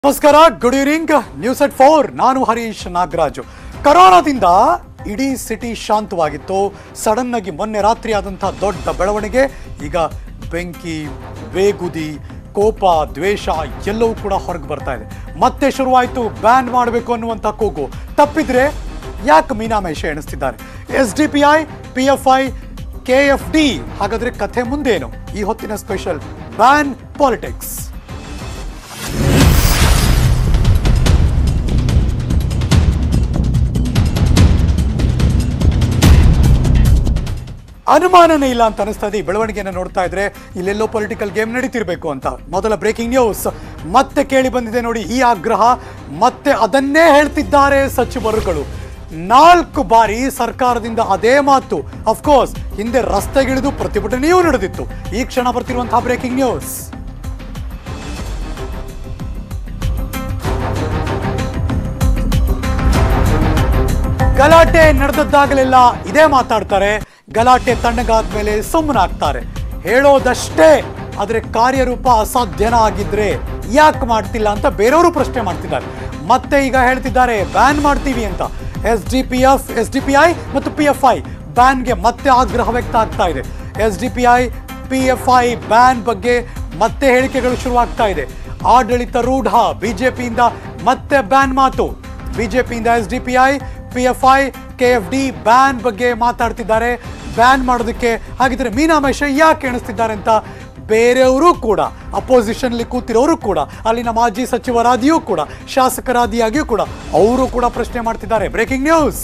ನಮಸ್ಕಾರ good evening news at four ನಾನು ಹರೀಶ್ ನಾಗರಾಜು ಕರೋನಾದಿಂದ ಇಡೀ ಸಿಟಿ ಶಾಂತವಾಗಿತ್ತು ಸಡನ್ ಆಗಿ ಮೊನ್ನೆ ರಾತ್ರಿ ಆದಂತಹ ದೊಡ್ಡ ಬೆಳವಣಿಗೆ ಈಗ ಬೆಂಕಿ ಬೇಗುದಿ ಕೋಪ ದ್ವೇಷ ಎಲ್ಲವೂ ಕೂಡ ಹೊರಗೆ ಬರ್ತಾ ಇದೆ ಮತ್ತೆ ಶುರುವಾಯಿತು ಬ್ಯಾನ್ ಮಾಡಬೇಕು ಅನ್ನುವಂಥ ಕೂಗು ತಪ್ಪಿದ್ರೆ ಯಾಕೆ ಮೀನಾಮೇಷ ಎಣಿಸ್ತಿದ್ದಾರೆ S D P I P F I K F D ಹಾಗಾದ್ರೆ ಕಥೆ ಮುಂದೇನು ಈ ಹೊತ್ತಿನ ಸ್ಪೆಷಲ್ ಬ್ಯಾನ್ ಪಾಲಿಟಿಕ್ಸ್ ಅನುಮಾನನೇ ಇಲ್ಲ ಅಂತ ಅನಿಸ್ತಾ ಇದೆ ಈ ಬೆಳವಣಿಗೆಯನ್ನು ನೋಡ್ತಾ ಇದ್ರೆ ಇಲ್ಲೆಲ್ಲೋ ಪೊಲಿಟಿಕಲ್ ಗೇಮ್ ನಡೀತಿರ್ಬೇಕು ಅಂತ ಮೊದಲ ಬ್ರೇಕಿಂಗ್ ನ್ಯೂಸ್ ಮತ್ತೆ ಕೇಳಿ ಬಂದಿದೆ ನೋಡಿ ಈ ಆಗ್ರಹ ಮತ್ತೆ ಅದನ್ನೇ ಹೇಳ್ತಿದ್ದಾರೆ ಸಚಿವರುಗಳು ನಾಲ್ಕು ಬಾರಿ ಸರ್ಕಾರದಿಂದ ಅದೇ ಮಾತು ಅಫ್ಕೋರ್ಸ್ ಹಿಂದೆ ರಸ್ತೆಗಿಳಿದು ಪ್ರತಿಭಟನೆಯೂ ನಡೆದಿತ್ತು ಈ ಕ್ಷಣ ಬರ್ತಿರುವಂತಹ ಬ್ರೇಕಿಂಗ್ ನ್ಯೂಸ್ ಗಲಾಟೆ ನಡೆದದ್ದಾಗಲೆಲ್ಲ ಇದೇ ಮಾತಾಡ್ತಾರೆ ಗಲಾಟೆ ತಣ್ಣಗಾದ್ಮೇಲೆ ಸುಮ್ಮನಾಗ್ತಾರೆ ಹೇಳೋದಷ್ಟೇ ಆದ್ರೆ ಕಾರ್ಯರೂಪ ಅಸಾಧ್ಯನ ಆಗಿದ್ರೆ ಯಾಕೆ ಮಾಡ್ತಿಲ್ಲ ಅಂತ ಬೇರೆಯವರು ಪ್ರಶ್ನೆ ಮಾಡ್ತಿದ್ದಾರೆ ಮತ್ತೆ ಈಗ ಹೇಳ್ತಿದ್ದಾರೆ ಬ್ಯಾನ್ ಮಾಡ್ತೀವಿ ಅಂತ S D P F S D P I ಮತ್ತು ಪಿ ಎಫ್ ಐ ಬ್ಯಾನ್ಗೆ ಮತ್ತೆ ಆಗ್ರಹ ವ್ಯಕ್ತ ಆಗ್ತಾ ಇದೆ S D P I P F I ban ಬಗ್ಗೆ ಮತ್ತೆ ಹೇಳಿಕೆಗಳು ಶುರುವಾಗ್ತಾ ಇದೆ ಆಡಳಿತ ರೂಢ ಬಿಜೆಪಿಯಿಂದ ಮತ್ತೆ ಬ್ಯಾನ್ ಮಾತು ಬಿಜೆಪಿಯಿಂದ S D P I P F I K F D ban ಬಗ್ಗೆ ಮಾತಾಡ್ತಿದ್ದಾರೆ ಬ್ಯಾನ್ ಮಾಡೋದಕ್ಕೆ ಹಾಗಿದ್ರೆ ಮೀನಾಮೇಶ ಯಾಕೆ ಎಣಿಸ್ತಿದ್ದಾರೆ ಅಂತ ಬೇರೆಯವರು ಕೂಡ ಅಪೋಸಿಷನ್ಲಿ ಕೂತಿರೋರು ಕೂಡ ಅಲ್ಲಿನ ಮಾಜಿ ಸಚಿವರಾದಿಯೂ ಕೂಡ ಶಾಸಕರಾದಿಯಾಗಿಯೂ ಕೂಡ ಅವರು ಕೂಡ ಪ್ರಶ್ನೆ ಮಾಡ್ತಿದ್ದಾರೆ ಬ್ರೇಕಿಂಗ್ ನ್ಯೂಸ್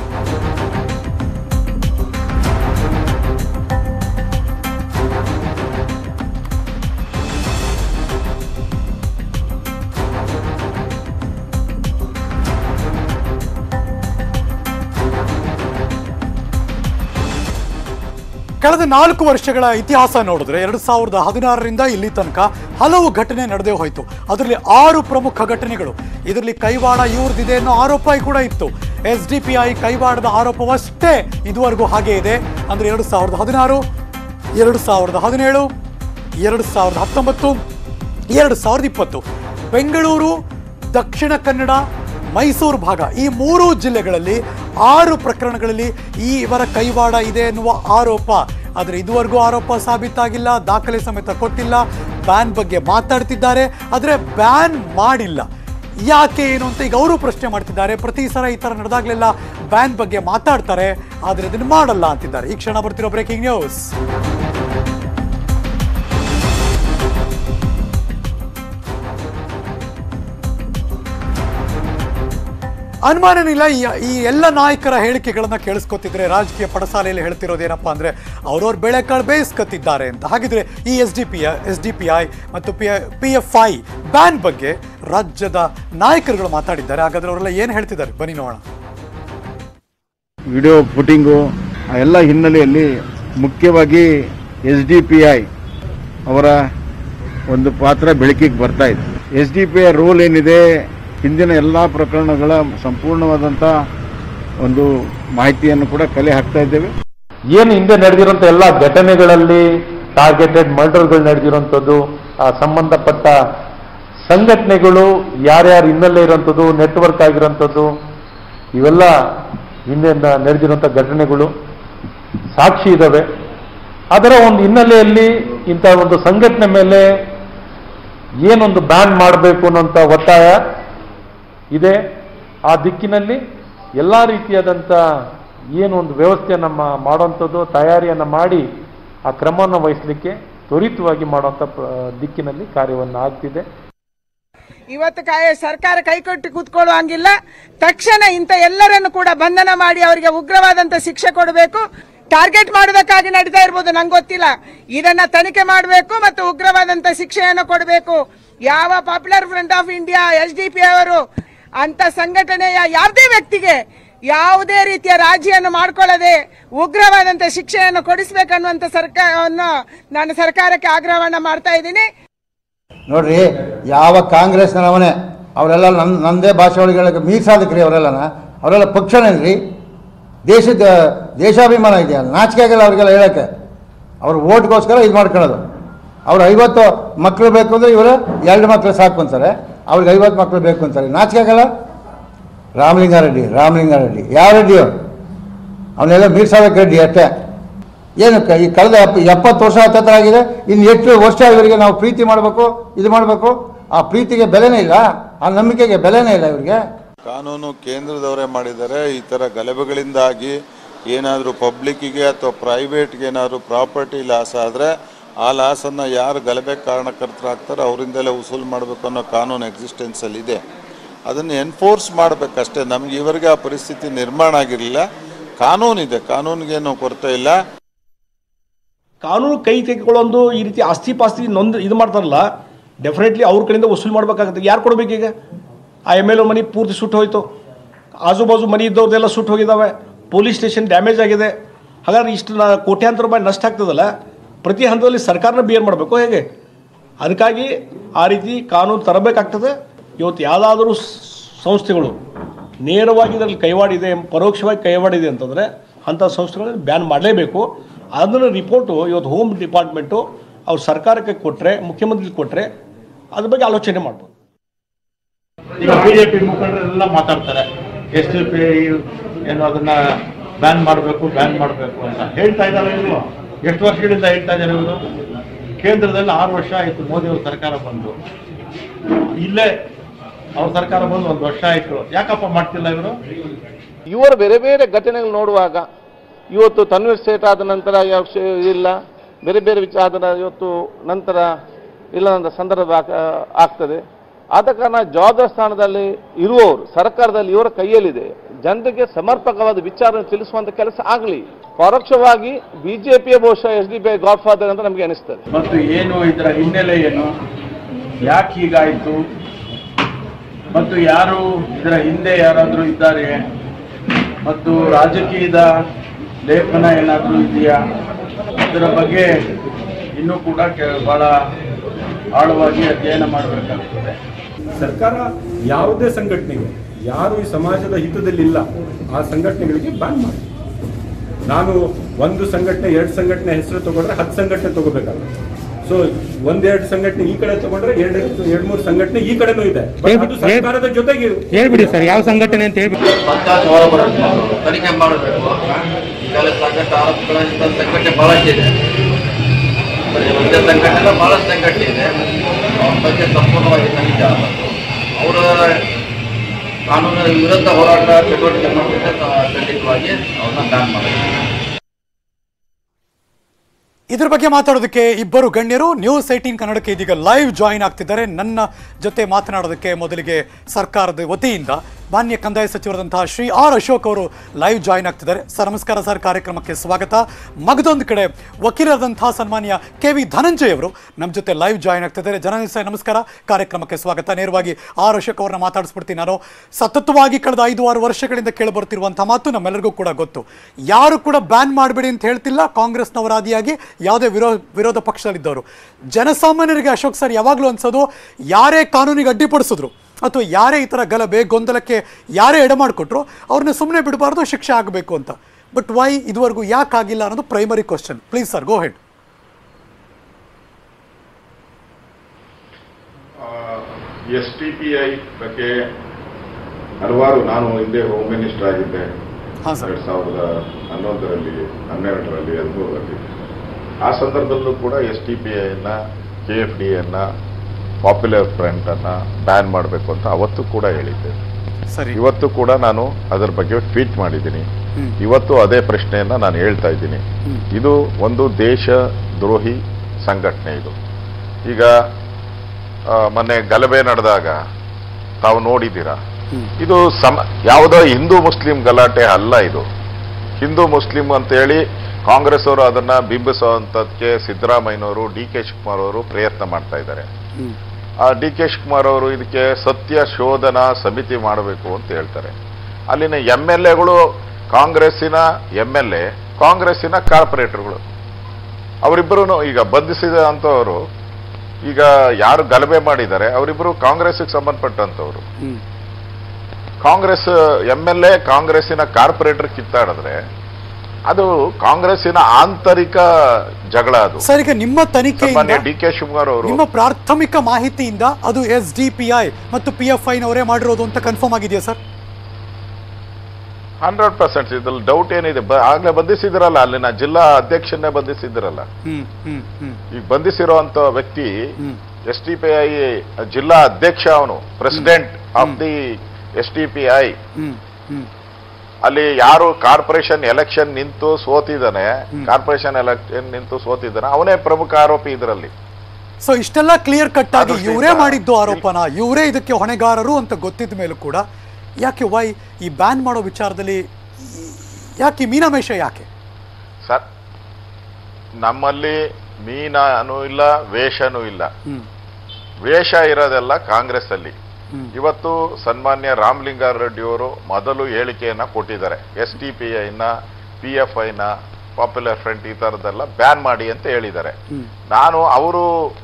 ಕಳೆದ ನಾಲ್ಕು ವರ್ಷಗಳ ಇತಿಹಾಸ ನೋಡಿದ್ರೆ ಎರಡು ಸಾವಿರದ ಹದಿನಾರರಿಂದ ಇಲ್ಲಿ ತನಕ ಹಲವು ಘಟನೆ ನಡೆದೇ ಹೋಯಿತು ಅದರಲ್ಲಿ ಆರು ಪ್ರಮುಖ ಘಟನೆಗಳು ಇದರಲ್ಲಿ ಕೈವಾಡ ಇವ್ರದಿದೆ ಅನ್ನೋ ಆರೋಪ ಕೂಡ ಇತ್ತು ಎಸ್ ಡಿ ಪಿ ಐ ಕೈವಾಡದ ಆರೋಪವಷ್ಟೇ ಇದುವರೆಗೂ ಹಾಗೆ ಇದೆ ಅಂದ್ರೆ ಎರಡು ಸಾವಿರದ ಹದಿನಾರು ಎರಡು ಸಾವಿರದ ಹದಿನೇಳು ಎರಡು ಸಾವಿರದ ಹತ್ತೊಂಬತ್ತು ಎರಡು ಸಾವಿರದ ಇಪ್ಪತ್ತು ಬೆಂಗಳೂರು ದಕ್ಷಿಣ ಕನ್ನಡ ಮೈಸೂರು ಭಾಗ ಈ ಮೂರು ಜಿಲ್ಲೆಗಳಲ್ಲಿ ಆರು ಪ್ರಕರಣಗಳಲ್ಲಿ ಈ ಇವರ ಕೈವಾಡ ಇದೆ ಎನ್ನುವ ಆರೋಪ ಆದರೆ ಇದುವರೆಗೂ ಆರೋಪ ಸಾಬೀತಾಗಿಲ್ಲ ದಾಖಲೆ ಸಮೇತ ಕೊಟ್ಟಿಲ್ಲ ಬ್ಯಾನ್ ಬಗ್ಗೆ ಮಾತಾಡ್ತಿದ್ದಾರೆ ಆದರೆ ಬ್ಯಾನ್ ಮಾಡಿಲ್ಲ ಯಾಕೆ ಏನು ಅಂತ ಈಗ ಅವರು ಪ್ರಶ್ನೆ ಮಾಡ್ತಿದ್ದಾರೆ ಪ್ರತಿ ಸಲ ಈ ಥರ ನಡೆದಾಗಲೆಲ್ಲ ಬ್ಯಾನ್ ಬಗ್ಗೆ ಮಾತಾಡ್ತಾರೆ ಆದರೆ ಅದನ್ನು ಮಾಡಲ್ಲ ಅಂತಿದ್ದಾರೆ ಈ ಕ್ಷಣ ಬರ್ತಿರೋ ಬ್ರೇಕಿಂಗ್ ನ್ಯೂಸ್ ಅನುಮಾನನಿಲ್ಲ ಈ ಈ ಎಲ್ಲ ನಾಯಕರ ಹೇಳಿಕೆಗಳನ್ನ ಕೇಳಿಸ್ಕೊತಿದ್ರೆ ರಾಜಕೀಯ ಪಡಸಾಲೆಯಲ್ಲಿ ಹೇಳ್ತಿರೋದೇನಪ್ಪ ಅಂದ್ರೆ ಅವ್ರವ್ರ ಬೆಳೆಕಾಳು ಬೇಯಿಸ್ಕೊತಿದ್ದಾರೆ ಅಂತ ಹಾಗಿದ್ರೆ ಈ S D P S D P I ಮತ್ತು P P F I ban ಬಗ್ಗೆ ರಾಜ್ಯದ ನಾಯಕರುಗಳು ಮಾತಾಡಿದ್ದಾರೆ ಹಾಗಾದ್ರೆ ಅವರೆಲ್ಲ ಏನು ಹೇಳ್ತಿದ್ದಾರೆ ಬನ್ನಿ ನೋಡೋಣ ವಿಡಿಯೋ ಫುಟಿಂಗು ಆ ಎಲ್ಲ ಹಿನ್ನೆಲೆಯಲ್ಲಿ ಮುಖ್ಯವಾಗಿ ಎಸ್ ಡಿ ಪಿ ಐ ಅವರ ಒಂದು ಪಾತ್ರ ಬೆಳಕಿಗೆ ಬರ್ತಾ ಇದೆ S D P I role ಏನಿದೆ ಹಿಂದಿನ ಎಲ್ಲ ಪ್ರಕರಣಗಳ ಸಂಪೂರ್ಣವಾದಂಥ ಒಂದು ಮಾಹಿತಿಯನ್ನು ಕೂಡ ಕಲೆ ಹಾಕ್ತಾ ಇದ್ದೇವೆ ಏನು ಹಿಂದೆ ನಡೆದಿರುವಂತ ಎಲ್ಲ ಘಟನೆಗಳಲ್ಲಿ ಟಾರ್ಗೆಟೆಡ್ ಮರ್ಡರ್ಗಳು ನಡೆದಿರುವಂಥದ್ದು ಆ ಸಂಬಂಧಪಟ್ಟ ಸಂಘಟನೆಗಳು ಯಾರ್ಯಾರು ಹಿನ್ನೆಲೆ ಇರುವಂಥದ್ದು ನೆಟ್ವರ್ಕ್ ಆಗಿರುವಂಥದ್ದು ಇವೆಲ್ಲ ಹಿಂದೆ ನಡೆದಿರುವಂಥ ಘಟನೆಗಳು ಸಾಕ್ಷಿ ಇದ್ದಾವೆ ಅದರ ಒಂದು ಹಿನ್ನೆಲೆಯಲ್ಲಿ ಇಂಥ ಒಂದು ಸಂಘಟನೆ ಮೇಲೆ ಏನೊಂದು ಬ್ಯಾನ್ ಮಾಡಬೇಕು ಅನ್ನೋಂಥ ಒತ್ತಾಯ ಇದೆ ಆ ದಿಕ್ಕಿನಲ್ಲಿ ಎಲ್ಲ ರೀತಿಯಾದಂಥ ಏನು ಒಂದು ವ್ಯವಸ್ಥೆಯನ್ನು ಮಾ- ಮಾಡುವಂಥದ್ದು ತಯಾರಿಯನ್ನು ಮಾಡಿ ಆ ಕ್ರಮವನ್ನು ವಹಿಸಲಿಕ್ಕೆ ತ್ವರಿತವಾಗಿ ಮಾಡುವಂಥ ಪ್ರ- ದಿಕ್ಕಿನಲ್ಲಿ ಕಾರ್ಯವನ್ನು ಆಗ್ತಿದೆ ಇವತ್ತು ಕಾಯ ಸರ್ಕಾರ ಕೈಕೊಟ್ಟು ಕೂತ್ಕೊಳ್ಳುವಂಗಿಲ್ಲ ತಕ್ಷಣ ಇಂಥ ಎಲ್ಲರನ್ನು ಕೂಡ ಬಂಧನ ಮಾಡಿ ಅವರಿಗೆ ಉಗ್ರವಾದಂತ ಶಿಕ್ಷೆ ಕೊಡಬೇಕು ಟಾರ್ಗೆಟ್ ಮಾಡೋದಕ್ಕಾಗಿ ನಡೀತಾ ಇರ್ಬೋದು ನಂಗೆ ಗೊತ್ತಿಲ್ಲ ಇದನ್ನ ತನಿಖೆ ಮಾಡಬೇಕು ಮತ್ತು ಉಗ್ರವಾದಂತ ಶಿಕ್ಷೆಯನ್ನು ಕೊಡಬೇಕು ಯಾವ popular front of India S D P ಅವರು ಅಂತ ಸಂಘಟನೆಯ ಯಾವುದೇ ವ್ಯಕ್ತಿಗೆ ಯಾವುದೇ ರೀತಿಯ ರಾಜಿಯನ್ನು ಮಾಡ್ಕೊಳ್ಳದೆ ಉಗ್ರವಾದಂತ ಶಿಕ್ಷೆಯನ್ನು ಕೊಡಿಸಬೇಕನ್ನುವಂತ ಸರ್ಕಾರವನ್ನು ನಾನು ಸರ್ಕಾರಕ್ಕೆ ಆಗ್ರಹವನ್ನ ಮಾಡ್ತಾ ಇದ್ದೀನಿ ನೋಡ್ರಿ ಯಾವ ಕಾಂಗ್ರೆಸ್ನವನೇ ಅವರೆಲ್ಲ ನನ್ನ ನನ್ನದೇ ಭಾಷೆ ಒಳಗೆ ಹೇಳಕ್ಕೆ ಮೀಸಾದಕ್ರಿ ಅವರೆಲ್ಲನ ಅವರೆಲ್ಲ ಪಕ್ಷನೇನ್ರಿ ದೇಶದ ದೇಶಾಭಿಮಾನ ಇದೆಯಲ್ಲ ನಾಚಿಕೆ ಆಗಲ್ಲ ಅವ್ರಿಗೆಲ್ಲ ಹೇಳಕ್ಕೆ ಅವ್ರ ಓಟ್ಗೋಸ್ಕರ ಇದು ಮಾಡ್ಕೊಳ್ಳೋದು ಅವ್ರು ಐವತ್ತು ಮಕ್ಕಳು ಬೇಕು ಅಂದರೆ ಇವರು ಎರಡು ಮಕ್ಕಳು ಸಾಕು ಅಂತಾರೆ ಅವ್ರಿಗೆ ಐವತ್ತು ಮಕ್ಕಳು ಬೇಕು ಅಂತಾರೆ ನಾಚಿಕೆ ಆಗಲ್ಲ ರಾಮಲಿಂಗಾರೆಡ್ಡಿ ರಾಮಲಿಂಗಾರೆಡ್ಡಿ ಯಾವ ರೆಡ್ಡಿ ಅವನು ಅವನ್ನೆಲ್ಲ ಮೀರ್ಸಾಬೇಕು ರೆಡ್ಡಿ ಅಷ್ಟೇ ಏನು ಕ- ಈ ಕಳೆದ ಎಪ್ಪ ಎಪ್ಪತ್ತು ವರ್ಷ ಹತ್ತತ್ರ ಆಗಿದೆ ಇನ್ನು ಎಷ್ಟು ವರ್ಷ ಇವರಿಗೆ ನಾವು ಪ್ರೀತಿ ಮಾಡಬೇಕು ಇದು ಮಾಡಬೇಕು ಆ ಪ್ರೀತಿಗೆ ಬೆಲೆನೇ ಇಲ್ಲ ಆ ನಂಬಿಕೆಗೆ ಬೆಲೆನೇ ಇಲ್ಲ ಇವರಿಗೆ ಕಾನೂನು ಕೇಂದ್ರದವರೇ ಮಾಡಿದ್ದಾರೆ ಈ ಥರ ಗಲಭೆಗಳಿಂದಾಗಿ ಏನಾದರೂ ಪಬ್ಲಿಕ್ಕಿಗೆ ಅಥವಾ ಪ್ರೈವೇಟ್ಗೆ ಏನಾದರೂ ಪ್ರಾಪರ್ಟಿ ಲಾಸ್ ಆದರೆ ಆ ಲಾಸನ್ನು ಯಾರು ಗಲಭೆ ಕಾರಣಕರ್ತರಾಗ್ತಾರೆ ಅವರಿಂದಲೇ ವಸೂಲು ಮಾಡಬೇಕು ಅನ್ನೋ ಕಾನೂನು ಎಕ್ಸಿಸ್ಟೆನ್ಸಲ್ಲಿ ಇದೆ ಅದನ್ನು ಎನ್ಫೋರ್ಸ್ ಮಾಡಬೇಕಷ್ಟೇ ನಮ್ಗೆ ಇವರಿಗೆ ಆ ಪರಿಸ್ಥಿತಿ ನಿರ್ಮಾಣ ಆಗಿರಲಿಲ್ಲ ಕಾನೂನಿದೆ ಕಾನೂನಿಗೇನು ಕೊರತೆ ಇಲ್ಲ ಕಾನೂನು ಕೈ ತೆಗೆದುಕೊಳ್ಳೊಂದು ಈ ರೀತಿ ಆಸ್ತಿ ಪಾಸ್ತಿ ನೊಂದು ಇದು ಮಾಡ್ತಾರಲ್ಲ ಡೆಫಿನೆಟ್ಲಿ ಅವ್ರ ಕಡೆಯಿಂದ ವಸೂಲು ಮಾಡಬೇಕಾಗುತ್ತೆ ಯಾರು ಕೊಡಬೇಕೀಗ ಆ ಎಮ್ ಎಲ್ ಮನೆ ಪೂರ್ತಿ ಸುಟ್ಟು ಹೋಯ್ತು ಆಜು ಬಾಜು ಮನೆ ಇದ್ದವ್ರದ್ದೆಲ್ಲ ಸುಟ್ಟು ಹೋಗಿದ್ದಾವೆ ಪೊಲೀಸ್ ಸ್ಟೇಷನ್ ಡ್ಯಾಮೇಜ್ ಆಗಿದೆ ಹಾಗಾದ್ರೆ ಇಷ್ಟು ನಾ ಕೋಟ್ಯಾಂತರ ರೂಪಾಯಿ ನಷ್ಟ ಆಗ್ತದಲ್ಲ ಪ್ರತಿ ಹಂತದಲ್ಲಿ ಸರ್ಕಾರನ ಬಿಯರ್ ಮಾಡಬೇಕು ಹೇಗೆ ಅದಕ್ಕಾಗಿ ಆ ರೀತಿ ಕಾನೂನು ತರಬೇಕಾಗ್ತದೆ ಇವತ್ತು ಯಾವುದಾದ್ರೂ ಸಂಸ್ಥೆಗಳು ನೇರವಾಗಿ ಇದರಲ್ಲಿ ಕೈವಾಡಿದೆ ಪರೋಕ್ಷವಾಗಿ ಕೈವಾಡಿದೆ ಅಂತಂದರೆ ಅಂಥ ಸಂಸ್ಥೆಗಳನ್ನು ಬ್ಯಾನ್ ಮಾಡಲೇಬೇಕು ಅದನ್ನು ರಿಪೋರ್ಟು ಇವತ್ತು ಹೋಮ್ ಡಿಪಾರ್ಟ್ಮೆಂಟು ಅವ್ರು ಸರ್ಕಾರಕ್ಕೆ ಕೊಟ್ಟರೆ ಮುಖ್ಯಮಂತ್ರಿ ಕೊಟ್ಟರೆ ಅದ್ರ ಬಗ್ಗೆ ಆಲೋಚನೆ ಮಾಡ್ಬೋದು ಈಗ ಬಿಜೆಪಿ ಮುಖಂಡರೆಲ್ಲ ಮಾತಾಡ್ತಾರೆ ಎಸ್ ಡಿ ಪಿ ಏನು ಅದನ್ನ ಬ್ಯಾನ್ ಮಾಡಬೇಕು ಬ್ಯಾನ್ ಮಾಡಬೇಕು ಅಂತ ಹೇಳ್ತಾ ಇದ್ದಾರೆ ಇಲ್ವೋ ಎಷ್ಟು ವರ್ಷಗಳಿಂದ ಹೇಳ್ತಾ ಇದ್ದಾರೆ ಇವರು ಕೇಂದ್ರದಲ್ಲಿ ಆರು ವರ್ಷ ಆಯಿತು ಮೋದಿ ಅವ್ರ ಸರ್ಕಾರ ಬಂದು ಇಲ್ಲೇ ಅವ್ರ ಸರ್ಕಾರ ಬಂದು ಒಂದು ವರ್ಷ ಆಯಿತು ಯಾಕಪ್ಪ ಮಾಡ್ತಿಲ್ಲ ಇವರು ಇವರ ಬೇರೆ ಬೇರೆ ಘಟನೆಗಳು ನೋಡುವಾಗ ಇವತ್ತು ತನ್ವೀರ್ ಸೇಠ್ ಆದ ನಂತರ ಯಾವ ಕ್ಷ- ಇಲ್ಲ ಬೇರೆ ಬೇರೆ ವಿಚಾರ ಆದ ಇವತ್ತು ನಂತರ ಇಲ್ಲದಂಥ ಸಂದರ್ಭ ಆಗ- ಆಗ್ತದೆ ಆದ ಕಾರಣ ಜವಾಬ್ದಾರಿ ಸ್ಥಾನದಲ್ಲಿ ಇರುವವರು ಸರ್ಕಾರದಲ್ಲಿ ಇವರ ಕೈಯಲ್ಲಿದೆ ಜನರಿಗೆ ಸಮರ್ಪಕವಾದ ವಿಚಾರ ತಿಳಿಸುವಂತ ಕೆಲಸ ಆಗಲಿ ಪರೋಕ್ಷವಾಗಿ ಬಿಜೆಪಿಯ ಬಹುಶಃ S D B I godfather ಅಂತ ನಮಗೆ ಅನಿಸ್ತದೆ ಮತ್ತು ಏನು ಇದರ ಹಿನ್ನೆಲೆ ಏನು ಯಾಕೆ ಹೀಗಾಯಿತು ಮತ್ತು ಯಾರು ಇದರ ಹಿಂದೆ ಯಾರಾದರೂ ಇದ್ದಾರೆ ಮತ್ತು ರಾಜಕೀಯದ ಲೇಪನ ಏನಾದರೂ ಇದೆಯಾ ಇದರ ಬಗ್ಗೆ ಇನ್ನೂ ಕೂಡ ಕೆ ಭಾಳ ಆಳವಾಗಿ ಅಧ್ಯಯನ ಮಾಡಬೇಕಾಗ್ತದೆ ಸರ್ಕಾರ ಯಾವುದೇ ಸಂಘಟನೆಗೆ ಯಾರು ಈ ಸಮಾಜದ ಹಿತದಲ್ಲಿಲ್ಲ ಆ ಸಂಘಟನೆಗಳಿಗೆ ಬ್ಯಾನ್ ಮಾಡಿ ನಾನು ಒಂದು ಸಂಘಟನೆ ಎರಡು ಸಂಘಟನೆ ಹೆಸರು ತಗೊಂಡ್ರೆ ಹತ್ತು ಸಂಘಟನೆ ತಗೋಬೇಕಾಗುತ್ತೆ ಸೊ ಒಂದೆರಡು ಸಂಘಟನೆ ಈ ಕಡೆ ತಗೊಂಡ್ರೆ ಎರಡು ಎರಡು ಮೂರು ಸಂಘಟನೆ ಈ ಕಡೆನೂ ಇದೆ But ಅದು ಸರ್ಕಾರದ ಜೊತೆಗೆ ಹೇಳ್ಬಿಡಿ ಸರ್ ಯಾವ ಸಂಘಟನೆ ಅಂತ ಹೇಳ್ಬಿಡಿ ಪಂಚಾಯತ್ ಹೊರಬರಬೇಕು ತನಿಖೆ ಮಾಡಬೇಕು ಈಗಾಗಲೇ ಸಾಕಷ್ಟು ಆರೋಪಗಳಿಂದ ಸಂಘಟನೆ ಬಹಳಷ್ಟು ಇದೆ ಬರೀ ಒಂದೇ ಸಂಘಟನೆ ಅಲ್ಲ, ಬಹಳಷ್ಟು ಸಂಘಟನೆ ಇದೆ ಅವ್ರ ಬಗ್ಗೆ ಸಂಪೂರ್ಣವಾಗಿ ತನಿಖೆ ಆಗಬೇಕು ಅವರ ಕಾನೂನಿನ ವಿರುದ್ಧ ಹೋರಾಟ ಚಟುವಟಿಕೆ ಮಾಡಿದ್ರೆ ಖಂಡಿತವಾಗಿ ಅವ್ರನ್ನ ಬ್ಯಾನ್ ಮಾಡಬೇಕು ಇದ್ರ ಬಗ್ಗೆ ಮಾತಾಡೋದಕ್ಕೆ ಇಬ್ಬರು ಗಣ್ಯರು ನ್ಯೂಸ್ ಏಟೀನ್ ಕನ್ನಡಕ್ಕೆ ಇದೀಗ ಲೈವ್ ಜಾಯಿನ್ ಆಗ್ತಿದ್ದಾರೆ ನನ್ನ ಜೊತೆ ಮಾತನಾಡೋದಕ್ಕೆ ಮೊದಲಿಗೆ ಸರ್ಕಾರದ ವತಿಯಿಂದ ಮಾನ್ಯ ಕಂದಾಯ ಸಚಿವರಾದಂತಹ ಶ್ರೀ ಆರ್ ಅಶೋಕ್ ಅವರು ಲೈವ್ ಜಾಯಿನ್ ಆಗ್ತಿದ್ದಾರೆ ಸರ್ ನಮಸ್ಕಾರ ಸರ್ ಕಾರ್ಯಕ್ರಮಕ್ಕೆ ಸ್ವಾಗತ ಮಗದೊಂದು ಕಡೆ ವಕೀಲರಾದಂತಹ ಸನ್ಮಾನ್ಯ ಕೆ ವಿ ಧನಂಜಯ್ ಅವರು ನಮ್ಮ ಜೊತೆ ಲೈವ್ ಜಾಯಿನ್ ಆಗ್ತಿದ್ದಾರೆ ಧನಂಜಯ್ ಸರ್ ನಮಸ್ಕಾರ ಕಾರ್ಯಕ್ರಮಕ್ಕೆ ಸ್ವಾಗತ ನೇರವಾಗಿ ಆರ್ ಅಶೋಕ್ ಅವರನ್ನ ಮಾತಾಡಿಸ್ಬಿಡ್ತೀನಿ ನಾನು ಸತತವಾಗಿ ಕಳೆದ ಐದು ಆರು ವರ್ಷಗಳಿಂದ ಕೇಳಿಬರ್ತಿರುವಂತಹ ಮಾತು ನಮ್ಮೆಲ್ಲರಿಗೂ ಕೂಡ ಗೊತ್ತು ಯಾರು ಕೂಡ ಬ್ಯಾನ್ ಮಾಡಬೇಡಿ ಅಂತ ಹೇಳ್ತಿಲ್ಲ ಕಾಂಗ್ರೆಸ್ನವರಾದಿಯಾಗಿ ಯಾವುದೇ ವಿರೋ ವಿರೋಧ ಪಕ್ಷದಲ್ಲಿದ್ದವರು ಜನಸಾಮಾನ್ಯರಿಗೆ ಅಶೋಕ್ ಸರ್ ಯಾವಾಗಲೂ ಅನ್ಸೋದು ಯಾರೇ ಕಾನೂನಿಗೆ ಅಡ್ಡಿಪಡಿಸಿದ್ರು ಅಥವಾ ಯಾರೇ ಈ ಥರ ಗಲಭೆ ಗೊಂದಲಕ್ಕೆ ಯಾರೇ ಎಡೆ ಮಾಡಿಕೊಟ್ರು ಅವ್ರನ್ನ ಸುಮ್ಮನೆ ಬಿಡಬಾರ್ದು ಶಿಕ್ಷೆ ಆಗಬೇಕು ಅಂತ ಬಟ್ ವೈ ಇದುವರೆಗೂ ಯಾಕೆ ಆಗಿಲ್ಲ ಅನ್ನೋದು primary question please sir go ahead S T P I ಬಗ್ಗೆ ಹಲವಾರು ನಾನು ಹಿಂದೆ ಹೋಮ್ ಮಿನಿಸ್ಟರ್ ಆಗಿದ್ದೆ ಹಾಂ ಸರ್ ಎರಡ್ ಸಾವಿರದ ಹನ್ನೊಂದರಲ್ಲಿ ಹನ್ನೆರಡರಲ್ಲಿ ಹದಿಮೂರರಲ್ಲಿ ಆ ಸಂದರ್ಭದಲ್ಲೂ ಕೂಡ ಎಸ್ ಟಿ ಪಿ ಐನ ಕೆ ಎಫ್ ಡಿ ಅನ್ನ ಪಾಪ್ಯುಲರ್ ಫ್ರಂಟ್ ಅನ್ನ ಬ್ಯಾನ್ ಮಾಡಬೇಕು ಅಂತ ಅವತ್ತು ಕೂಡ ಹೇಳಿದ್ದೆ ಸರಿ ಇವತ್ತು ಕೂಡ ನಾನು ಅದರ ಬಗ್ಗೆ ಟ್ವೀಟ್ ಮಾಡಿದ್ದೀನಿ ಇವತ್ತು ಅದೇ ಪ್ರಶ್ನೆಯನ್ನ ನಾನು ಹೇಳ್ತಾ ಇದ್ದೀನಿ ಇದು ಒಂದು ದೇಶ ದ್ರೋಹಿ ಸಂಘಟನೆ ಇದು ಈಗ ಆ, ಮೊನ್ನೆ ಗಲಭೆ ನಡೆದಾಗ ತಾವು ನೋಡಿದ್ದೀರಾ ಇದು ಸಮ ಯಾವುದೋ ಹಿಂದೂ ಮುಸ್ಲಿಂ ಗಲಾಟೆ ಅಲ್ಲ ಇದು ಹಿಂದೂ ಮುಸ್ಲಿಂ ಅಂತೇಳಿ ಕಾಂಗ್ರೆಸ್ ಅವರು ಅದನ್ನ ಬಿಂಬಿಸುವಂತದಕ್ಕೆ ಸಿದ್ದರಾಮಯ್ಯನವರು ಡಿ ಕೆ ಶಿವಕುಮಾರ್ ಅವರು ಪ್ರಯತ್ನ ಮಾಡ್ತಾ ಇದ್ದಾರೆ ಆ ಡಿ ಕೆ ಶಿವಕುಮಾರ್ ಅವರು ಇದಕ್ಕೆ ಸತ್ಯ ಶೋಧನಾ ಸಮಿತಿ ಮಾಡಬೇಕು ಅಂತ ಹೇಳ್ತಾರೆ ಅಲ್ಲಿನ ಎಮ್ ಎಲ್ ಎಗಳು ಕಾಂಗ್ರೆಸ್ಸಿನ ಎಮ್ ಎಲ್ ಎ ಕಾಂಗ್ರೆಸ್ಸಿನ ಕಾರ್ಪೊರೇಟರ್ಗಳು ಅವರಿಬ್ಬರು ಈಗ ಬಂಧಿಸಿದ ಅಂತವರು ಈಗ ಯಾರು ಗಲಭೆ ಮಾಡಿದ್ದಾರೆ ಅವರಿಬ್ಬರು ಕಾಂಗ್ರೆಸ್ಗೆ ಸಂಬಂಧಪಟ್ಟಂತವರು ಕಾಂಗ್ರೆಸ್ ಎಮ್ ಎಲ್ ಎ ಕಾಂಗ್ರೆಸ್ಸಿನ ಕಾರ್ಪೊರೇಟರ್ ಕಿತ್ತಾಡಿದ್ರೆ ಅದು ಕಾಂಗ್ರೆಸ್ಸಿನ ಆಂತರಿಕ ಜಗಳ ಅದು ಸರ್ ಈಗ ನಿಮ್ಮ ತನಿಖೆಯಿಂದ ಸನ್ಮಾನ್ಯ ಡಿ ಕೆ ಶಿವಕುಮಾರ್ ಅವರು ನಿಮ್ಮ ಪ್ರಾಥಮಿಕ ಮಾಹಿತಿಯಿಂದ ಅದು ಎಸ್ ಡಿ ಪಿ ಐ ಮತ್ತು ಪಿ ಎಫ್ ಐನವರೇ ಮಾಡಿರೋದು ಅಂತ ಕನ್ಫರ್ಮ್ ಆಗಿದೆಯಾ ಸರ್ ಹಂಡ್ರೆಡ್ ಪರ್ಸೆಂಟ್ ಇದ್ರಲ್ಲಿ ಡೌಟ್ ಏನಿದೆ ಬ- ಆಗ್ಲೇ ಬಂಧಿಸಿದ್ರಲ್ಲ ಅಲ್ಲಿನ ಜಿಲ್ಲಾ ಅಧ್ಯಕ್ಷನ್ನೇ ಬಂಧಿಸಿದ್ರಲ್ಲ ಹ್ಮ್ ಹ್ಮ್ ಹ್ಮ್ ಈಗ ಬಂಧಿಸಿರುವಂತ ವ್ಯಕ್ತಿ ಎಸ್ ಟಿ ಪಿ ಐ ಜಿಲ್ಲಾ ಅಧ್ಯಕ್ಷ ಅವನು president of the S T P I hmm hmm ಅಲ್ಲಿ ಯಾರು ಕಾರ್ಪೊರೇಷನ್ ಎಲೆಕ್ಷನ್ ನಿಂತು ಸೋತಿದ್ದಾನೆ ಕಾರ್ಪೊರೇಷನ್ ಎಲೆಕ್ಷನ್ ನಿಂತು ಸೋತಿದ್ದಾನೆ ಅವನೇ ಪ್ರಮುಖ ಆರೋಪಿ ಇದರಲ್ಲಿ ಸೊ ಇಷ್ಟೆಲ್ಲ ಕ್ಲಿಯರ್ ಕಟ್ ಆಗಿ ಅದು ಇವರೇ ಸಹಿತ- ಮಾಡಿದ್ದು ಆರೋಪನ ಇವರೇ ಇದಕ್ಕೆ ಹೊಣೆಗಾರರು ಅಂತ ಗೊತ್ತಿದ್ದ ಮೇಲೂ ಕೂಡ ಯಾಕೆ ವೈ ಈ ಬ್ಯಾನ್ ಮಾಡೋ ವಿಚಾರದಲ್ಲಿ ಈ- ಯಾಕೆ ಈ ಮೀನಾಮೇಷ ಯಾಕೆ ಸರ್ ನಮ್ಮಲ್ಲಿ ಮೀನೂ ಇಲ್ಲ ವೇಷನೂ ಇಲ್ಲ ಹ್ಮ್ ವೇಷ ಇರೋದೆಲ್ಲ ಕಾಂಗ್ರೆಸ್ ಅಲ್ಲಿ ಇವತ್ತು ಸನ್ಮಾನ್ಯ ರಾಮಲಿಂಗಾರೆಡ್ಡಿ ಅವರು ಮೊದಲು ಹೇಳಿಕೆಯನ್ನ ಕೊಟ್ಟಿದ್ದಾರೆ ಎಸ್ ಟಿ ಪಿ ಐನ ಪಿ ಎಫ್ ಐನ ಪಾಪ್ಯುಲರ್ ಫ್ರಂಟ್ ಈ ಥರದ್ದೆಲ್ಲ ಬ್ಯಾನ್ ಮಾಡಿ ಅಂತ ಹೇಳಿದ್ದಾರೆ ನಾನು ಅವರು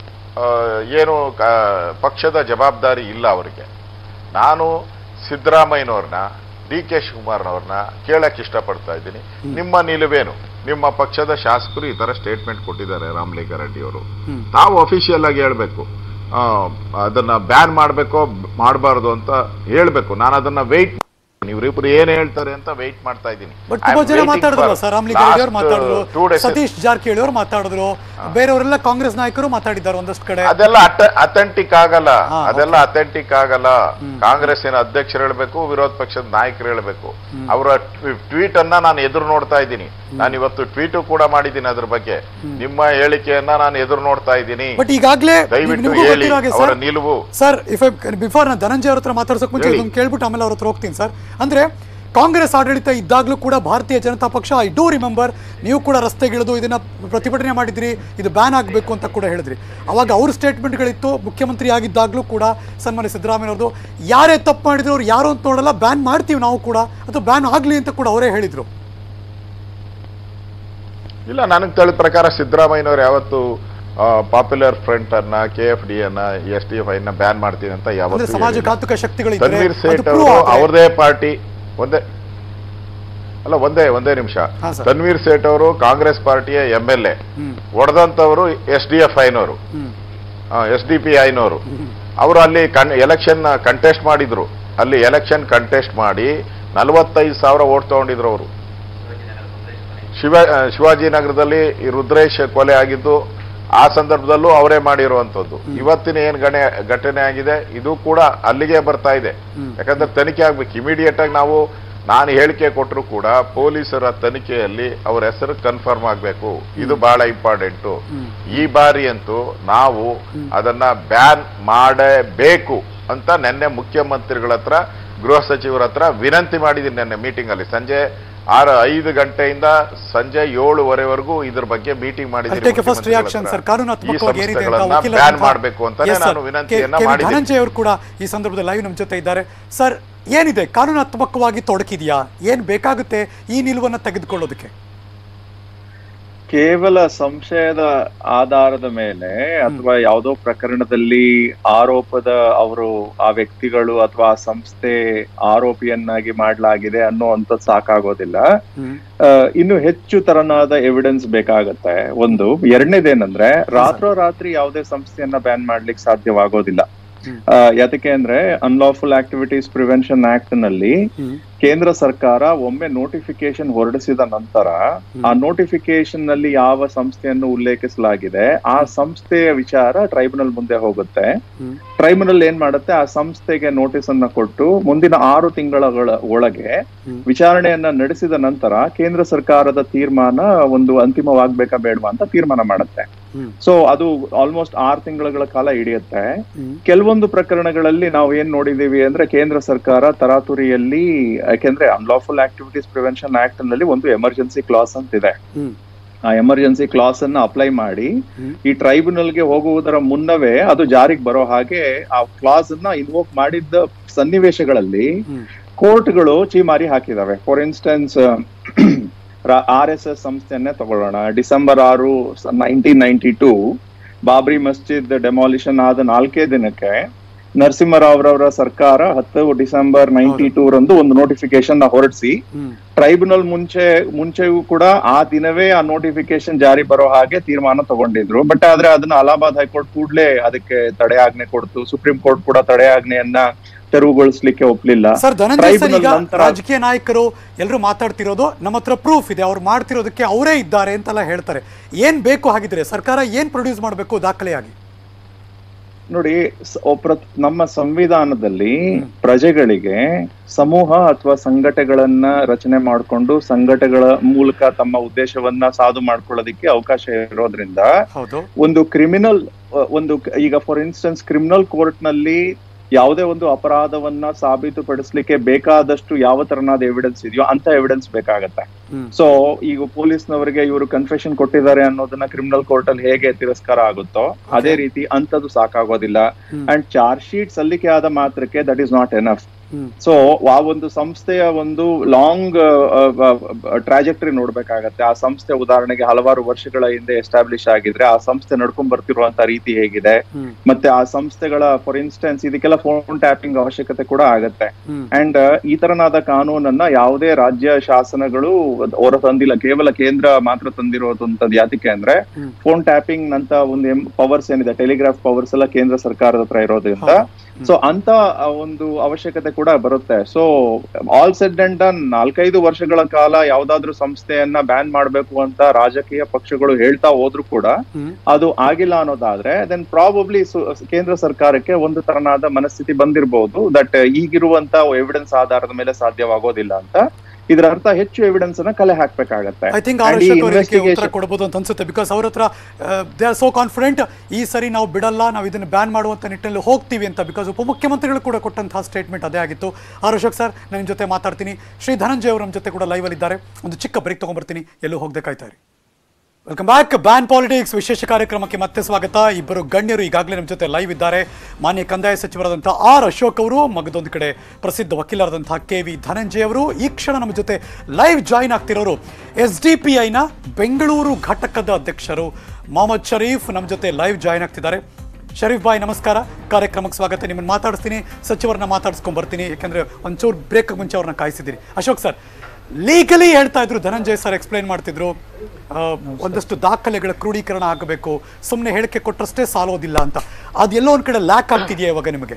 ಏನು ಕ- ಪಕ್ಷದ ಜವಾಬ್ದಾರಿ ಇಲ್ಲ ಅವರಿಗೆ ನಾನು ಸಿದ್ದರಾಮಯ್ಯನವ್ರನ್ನ ಡಿ ಕೆ ಶಿವಕುಮಾರ್ನವ್ರನ್ನ ಕೇಳಕ್ ಇಷ್ಟಪಡ್ತಾ ಇದ್ದೀನಿ ನಿಮ್ಮ ನಿಲುವೇನು ನಿಮ್ಮ ಪಕ್ಷದ ಶಾಸಕರು ಈ ತರ ಸ್ಟೇಟ್ಮೆಂಟ್ ಕೊಟ್ಟಿದ್ದಾರೆ ರಾಮಲಿಂಗಾರೆಡ್ಡಿ ಅವರು ತಾವು ಅಫಿಷಿಯಲ್ ಆಗಿ ಹೇಳ್ಬೇಕು ಆ, ಅದನ್ನ ಬ್ಯಾನ್ ಮಾಡಬೇಕೋ ಮಾಡಬಾರ್ದು ಅಂತ ಹೇಳ್ಬೇಕು ನಾನು ಅದನ್ನ ವೆಯ್ಟ್ ಇವರಿಬ್ರು ಏನ್ ಹೇಳ್ತಾರೆ ಅಂತ ವೆಯ್ಟ್ ಮಾಡ್ತಾ ಇದ್ದೀನಿ ಬಟ್ ತುಂಬಾ ಜನ ಮಾತಾಡಿದ್ರು ಸರ್ ರಾಮಲಿಂಗಾರೆಡ್ಡಿ ಅವ್ರು ಮಾತಾಡಿದ್ರು ಟೂ ಡೇಸ್ ಸತೀಶ್ ಜಾರಕಿಹೊಳಿ ಅವರು ಮಾತಾಡಿದ್ರು ಬೇರೆಯವರೆಲ್ಲ ಕಾಂಗ್ರೆಸ್ ನಾಯಕರು ಮಾತಾಡಿದ್ದಾರೆ ಒಂದಷ್ಟು ಕಡೆ ಅದೆಲ್ಲ ಅಥೆಂಟಿಕ್ ಆಗಲ್ಲ ಅದೆಲ್ಲ ಅಥೆಂಟಿಕ್ ಆಗಲ್ಲ ಕಾಂಗ್ರೆಸ್ಸಿನ ಅಧ್ಯಕ್ಷರು ಹೇಳ್ಬೇಕು ವಿರೋಧ ಪಕ್ಷದ ನಾಯಕರು ಹೇಳ್ಬೇಕು ಅವರ ಟ್ವೀಟ್ ಅನ್ನ ನಾನು ಎದುರು ನೋಡ್ತಾ ಇದ್ದೀನಿ ನಾನು ಇವತ್ತು ಟ್ವೀಟು ಕೂಡ ಮಾಡಿದ್ದೀನಿ ಅದ್ರ ಬಗ್ಗೆ ನಿಮ್ಮ ಹೇಳಿಕೆಯನ್ನ ನಾನು ಎದುರು ನೋಡ್ತಾ ಇದ್ದೀನಿ ಬಟ್ ಈಗಾಗಲೇ ದಯವಿಟ್ಟು ನಿಮಗೂ ಹೇಳಿ ಗೊತ್ತಿರೋ ಹಾಗೆ ಅವರ ಸರ್ ನಿಲುವು ಸರ್ ಇಫ್ ಬಿಫೋರ್ ನಾನು ಧನಂಜಯ ಅವ್ರ ಹತ್ರ ಮಾತಾಡ್ಸಕ್ ಮುಂಚೆ ಹೇಳಿ. ಇದನ್ನ ಕೇಳ್ಬಿಟ್ಟು ಆಮೇಲೆ ಅವ್ರ ಹತ್ರ ಹೋಗ್ತೀನಿ ಸರ್ ಅಂದ್ರೆ ಕಾಂಗ್ರೆಸ್ ಆಡಳಿತ ಇದ್ದಾಗಲೂ ಕೂಡ ಭಾರತೀಯ ಜನತಾ ಪಕ್ಷ ಐ ಡೂ ರಿಮೆಂಬರ್ ನೀವು ಕೂಡ ರಸ್ತೆಗಿಳಿದು ಇದನ್ನ ಪ್ರತಿಭಟನೆ ಮಾಡಿದ್ರಿ ಇದು ಬ್ಯಾನ್ ಆಗಬೇಕು ಅಂತ ಕೂಡ ಹೇಳಿದ್ರಿ ಅವಾಗ ಅವ್ರ ಸ್ಟೇಟ್ಮೆಂಟ್ಗಳಿತ್ತು ಮುಖ್ಯಮಂತ್ರಿ ಆಗಿದ್ದಾಗಲೂ ಕೂಡ ಸನ್ಮಾನ್ಯ ಸಿದ್ದರಾಮಯ್ಯವ್ರದ್ದು ಯಾರೇ ತಪ್ಪು ಮಾಡಿದ್ರು ಅವ್ರು ಯಾರು ಅಂತ ನೋಡಲ್ಲ ಬ್ಯಾನ್ ಮಾಡ್ತೀವಿ ನಾವು ಕೂಡ ಅಥವಾ ಬ್ಯಾನ್ ಆಗಲಿ ಅಂತ ಕೂಡ ಅವರೇ ಹೇಳಿದ್ರು ಇಲ್ಲ ನನಗೆ ತಿಳಿದ ಪ್ರಕಾರ ಸಿದ್ದರಾಮಯ್ಯನವ್ರು ಯಾವತ್ತು ಪಾಪ್ಯುಲರ್ ಫ್ರಂಟ್ ಅನ್ನ ಕೆ ಎಫ್ ಡಿ ಅನ್ನ ಎಸ್ ಟಿ ಎಫ್ ಐನ ಬ್ಯಾನ್ ಮಾಡ್ತೀನಿ ಅಂತ ಅಂದ್ರೆ ಯಾವತ್ತು ಸಮಾಜಘಾತುಕ ಶಕ್ತಿಗಳಿದ್ರೆ ತನ್ವೀರ್ ಅದು ಸೇಠ್ prove ಅವರು ಆದ್ರೆ- ಅವ್ರದೇ ಪಾರ್ಟಿ ಒಂದೇ ಅಲ್ಲ ಒಂದೇ ಒಂದೇ ನಿಮಿಷ ಹಾ, ಸರ್. ತನ್ವೀರ್ ಸೇಠ್ ಅವರು ಕಾಂಗ್ರೆಸ್ ಪಾರ್ಟಿಯ ಎಂ ಎಲ್ ಎ ಹ್ಮ್ ಹೊಡೆದಂತವರು ಎಸ್ ಡಿ ಎಫ್ ಐನವರು ಹ್ಮ್ ಎಸ್ ಡಿ ಪಿ ಐನವರು ಅವರು ಅಲ್ಲಿ ಕನ್ ಎಲೆಕ್ಷನ್ ಕಂಟೆಸ್ಟ್ ಮಾಡಿದ್ರು ಅಲ್ಲಿ ಎಲೆಕ್ಷನ್ ಕಂಟೆಸ್ಟ್ ಮಾಡಿ ನಲವತ್ತೈದು ಸಾವಿರ ಓಟ್ ತಗೊಂಡಿದ್ರು ಅವರು ಶಿವ ಆ, ಶಿವಾಜಿನಗರದಲ್ಲಿ ಈ ರುದ್ರೇಶ್ ಕೊಲೆ ಆಗಿದ್ದು ಆ ಸಂದರ್ಭದಲ್ಲೂ ಅವರೇ ಮಾಡಿರುವಂತದ್ದು ಇವತ್ತಿನ ಏನ್ ಗಣೆ ಘಟನೆ ಆಗಿದೆ ಇದು ಕೂಡ ಅಲ್ಲಿಗೆ ಬರ್ತಾ ಇದೆ ಯಾಕಂದ್ರೆ ತನಿಖೆ ಆಗ್ಬೇಕು ಇಮಿಡಿಯೇಟ್ ಆಗಿ ನಾವು ನಾನು ಹೇಳಿಕೆ ಕೊಟ್ಟರು ಕೂಡ ಪೊಲೀಸರ ತನಿಖೆಯಲ್ಲಿ ಅವ್ರ ಹೆಸರು ಕನ್ಫರ್ಮ್ ಆಗಬೇಕು ಇದು ಬಹಳ ಇಂಪಾರ್ಟೆಂಟು ಈ ಬಾರಿ ಅಂತೂ ನಾವು ಅದನ್ನ ಬ್ಯಾನ್ ಮಾಡಬೇಕು ಅಂತ ನಿನ್ನೆ ಮುಖ್ಯಮಂತ್ರಿಗಳ ಹತ್ರ ಗೃಹ ಸಚಿವರ ಹತ್ರ ವಿನಂತಿ ಮಾಡಿದ್ದೀನಿ ನಿನ್ನೆ ಮೀಟಿಂಗ್ ಅಲ್ಲಿ ಸಂಜೆ ಆರು ಐದು ಗಂಟೆಯಿಂದ ಸಂಜೆ ಏಳುವರೆವರೆಗೂ ಇದ್ರ ಬಗ್ಗೆ meeting I'll take a first reaction, sir. ಕಾನೂನಾತ್ಮಕವಾಗಿ ಏನಿದೆ ಅಂತ ವಕೀಲರ ಬ್ಯಾನ್ ಮುಖ- ಮಾಡಬೇಕು ಅಂತಾನೆ Yes, sir. ನಾನು ಕೆ- ವಿನಂತಿಯನ್ನ ಕೆ ವಿ ಮಾಡಿದ್ದೀನಿ ಧನಂಜಯ ಅವರು ಕೂಡ ಈ ಸಂದರ್ಭದಲ್ಲಿ ಲೈವ್ ನಮ್ಮ ಜೊತೆ ಇದ್ದಾರೆ ಸರ್ ಏನಿದೆ ಕಾನೂನಾತ್ಮಕವಾಗಿ ತೊಡಕಿದೆಯಾ ಏನ್ ಬೇಕಾಗುತ್ತೆ ಈ ನಿಲುವನ್ನ ತೆಗೆದುಕೊಳ್ಳೋದಕ್ಕೆ ಕೇವಲ ಸಂಶಯದ ಆಧಾರದ ಮೇಲೆ ಅಥವಾ ಯಾವುದೋ ಪ್ರಕರಣದಲ್ಲಿ ಆರೋಪದ ಅವರು ಆ ವ್ಯಕ್ತಿಗಳು ಅಥವಾ ಆ ಸಂಸ್ಥೆ ಆರೋಪಿಯನ್ನಾಗಿ ಮಾಡಲಾಗಿದೆ ಅನ್ನೋಂಥದ್ದು ಸಾಕಾಗೋದಿಲ್ಲ ಆ, ಇನ್ನು ಹೆಚ್ಚು ತರನಾದ ಎವಿಡೆನ್ಸ್ ಬೇಕಾಗತ್ತೆ ಒಂದು ಎರಡನೇದೇನಂದ್ರೆ ರಾತ್ರೋರಾತ್ರಿ ಯಾವುದೇ ಸಂಸ್ಥೆಯನ್ನ ಬ್ಯಾನ್ ಮಾಡ್ಲಿಕ್ಕೆ ಸಾಧ್ಯವಾಗೋದಿಲ್ಲ ಆ, ಯಾತಕ್ಕೆ ಅಂದ್ರೆ ಅನ್ಲಾಫುಲ್ ಆಕ್ಟಿವಿಟೀಸ್ ಪ್ರಿವೆನ್ಷನ್ ಆಕ್ಟ್ ನಲ್ಲಿ ಕೇಂದ್ರ ಸರ್ಕಾರ ಒಮ್ಮೆ ನೋಟಿಫಿಕೇಶನ್ ಹೊರಡಿಸಿದ ನಂತರ ಆ ನೋಟಿಫಿಕೇಶನ್ ನಲ್ಲಿ ಯಾವ ಸಂಸ್ಥೆಯನ್ನು ಉಲ್ಲೇಖಿಸಲಾಗಿದೆ ಆ ಸಂಸ್ಥೆಯ ವಿಚಾರ ಟ್ರೈಬ್ಯುನಲ್ ಮುಂದೆ ಹೋಗುತ್ತೆ ಟ್ರೈಬ್ಯುನಲ್ ಏನ್ ಮಾಡುತ್ತೆ ಆ ಸಂಸ್ಥೆಗೆ ನೋಟಿಸ್ ಅನ್ನ ಕೊಟ್ಟು ಮುಂದಿನ ಆರು ತಿಂಗಳ ಒಳಗೆ ವಿಚಾರಣೆಯನ್ನ ನಡೆಸಿದ ನಂತರ ಕೇಂದ್ರ ಸರ್ಕಾರದ ತೀರ್ಮಾನ ಒಂದು ಅಂತಿಮವಾಗ್ಬೇಕಾ ಬೇಡವಾ ಅಂತ ತೀರ್ಮಾನ ಮಾಡುತ್ತೆ ಸೊ ಅದು ಆಲ್ಮೋಸ್ಟ್ ಆರು ತಿಂಗಳ ಕಾಲ ಹಿಡಿಯುತ್ತೆ ಕೆಲವೊಂದು ಪ್ರಕರಣಗಳಲ್ಲಿ ನಾವು ಏನ್ ನೋಡಿದೀವಿ ಅಂದ್ರೆ ಕೇಂದ್ರ ಸರ್ಕಾರ ತರಾತುರಿಯಲ್ಲಿ ಯಾಕೆಂದ್ರೆ ಅನ್ಲಾಫುಲ್ ಆಕ್ಟಿವಿಟೀಸ್ ಪ್ರಿವೆನ್ಷನ್ ಆಕ್ಟ್ ನಲ್ಲಿ ಒಂದು ಎಮರ್ಜೆನ್ಸಿ ಕ್ಲಾಸ್ ಅಂತ ಇದೆ ಆ ಎಮರ್ಜೆನ್ಸಿ ಕ್ಲಾಸ್ ಅನ್ನ ಅಪ್ಲೈ ಮಾಡಿ ಈ ಟ್ರೈಬ್ಯುನಲ್ ಗೆ ಹೋಗುವುದರ ಮುನ್ನವೇ ಅದು ಜಾರಿಗೆ ಬರೋ ಹಾಗೆ ಆ ಕ್ಲಾಸ್ ಅನ್ನ ಇನ್ವೋಕ್ ಮಾಡಿದ್ದ ಸನ್ನಿವೇಶಗಳಲ್ಲಿ ಕೋರ್ಟ್ಗಳು ಚೀಮಾರಿ ಹಾಕಿದಾವೆ for instance R S S ಸಂಸ್ಥೆಯನ್ನೇ ತಗೊಳ್ಳೋಣ ಡಿಸೆಂಬರ್ ಆರು nineteen ninety two Babri Masjid demolition ಆದ ನಾಲ್ಕೇ ದಿನಕ್ಕೆ ನರಸಿಂಹರಾವ್ರವರ ಸರ್ಕಾರ ಹತ್ತು ಡಿಸೆಂಬರ್ ನೈನ್ಟಿ ಟೂ ರಂದು ಒಂದು ನೋಟಿಫಿಕೇಶನ್ ನ ಹೊರಡಿಸಿ ಟ್ರೈಬ್ಯುನಲ್ ಮುಂಚೆ ಮುಂಚೆಯೂ ಕೂಡ ಆ ದಿನವೇ ಆ ನೋಟಿಫಿಕೇಶನ್ ಜಾರಿ ಬರೋ ಹಾಗೆ ತೀರ್ಮಾನ ತಗೊಂಡಿದ್ರು ಬಟ್ ಆದ್ರೆ ಅದನ್ನ ಅಲಹಾಬಾದ್ ಹೈಕೋರ್ಟ್ ಕೂಡ್ಲೇ ಅದಕ್ಕೆ ತಡೆ ಆಜ್ಞೆ ಕೊಡ್ತು ಸುಪ್ರೀಂ ಕೋರ್ಟ್ ಕೂಡ ತಡೆ ಆಜ್ಞೆಯನ್ನ ತೆರವುಗೊಳಿಸ್ಲಿಕ್ಕೆ ಒಪ್ಲಿಲ್ಲ ಸರ್ ಧನಂಜಯ್ ಸರ್ Tribunal ಈಗ ನಂತರ ರಾಜಕೀಯ ನಾಯಕರು ಎಲ್ಲರೂ ಮಾತಾಡ್ತಿರೋದು ನಮ್ಮ ಹತ್ರ ಪ್ರೂಫ್ ಇದೆ ಅವ್ರು ಮಾಡ್ತಿರೋದಕ್ಕೆ ಅವರೇ ಇದ್ದಾರೆ ಅಂತೆಲ್ಲ ಹೇಳ್ತಾರೆ ಏನ್ ಬೇಕು ಹಾಗಿದ್ರೆ ಸರ್ಕಾರ ಏನ್ ಪ್ರೊಡ್ಯೂಸ್ ಮಾಡಬೇಕು ದಾಖಲೆಯಾಗಿ ನೋಡಿ ಸ- ಒಬ್ರ ನಮ್ಮ ಸಂವಿಧಾನದಲ್ಲಿ ಪ್ರಜೆಗಳಿಗೆ ಸಮೂಹ ಅಥವಾ ಸಂಘಟನೆಗಳನ್ನ ರಚನೆ ಮಾಡಿಕೊಂಡು ಸಂಘಟನೆಗಳ ಮೂಲಕ ತಮ್ಮ ಉದ್ದೇಶವನ್ನ ಸಾಧು ಮಾಡ್ಕೊಳ್ಳೋದಿಕ್ಕೆ ಅವಕಾಶ ಇರೋದ್ರಿಂದ ಹೌದು ಒಂದು ಕ್ರಿಮಿನಲ್ ಒಂದು ಕ- ಈಗ ಫಾರ್ ಇನ್ಸ್ಟೆನ್ಸ್ ಕ್ರಿಮಿನಲ್ ಕೋರ್ಟ್ ನಲ್ಲಿ ಯಾವುದೇ ಒಂದು ಅಪರಾಧವನ್ನ ಸಾಬೀತುಪಡಿಸ್ಲಿಕ್ಕೆ ಬೇಕಾದಷ್ಟು ಯಾವ ತರನಾದ ಎವಿಡೆನ್ಸ್ ಇದೆಯೋ ಅಂತ ಎವಿಡೆನ್ಸ್ ಬೇಕಾಗತ್ತೆ ಸೊ ಈಗ ಪೊಲೀಸ್ನವರಿಗೆ ಇವರು ಕನ್ಫೆಷನ್ ಕೊಟ್ಟಿದ್ದಾರೆ ಅನ್ನೋದನ್ನ ಕ್ರಿಮಿನಲ್ ಕೋರ್ಟ್ ಅಲ್ಲಿ ಹೇಗೆ ತಿರಸ್ಕಾರ ಆಗುತ್ತೋ ಅದೇ ರೀತಿ ಅಂತದ್ದು ಸಾಕಾಗೋದಿಲ್ಲ ಅಂಡ್ ಚಾರ್ಜ್ ಶೀಟ್ ಸಲ್ಲಿಕೆ ಆದ ಮಾತ್ರಕ್ಕೆ that is not enough so ಆ ಒಂದು ಸಂಸ್ಥೆಯ ಒಂದು ಲಾಂಗ್ ಟ್ರಾಜೆಕ್ಟರಿ ನೋಡ್ಬೇಕಾಗತ್ತೆ ಆ ಸಂಸ್ಥೆ ಉದಾಹರಣೆಗೆ ಹಲವಾರು ವರ್ಷಗಳ ಹಿಂದೆ ಎಸ್ಟಾಬ್ಲಿಷ್ ಆಗಿದ್ರೆ ಆ ಸಂಸ್ಥೆ ನಡ್ಕೊಂಡ್ ಬರ್ತಿರುವಂತ ರೀತಿ ಹೇಗಿದೆ ಮತ್ತೆ ಆ ಸಂಸ್ಥೆಗಳ ಫಾರ್ ಇನ್ಸ್ಟೆನ್ಸ್ ಇದಕ್ಕೆಲ್ಲ ಫೋನ್ ಟ್ಯಾಪಿಂಗ್ ಅವಶ್ಯಕತೆ ಕೂಡ ಆಗತ್ತೆ ಅಂಡ್ ಈ ತರನಾದ ಕಾನೂನನ್ನ ಯಾವುದೇ ರಾಜ್ಯ ಶಾಸನಗಳು ಹೊರ ತಂದಿಲ್ಲ ಕೇವಲ ಕೇಂದ್ರ ಮಾತ್ರ ತಂದಿರೋದಂತದ್ದು ಯಾತಕ್ಕೆ ಅಂದ್ರೆ ಫೋನ್ ಟ್ಯಾಪಿಂಗ್ ನಂತ ಒಂದು ಪವರ್ಸ್ ಏನಿದೆ ಟೆಲಿಗ್ರಾಫ್ ಪವರ್ಸ್ ಎಲ್ಲ ಕೇಂದ್ರ ಸರ್ಕಾರದ ಹತ್ರ ಇರೋದ್ರಿಂದ ಸೊ ಅಂತ ಆ ಒಂದು ಅವಶ್ಯಕತೆ ಕೂಡ ಬರುತ್ತೆ so all said and done ನಾಲ್ಕೈದು ವರ್ಷಗಳ ಕಾಲ ಯಾವ್ದಾದ್ರು ಸಂಸ್ಥೆಯನ್ನ ಬ್ಯಾನ್ ಮಾಡ್ಬೇಕು ಅಂತ ರಾಜಕೀಯ ಪಕ್ಷಗಳು ಹೇಳ್ತಾ ಹೋದ್ರು ಕೂಡ ಅದು ಆಗಿಲ್ಲ ಅನ್ನೋದಾದ್ರೆ ದೆನ್ ಪ್ರಾಬಬ್ಲಿ ಕೇಂದ್ರ ಸರ್ಕಾರಕ್ಕೆ ಒಂದು ತರನಾದ ಮನಸ್ಥಿತಿ ಬಂದಿರಬಹುದು ದಟ್ ಈಗಿರುವಂತ ಎವಿಡೆನ್ಸ್ ಆಧಾರದ ಮೇಲೆ ಸಾಧ್ಯವಾಗೋದಿಲ್ಲ ಅಂತ ಇದರ ಅರ್ಥ ಹೆಚ್ಚು ಎವಿಡೆನ್ಸ್ ಅನ್ನ ಕಲೆ ಹಾಕ್ಬೇಕಾಗತ್ತೆ ಐ ಥಿಂಕ್ And ಆರ್ ಈ ಅಶೋಕ್ ಅವರು ಇದಕ್ಕೆ ಉತ್ತರ investigation- ಕೊಡ್ಬೋದು ಅಂತ ಅನ್ಸುತ್ತೆ ಬಿಕಾಸ್ ಅವ್ರ ಹತ್ರ ದೇ ಆರ್ ಸೋ ಕಾನ್ಫಿಡೆಂಟ್ ಈ ಸರಿ ನಾವು ಬಿಡಲ್ಲ ನಾವು ಇದನ್ನು ಬ್ಯಾನ್ ಮಾಡುವಂತ ನಿಟ್ಟಿನಲ್ಲಿ ಹೋಗ್ತೀವಿ ಅಂತ ಬಿಕಾಸ್ ಉಪಮುಖ್ಯಮಂತ್ರಿಗಳು ಕೂಡ ಕೊಟ್ಟಂತಹ ಸ್ಟೇಟ್ಮೆಂಟ್ ಅದೇ ಆಗಿತ್ತು ಆರ್ ಅಶೋಕ್ ಸರ್ ನಾನು ನಿಮ್ಮ ಜೊತೆ ಮಾತಾಡ್ತೀನಿ ಶ್ರೀ ಧನಂಜಯ ಅವರು ನಮ್ಮ ಜೊತೆ ಕೂಡ ಲೈವ್ ಅಲ್ಲಿ ಇದ್ದಾರೆ ಒಂದು ಚಿಕ್ಕ ಬ್ರೇಕ್ ತಗೊಂಡ್ಬರ್ತೀನಿ ಎಲ್ಲೂ ಹೋಗದೆ ಕಾಯ್ತಾ ಇರಿ ವೆಲ್ಕಮ್ ಬ್ಯಾಕ್ ಬ್ಯಾನ್ ಪಾಲಿಟಿಕ್ಸ್ ವಿಶೇಷ ಕಾರ್ಯಕ್ರಮಕ್ಕೆ ಮತ್ತೆ ಸ್ವಾಗತ ಇಬ್ಬರು ಗಣ್ಯರು ಈಗಾಗಲೇ ನಮ್ಮ ಜೊತೆ ಲೈವ್ ಇದ್ದಾರೆ ಮಾನ್ಯ ಕಂದಾಯ ಸಚಿವರಾದಂತಹ ಆರ್ ಅಶೋಕ್ ಅವರು ಮಗದೊಂದು ಕಡೆ ಪ್ರಸಿದ್ಧ ವಕೀಲರಾದಂತಹ ಕೆ ವಿ ಧನಂಜಯ ಅವರು ಈ ಕ್ಷಣ ನಮ್ಮ ಜೊತೆ ಲೈವ್ ಜಾಯಿನ್ ಆಗ್ತಿರೋರು ಎಸ್ ಡಿ ಪಿ ಐನ ಬೆಂಗಳೂರು ಘಟಕದ ಅಧ್ಯಕ್ಷರು ಮೊಹಮ್ಮದ್ ಶರೀಫ್ ನಮ್ಮ ಜೊತೆ ಲೈವ್ ಜಾಯಿನ್ ಆಗ್ತಿದ್ದಾರೆ ಶರೀಫ್ ಬಾಯ್ ನಮಸ್ಕಾರ ಕಾರ್ಯಕ್ರಮಕ್ಕೆ ಸ್ವಾಗತ ನಿಮ್ಮನ್ನು ಮಾತಾಡಿಸ್ತೀನಿ ಸಚಿವರನ್ನ ಮಾತಾಡಿಸ್ಕೊಂಡ್ ಬರ್ತೀನಿ ಯಾಕಂದ್ರೆ ಒಂಚೂರು ಬ್ರೇಕ್ ಮುಂಚೆ ಅವ್ರನ್ನ ಕಾಯಿಸಿದ್ದೀರಿ ಅಶೋಕ್ ಸರ್ ಲೀಗಲಿ ಹೇಳ್ತಾ ಇದ್ರು ಧನಂಜಯ್ ಸರ್ ಎಕ್ಸ್ಪ್ಲೈನ್ ಮಾಡ್ತಿದ್ರು ಆ, ಒಂದಷ್ಟು ದಾಖಲೆಗಳ ಕ್ರೋಢೀಕರಣ ಆಗಬೇಕು ಸುಮ್ಮನೆ ಹೇಳಿಕೆ ಕೊಟ್ಟರಷ್ಟೇ ಸಾಲೋದಿಲ್ಲ ಅಂತ ಅದೆಲ್ಲೋ ಒಂದ್ ಕಡೆ ಲ್ಯಾಕ್ ಆಗ್ತಿದೆಯಾ ಇವಾಗ ನಿಮಗೆ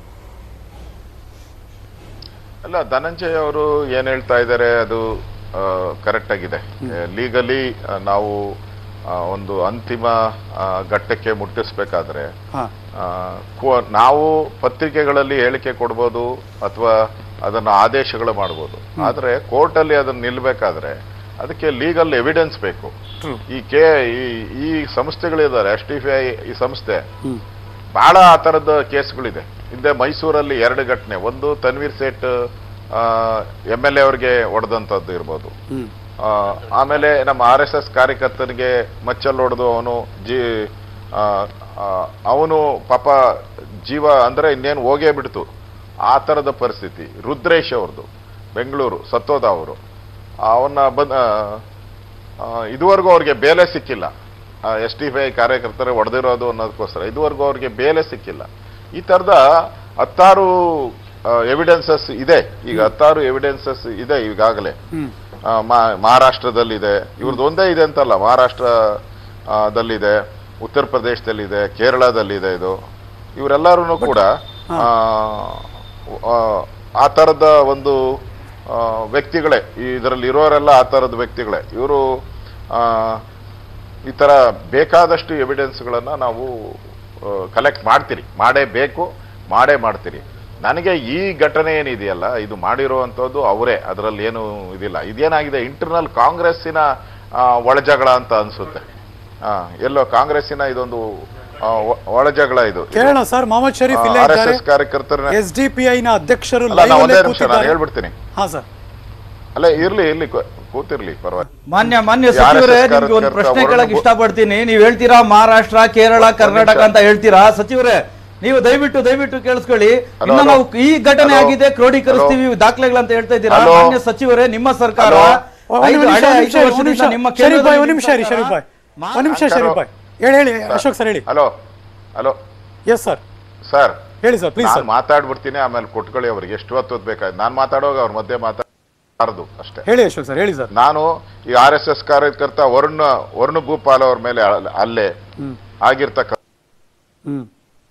ಅಲ್ಲ ಧನಂಜಯ್ ಅವರು ಏನ್ ಹೇಳ್ತಾ ಇದ್ದಾರೆ ಅದು ಕರೆಕ್ಟ್ ಆಗಿದೆ ಲೀಗಲಿ ನಾವು ಆ, ಒಂದು ಅಂತಿಮ ಆ, ಘಟ್ಟಕ್ಕೆ ಮುಟ್ಟಿಸ್ಬೇಕಾದ್ರೆ ಹಾ ಆ, ಕೋ- ನಾವು ಪತ್ರಿಕೆಗಳಲ್ಲಿ ಹೇಳಿಕೆ ಕೊಡ್ಬೋದು ಅಥವಾ ಅದನ್ನ ಆದೇಶಗಳು ಮಾಡ್ಬೋದು ಆದ್ರೆ ಕೋರ್ಟಲ್ಲಿ ಅದನ್ನ ನಿಲ್ಬೇಕಾದ್ರೆ ಅದಕ್ಕೆ ಲೀಗಲ್ ಎವಿಡೆನ್ಸ್ ಬೇಕು ಈ ಕೆ ಈ ಈ ಸಂಸ್ಥೆಗಳಿದ್ದಾರೆ ಎಸ್ ಟಿ ಐ ಈ ಸಂಸ್ಥೆ ಬಹಳ ಆ ಥರದ ಕೇಸ್ಗಳಿದೆ ಹಿಂದೆ ಮೈಸೂರಲ್ಲಿ ಎರಡು ಘಟನೆ ಒಂದು Tanveer Sait M L A ಅವ್ರಿಗೆ ಹೊಡೆದಂಥದ್ದು ಇರ್ಬೋದು ಆ, ಆಮೇಲೆ ನಮ್ಮ ಆರ್ ಎಸ್ ಎಸ್ ಕಾರ್ಯಕರ್ತನಿಗೆ ಮಚ್ಚಲ್ಲಿ ಹೊಡೆದು ಅವನು ಜಿ ಅವನು ಪಾಪ ಜೀವ ಅಂದ್ರೆ ಇನ್ನೇನು ಹೋಗೇ ಬಿಡ್ತು ಆ ಥರದ ಪರಿಸ್ಥಿತಿ ರುದ್ರೇಶ್ ಅವ್ರದ್ದು ಬೆಂಗಳೂರು ಸತ್ತೋದ ಅವರು ಅವನ್ನ ಬಂದ ಇದುವರೆಗೂ ಅವ್ರಿಗೆ ಬೇಲೆ ಸಿಕ್ಕಿಲ್ಲ ಎಸ್ ಟಿ ಐ ಕಾರ್ಯಕರ್ತರೇ ಹೊಡೆದಿರೋದು ಅನ್ನೋದಕ್ಕೋಸ್ಕರ ಇದುವರೆಗೂ ಅವ್ರಿಗೆ ಬೇಲೆ ಸಿಕ್ಕಿಲ್ಲ ಈ ಥರದ ಹತ್ತಾರು ಎವಿಡೆನ್ಸಸ್ ಇದೆ ಈಗ ಹತ್ತಾರು ಎವಿಡೆನ್ಸಸ್ ಇದೆ ಈಗಾಗಲೇ ಆ, ಮಾ- ಮಹಾರಾಷ್ಟ್ರದಲ್ಲಿದೆ ಇವ್ರದ್ದು ಒಂದೇ ಇದೆ ಅಂತಲ್ಲ ಮಹಾರಾಷ್ಟ್ರ ಆ, ದಲ್ಲಿದೆ ಉತ್ತರ ಪ್ರದೇಶದಲ್ಲಿದೆ ಕೇರಳದಲ್ಲಿದೆ ಇದು ಇವರೆಲ್ಲರೂ ಕೂಡ ಆ, ಆ, ಆ ಥರದ ಒಂದು ಆ, ವ್ಯಕ್ತಿಗಳೇ ಇದರಲ್ಲಿ ಇರೋರೆಲ್ಲ ಆ ಥರದ ವ್ಯಕ್ತಿಗಳೇ ಇವರು ಈ ಥರ ಬೇಕಾದಷ್ಟು ಎವಿಡೆನ್ಸ್ಗಳನ್ನು ನಾವು ಕಲೆಕ್ಟ್ ಮಾಡ್ತೀರಿ ಮಾಡೇ ಬೇಕು ಮಾಡೇ ಮಾಡ್ತೀರಿ ನನಗೆ ಈ ಘಟನೆ ಏನಿದೆಯಲ್ಲ ಇದು ಮಾಡಿರುವಂಥದ್ದು ಅವರೇ ಅದರಲ್ಲಿ ಏನು ಇದಿಲ್ಲ ಇದೇನಾಗಿದೆ ಇಂಟರ್ನಲ್ ಕಾಂಗ್ರೆಸ್ಸಿನ ಆ, ಒಳಜಗಳ ಅಂತ ಅನ್ಸುತ್ತೆ ಆ, ಎಲ್ಲೋ ಕಾಂಗ್ರೆಸ್ಸಿನ ಇದೊಂದು ಆ, ಒ- ಒಳಜಗಳ ಇದು ಕೇಳೋಣ ಸರ್ ಮೊಹಮ್ಮದ್ ಶರೀಫ್ ಇಲ್ಲೇ ಆರ್ ಎಸ್ ಇದ್ದಾರೆ ಎಸ್ ಕಾರ್ಯಕರ್ತರ ಎಸ್ ಡಿ ಪಿ ಐನ ಅಧ್ಯಕ್ಷರು ಅಲ್ಲ, ಲೈವ್ ನಾ ಅಲ್ಲೇ ಒಂದೇ ನಿಮಿಷ ನಾನು ಕೂತಿದ್ದಾರೆ ಹೇಳ್ಬಿಡ್ತೀನಿ ಹಾ ಸರ್ ಅಲ್ಲ ಇರ್ಲಿ ಇರ್ಲಿ ಕೂ- ಕೂತಿರ್ಲಿ ಪರವಾಗಿಲ್ಲ ಮಾನ್ಯ ಮಾನ್ಯ ಈ RSS ಸಚಿವರೇ ನಿಮ್ಗೆ ಒಂದು ಕಾರ್ಯಕರ್ತ ಪ್ರಶ್ನೆ ವರುಣ್ ಕೇಳಕ್ ಗೋ- ಇಷ್ಟಪಡ್ತೀನಿ ನೀವು ಹೇಳ್ತೀರಾ ಮಹಾರಾಷ್ಟ್ರ ಕೇರಳ ಒಂದ್ ಕರ್ನಾಟಕ ನಿಮಿಷ. ಅಂತ ಹೇಳ್ತೀರಾ ಸಚಿವರೇ ನೀವು ದಯವಿಟ್ಟು ದಯವಿಟ್ಟು ಕೇಳಿಸ್ಕೊಳ್ಳಿ ಹಲೋ, ಇನ್ನು ಹಲೋ. ನಾವು ಈ ಘಟನೆ ಹಲೋ. ಆಗಿದೆ ಕ್ರೋಢೀಕರಿಸ್ತೀವಿ ದಾಖಲೆಗಳಂತ ಹೇಳ್ತಾ ಇದ್ದೀರಾ ಹಲೋ. ಮಾನ್ಯ ಸಚಿವರೇ ನಿಮ್ಮ ಸರ್ಕಾರ ಹಲೋ. ಒಂದ್ ಐದು- ನಿಮಿಷ, ಹಳೆ ಒಂದ್ ಐದು ನಿಮಿಷ, ಒಂದ್ ವರ್ಷದಿಂದ ನಿಮಿಷ. ನಿಮ್ಮ ಶರೀಫ್ ಬಾಯ್, ಒಂದ್ ಕೇಂದ್ರದಲ್ಲಿ ನಿಮಿಷ ಇರಿ, ನಿಮ್ಮ ಶರೀಫ್ ಬಾಯ್. ಸರ್ಕಾರ ಒಂದ್ ನಿಮಿಷ ಸರ್ಕಾರ- ಶರೀಫ್ ಬಾಯ್ ಹೇಳಿ ಹೇಳಿ ಅಶೋಕ್ ಸರ್ ಹೇಳಿ hello hello S sir sir ಹೇಳಿ ಸರ್ ಪ್ಲೀಸ್ ನಾನು ಸರ್ ಮಾತಾಡ್ಬಿಡ್ತೀನಿ ಆಮೇಲೆ ಕೊಟ್ಕೊಳ್ಳಿ ಅವ್ರಿಗೆ ಎಷ್ಟು ಹೊತ್ತು ಬೇಕಾಯ್ತು ನಾನು ಮಾತಾಡುವಾಗ ಅವ್ರ ಮಧ್ಯೆ ಮಾತಾಡಬಾರ್ದು ಅಷ್ಟೇ ಹೇಳಿ ಅಶೋಕ್ ಸರ್ ಹೇಳಿ ಸರ್ ನಾನು ಈ ಆರ್ ಎಸ್ ಎಸ್ ಕಾರ್ಯಕರ್ತ ವರುಣ್ ವರುಣ್ ಭೂಪಾಲ್ ಅವ್ರ ಮೇಲೆ ಅಲ್- ಅಲ್ಲೇ ಹ್ಮ್ ಆಗಿರ್ತಕ್ಕ ಹ್ಮ್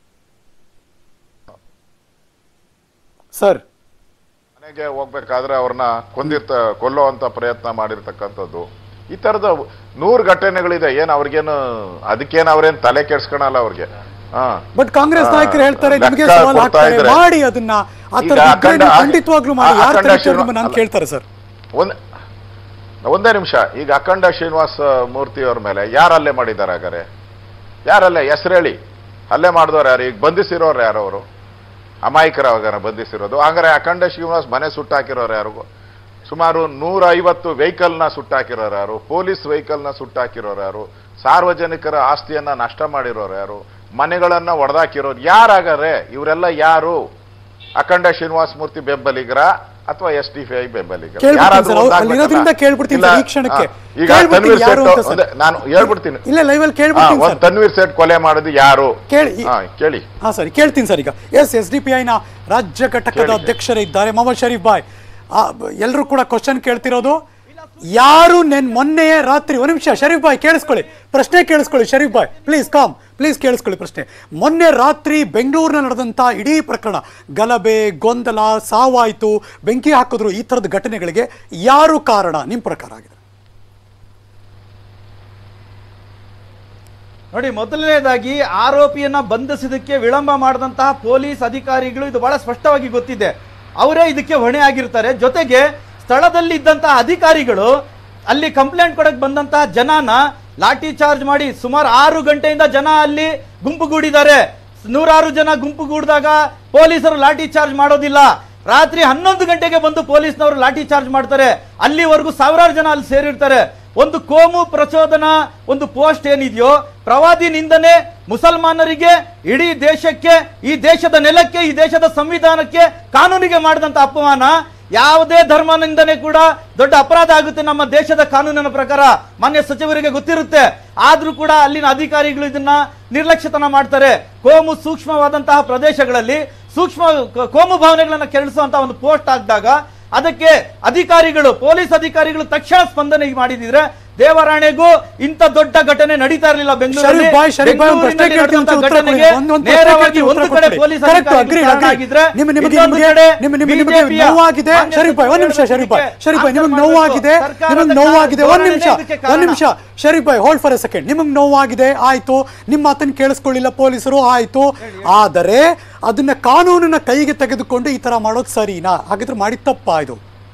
ಸರ್ ಮನೆಗೆ ಹೋಗ್ಬೇಕಾದ್ರೆ ಅವ್ರನ್ನ ಕೊಂದಿರ್ತ ಕೊಲ್ಲುವಂತ ಪ್ರಯತ್ನ ಮಾಡಿರ್ತಕ್ಕಂಥದ್ದು ಈ ತರದ ನೂರು ಘಟನೆಗಳಿದೆ ಏನ್ ಅವ್ರಿಗೇನು ಅದಕ್ಕೇನು ಅವ್ರೇನ್ ತಲೆ ಕೆಡ್ಸ್ಕೊಳಲ್ಲ ಅವ್ರಿಗೆ ಹಾ ಬಟ್ ಕಾಂಗ್ರೆಸ್ ಆ, ನಾಯಕರು ಹೇಳ್ತಾರೆ ನಿಮಗೆ ಲೆಕ್ಕ ಸವಾಲ್ ಕೊಡ್ತಾ ಹಾಕ್ತಾರೆ ಇದ್ರೆ. ಮಾಡಿ ಅದನ್ನ ಆ ಈಗ ಥರದ್ದು ಇದ್ರೆ ಅಖಂಡ- ನೀವು ಖಂಡಿತವಾಗ್ಲೂ ಮಾಡಿ ಆ- ಯಾರು ಅಖಂಡ ತನಿಖೆ ಶ್ರೀನಿವಾಸ- ನಾನು ಕೇಳ್ತಾರೆ ಸರ್ ಒಂದ್ ಒಂದೇ ನಿಮಿಷ ಈಗ ಅಖಂಡ ಶ್ರೀನಿವಾಸ ಮೂರ್ತಿ ಅವ್ರ ಮೇಲೆ ಯಾರು ಹಲ್ಲೆ ಮಾಡಿದ್ದಾರೆ ಹಾಗಾರೆ ಯಾರಲ್ಲೇ ಹೆಸರು ಹೇಳಿ ಹಲ್ಲೆ ಮಾಡಿದವ್ರು ಯಾರು ಈಗ ಬಂಧಿಸಿರೋರು ಯಾರು ಅವರು ಅಮಾಯಕರಾಗ ಬಂಧಿಸಿರೋದು ಹಂಗಾರೆ ಅಖಂಡ ಶ್ರೀನಿವಾಸ್ ಮನೆ ಸುಟ್ಟಾಕಿರೋರು ಯಾರು ಸುಮಾರು ನೂರ ಐವತ್ತು ವೆಹಿಕಲ್ನ ಸುಟ್ಟಾಕಿರೋರು ಯಾರು ಪೊಲೀಸ್ ವೆಹಿಕಲ್ನ ಸುಟ್ಟಾಕಿರೋರು ಯಾರು ಸಾರ್ವಜನಿಕರ ಆಸ್ತಿಯನ್ನ ನಷ್ಟ ಮಾಡಿರೋರು ಯಾರು ಮನೆಗಳನ್ನ ಒಡೆದಾಕಿರೋರು ಯಾರಾಗಾರೆ ಇವರೆಲ್ಲ ಯಾರು ಅಖಂಡ ಶ್ರೀನಿವಾಸ ಮೂರ್ತಿ ಬೆಂಬಲಿಗರ ಅಥವಾ ಎಸ್ ಡಿ ಐ ಬೆಂಬಲಿಗರ ಕೇಳ್ಬಿಡ್ತೀನಿ ಯಾರಾದ್ರೂ ಸರ್, ಅವ್ರು ಒಂದಾಗ್ಬೇಕಲ್ಲ? ಅಲ್ಲಿರೋದ್ರಿಂದ ಕೇಳ್ಬಿಡ್ತೀನಿ ಇಲ್ಲ, ಸರ್, ಈ ಕ್ಷಣಕ್ಕೆ. ಹಾ, ಈಗ ಕೇಳ್ಬಿಡ್ತೀನಿ ತನ್ವೀರ್ ಯಾರು ಸೇಠ್ ಅಂತ ಸರ್. ಒಂದೇ- ನಾನು ಹೇಳ್ಬಿಡ್ತೀನಿ ಇಲ್ಲ ಲೈವ್ ಅಲ್ಲಿ ಹಾ, ಕೇಳ್ಬಿಡ್ತೀನಿ ಒಂದ್ ಸರ್ ತನ್ವೀರ್ ಸೇಠ್ ಕೊಲೆ ಮಾಡಿದ್ದು ಯಾರು ಕೇಳಿ ಈ- ಹಾ ಕೇಳಿ ಹಾ ಸರಿ ಕೇಳ್ತೀನಿ ಸರ್ ಈಗ ಎಸ್ ಎಸ್ ಡಿ ಪಿ ಐನ ರಾಜ್ಯ ಘಟಕದ ಕೇಳಿ. ಅಧ್ಯಕ್ಷರೇ ಇದ್ದಾರೆ ಮೊಹಮ್ಮದ್ ಶರೀಫ್ ಬಾಯ್ ಎಲ್ಲರೂ ಕೂಡ ಕ್ವಶನ್ ಕೇಳ್ತಿರೋದು ಯಾರು ನೆನ್ ಮೊನ್ನೆಯೇ ರಾತ್ರಿ ಒಂದು ನಿಮಿಷ ಶರೀಫ್ ಬಾಯ್ ಕೇಳಿಸ್ಕೊಳ್ಳಿ ಪ್ರಶ್ನೆ ಕೇಳಿಸ್ಕೊಳ್ಳಿ Sharif bhai please calm please ಕೇಳಿಸ್ಕೊಳ್ಳಿ ಪ್ರಶ್ನೆ ಮೊನ್ನೆ ರಾತ್ರಿ ಬೆಂಗಳೂರಿನ ನಡೆದಂತ ಇಡೀ ಪ್ರಕರಣ ಗಲಭೆ ಗೊಂದಲ ಸಾವಾಯ್ತು ಬೆಂಕಿ ಹಾಕಿದ್ರು ಈ ಥರದ ಘಟನೆಗಳಿಗೆ ಯಾರು ಕಾರಣ ನಿಮ್ಮ ಪ್ರಕಾರ ಆಗಿದೆ ನೋಡಿ ಮೊದಲನೇದಾಗಿ ಆರೋಪಿಯನ್ನ ಬಂಧಿಸಿದಕ್ಕೆ ವಿಳಂಬ ಮಾಡಿದಂತಹ ಪೊಲೀಸ್ ಅಧಿಕಾರಿಗಳು ಇದು ಬಹಳ ಸ್ಪಷ್ಟವಾಗಿ ಗೊತ್ತಿದೆ ಅವರೇ ಇದಕ್ಕೆ ಹೊಣೆ ಆಗಿರ್ತಾರೆ ಜೊತೆಗೆ ಸ್ಥಳದಲ್ಲಿ ಇದ್ದಂತಹ ಅಧಿಕಾರಿಗಳು ಅಲ್ಲಿ ಕಂಪ್ಲೇಂಟ್ ಕೊಡಕ್ ಬಂದಂತಹ ಜನನ ಲಾಠಿ ಚಾರ್ಜ್ ಮಾಡಿ ಸುಮಾರು ಆರು ಗಂಟೆಯಿಂದ ಜನ ಅಲ್ಲಿ ಗುಂಪುಗೂಡಿದ್ದಾರೆ ನೂರಾರು ಜನ ಗುಂಪುಗೂಡಿದಾಗ ಪೊಲೀಸರು ಲಾಠಿ ಚಾರ್ಜ್ ಮಾಡೋದಿಲ್ಲ ರಾತ್ರಿ ಹನ್ನೊಂದು ಗಂಟೆಗೆ ಬಂದು ಪೊಲೀಸ್ನವರು ಲಾಠಿ ಚಾರ್ಜ್ ಮಾಡ್ತಾರೆ ಅಲ್ಲಿವರೆಗೂ ಸಾವಿರಾರು ಜನ ಅಲ್ಲಿ ಸೇರಿರ್ತಾರೆ ಒಂದು ಕೋಮು ಪ್ರಚೋದನಾ ಒಂದು ಪೋಸ್ಟ್ ಏನಿದೆಯೋ ಪ್ರವಾದಿ ನಿಂದನೆ ಮುಸಲ್ಮಾನರಿಗೆ ಇಡೀ ದೇಶಕ್ಕೆ ಈ ದೇಶದ ನೆಲಕ್ಕೆ ಈ ದೇಶದ ಸಂವಿಧಾನಕ್ಕೆ ಕಾನೂನಿಗೆ ಮಾಡಿದಂತ ಅಪಮಾನ ಯಾವುದೇ ಧರ್ಮ ನಿಂದನೆ ಕೂಡ ದೊಡ್ಡ ಅಪರಾಧ ಆಗುತ್ತೆ ನಮ್ಮ ದೇಶದ ಕಾನೂನಿನ ಪ್ರಕಾರ ಮಾನ್ಯ ಸಚಿವರಿಗೆ ಗೊತ್ತಿರುತ್ತೆ ಆದ್ರೂ ಕೂಡ ಅಲ್ಲಿನ ಅಧಿಕಾರಿಗಳು ಇದನ್ನ ನಿರ್ಲಕ್ಷ್ಯತನ ಮಾಡ್ತಾರೆ ಕೋಮು ಸೂಕ್ಷ್ಮವಾದಂತಹ ಪ್ರದೇಶಗಳಲ್ಲಿ ಸೂಕ್ಷ್ಮ ಕ- ಕೋಮು ಭಾವನೆಗಳನ್ನ ಕೆರಳಿಸುವಂತಹ ಒಂದು ಪೋಸ್ಟ್ ಹಾಕಿದಾಗ ಅದಕ್ಕೆ ಅಧಿಕಾರಿಗಳು ಪೊಲೀಸ್ ಅಧಿಕಾರಿಗಳು ತಕ್ಷಣ ಸ್ಪಂದನೆ ಮಾಡಿದಿದ್ರೆ ದೇವರಾಣೆಗೂ ಇಂಥ ದೊಡ್ಡ ಘಟನೆ ನಡೀತಾ ಇರಲಿಲ್ಲ ಬೆಂಗಳೂರಲ್ಲಿ ಶರೀಫ್ ಬಾಯ್ ಶರೀಫ್ ಬಾಯ್ ಒಂದು ಪ್ರಶ್ನೆ ಬೆಂಗಳೂರಿನಲ್ಲಿ ಕೇಳ್ತೀನಿ ನಡೆದಂತ ಒಂಚೂರು ಉತ್ತರ ಕೊಡಿ. ಘಟನೆಗೆ ಒಂದು- ಒಂದು ಪ್ರಶ್ನೆ ನೇರವಾಗಿ ಕೇಳ್ತೀನಿ, ಒಂದು ಉತ್ತರ ಕಡೆ ಕೊಡಿ. ಪೊಲೀಸ್ Correct, ಅಧಿಕಾರಿಗಳು agree, ಕಾರಣ agree. ಆಗಿದ್ರೆ ನಿಮ್ಮ- ನಿಮಗೆ ಇನ್ನೊಂದು ನಿಮಗೆ ಕಡೆ ನಿಮ್ಮ- ನಿಮಗೆ ನಿಮಗೆ BJP ಯ ನೋವಾಗಿದೆ ಮಾನ್ಯ ಶರೀಫ್ ಬಾಯ್ ಒಂದ್ ನಿಮಿಷ ಸಚಿವರು ಶರೀಫ್ ಬಾಯ್ ಇದಕ್ಕೆ ಶರೀಫ್ ಬಾಯ್ ನಿಮಗೆ ಆನ್ಸರ್ ನೋವಾಗಿದೆ ಮಾಡಬೇಕು. ನಿಮಗೆ ಸರ್ಕಾರದ ನೋವಾಗಿದೆ ಒಂದ್ ಧೋರಣೆನೇ ನಿಮಿಷ ಇದಕ್ಕೆ ಒಂದ್ ಕಾರಣ. ನಿಮಿಷ Sharif bhai hold for a second ನಿಮಗೆ ನೋವಾಗಿದೆ ಆಯ್ತು ನಿಮ್ಮ ಮಾತನ್ನು ಕೇಳಿಸ್ಕೊಳ್ಳಿಲ್ಲ ಪೊಲೀಸರು ಆಯ್ತು ಆದರೆ ಅದನ್ನ ಕಾನೂನನ್ನ ಕೈಗೆ ತೆಗೆದುಕೊಂಡು ಈ ತರ ಮಾಡೋದು ಸರಿನಾ ಹಾಗಿದ್ರೆ ಮಾಡಿ ತಪ್ಪಾ ಇದು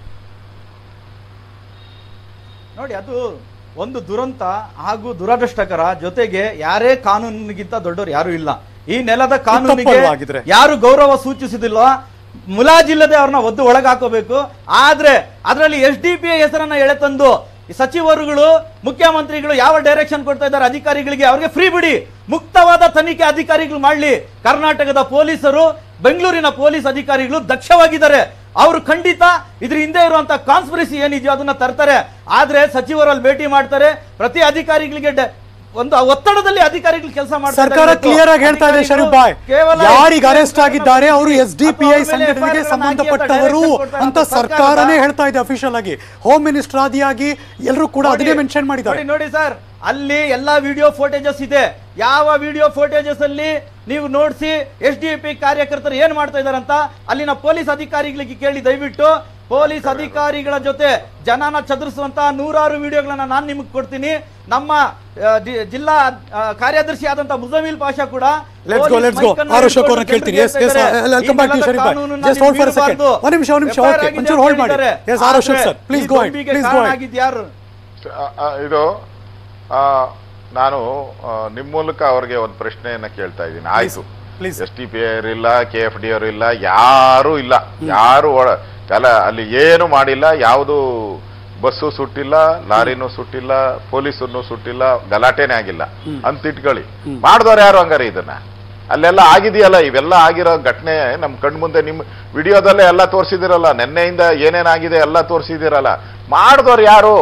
ನೋಡಿ ಅದು ಒಂದು ದುರಂತ ಹಾಗೂ ದುರದೃಷ್ಟಕರ ಜೊತೆಗೆ ಯಾರೇ ಕಾನೂನಿಗಿಂತ ದೊಡ್ಡವರು ಯಾರು ಇಲ್ಲ ಈ ನೆಲದ ಕಾನೂನಿಗೆ ತಪ್ಪಲ್ವಾ ಹಾಗಿದ್ರೆ? ಯಾರು ಗೌರವ ಸೂಚಿಸುದಿಲ್ಲ ಮುಲಾಜಿಲ್ಲದೆ ಅವ್ರನ್ನ ಒದ್ದು ಒಳಗಾಕೋಬೇಕು ಆದ್ರೆ ಅದರಲ್ಲಿ ಎಸ್ ಡಿ ಪಿ ಹೆಸರನ್ನ ಎಳೆತಂದು ಈ ಸಚಿವರುಗಳು ಮುಖ್ಯಮಂತ್ರಿಗಳು ಯಾವ ಡೈರೆಕ್ಷನ್ ಕೊಡ್ತಾ ಇದ್ದಾರೆ ಅಧಿಕಾರಿಗಳಿಗೆ ಅವ್ರಿಗೆ ಫ್ರೀ ಬಿಡಿ ಮುಕ್ತವಾದ ತನಿಖೆ ಅಧಿಕಾರಿಗಳು ಮಾಡ್ಲಿ ಕರ್ನಾಟಕದ ಪೊಲೀಸರು ಬೆಂಗಳೂರಿನ ಪೊಲೀಸ್ ಅಧಿಕಾರಿಗಳು ದಕ್ಷವಾಗಿದ್ದಾರೆ ಅವರು ಖಂಡಿತ ಇದ್ರ ಹಿಂದೆ ಇರುವಂತ ಕಾನ್ಸ್ಪಿರಸಿ ಏನಿದೆಯೋ ಅದನ್ನ ತರ್ತಾರೆ ಆದ್ರೆ ಸಚಿವರು ಅಲ್ಲಿ ಭೇಟಿ ಮಾಡ್ತಾರೆ ಪ್ರತಿ ಅಧಿಕಾರಿಗಳಿಗೆ ಡ- ಒಂದು ಒತ್ತಡದಲ್ಲಿ ಅಧಿಕಾರಿಗಳು ಕೆಲಸ ಮಾಡ್ತಾರೆ ಸರ್ಕಾರ ಕ್ಲಿಯರ್ ಆಗಿ ಹೇಳ್ತಾ ಇದೆ ಶರೀಫ್ ಬಾಯ್ ಯಾರಿಗೆ ಅರೆಸ್ಟ್ ಆಗಿದ್ದಾರೆ ಅವರು ಎಸ್ ಡಿ ಪಿ ಐ ಸಂಘಟನೆಗೆ ಸಂಬಂಧಪಟ್ಟವರು ಅಂತ ಸರ್ಕಾರನೇ ಹೇಳ್ತಾ ಇದೆ ಅಫಿಷಿಯಲ್ ಆಗಿ ಹೋಮ್ ಮಿನಿಸ್ಟರ್ ಆದಿಯಾಗಿ ಎಲ್ಲರೂ ಕೂಡ ಅದನ್ನೇ ಮೆನ್ಷನ್ ಮಾಡಿದ್ದಾರೆ ನೋಡಿ ನೋಡಿ ಸರ್ ಅಲ್ಲಿ ಎಲ್ಲಾ ವಿಡಿಯೋ ಫೋಟೇಜಸ್ ಇದೆ ಯಾವ ವಿಡಿಯೋ ಫೋಟೇಜಸ್ ಅಲ್ಲಿ ನೀವು ನೋಡಿಸಿ ಎಸ್ ಡಿ ಪಿ ಕಾರ್ಯಕರ್ತರು ಏನ್ ಮಾಡ್ತಾ ಇದಾರೆ ಅಂತ ಅಲ್ಲಿನ ಪೊಲೀಸ್ ಅಧಿಕಾರಿಗಳಿಗೆ ಕೇಳಿ ದಯವಿಟ್ಟು ಪೊಲೀಸ್ ಅಧಿಕಾರಿಗಳ ಜೊತೆ ಜನನ ಚದುರಿಸುವಂತಹ ನೂರಾರು ವಿಡಿಯೋಗಳನ್ನ ನಾನು ನಿಮಗೆ ಕೊಡ್ತೀನಿ ನಮ್ಮ ಆ, ಜಿ- ಜಿಲ್ಲಾ ಆ, ಕಾರ್ಯದರ್ಶಿ ಆದಂತ ಮುಜಮಿಲ್ ಪಾಷಾ ಕೂಡ let's go police let's go ಮೈಕನ್ನ ಆರ್ ಅಶೋಕ್ ಅವ್ರನ್ನ ಹಿಡ್ಕೊಂಡು ಕೇಳ್ತೀನಿ ಎಸ್ ಎಸ್ ಹೇಳ್ತಾ ಇದ್ದಾರೆ, ವೆಲ್ಕಮ್ ಬ್ಯಾಕ್ ಟು ಈ ಶರೀಫ್ ಬಾಯ್ ಕಾನೂನನ್ನ just hold for a second ಮೀರಬಾರ್ದು. ಒಂದ್ ನಿಮಿಷ ಒಂದ್ ನಿಮಿಷ FIR ಓಕೆ ಆಗಿದೆ ಒಂಚೂರು ಹೋಲ್ಡ್ ಮಾಡಿ ಅಂತ ಎಸ್ ಆರ್ ಅಶೋಕ್ ಆದ್ರೆ ಸರ್ ಪ್ಲೀಸ್ ಈ ಗೋ ದೊಂಬಿಗೆ ಪ್ಲೀಸ್ ಕಾರಣ ಗೋ ಆಗಿದ್ದು ಯಾರು ಆ, ಆ, ಇದು ಆ, ನಾನು ಆ, ನಿಮ್ಮ ಮೂಲಕ ಅವ್ರಿಗೆ ಒಂದು ಪ್ರಶ್ನೆಯನ್ನ ಕೇಳ್ತಾ ಇದ್ದೀನಿ ಆಯ್ತು ಎಸ್ ಟಿ ಪಿ ಇಲ್ಲ ಕೆ ಎಫ್ ಡಿ ಅವರು ಇಲ್ಲ ಯಾರು ಇಲ್ಲ ಯಾರು ಒಳ- ಅಲ್ಲ ಅಲ್ಲಿ ಏನು ಮಾಡಿಲ್ಲ ಯಾವುದು ಬಸ್ಸು ಸುಟ್ಟಿಲ್ಲ ಲಾರಿನೂ ಸುಟ್ಟಿಲ್ಲ ಪೊಲೀಸನ್ನು ಸುಟ್ಟಿಲ್ಲ ಗಲಾಟೆನೇ ಆಗಿಲ್ಲ ಅಂತ ಇಟ್ಕೊಳ್ಳಿ ಮಾಡಿದವ್ರು ಯಾರು ಹಂಗಾರೆ ಇದನ್ನ ಅಲ್ಲೆಲ್ಲ ಆಗಿದೆಯಲ್ಲ ಇವೆಲ್ಲ ಆಗಿರೋ ಘಟನೆ ನಮ್ ಕಣ್ಮುಂದೆ ನಿಮ್ ವಿಡಿಯೋದಲ್ಲೇ ಎಲ್ಲ ತೋರಿಸಿದಿರಲ್ಲ ನಿನ್ನೆಯಿಂದ ಏನೇನಾಗಿದೆ ಎಲ್ಲ ತೋರಿಸಿದಿರಲ್ಲ ಮಾಡಿದವ್ರು ಯಾರು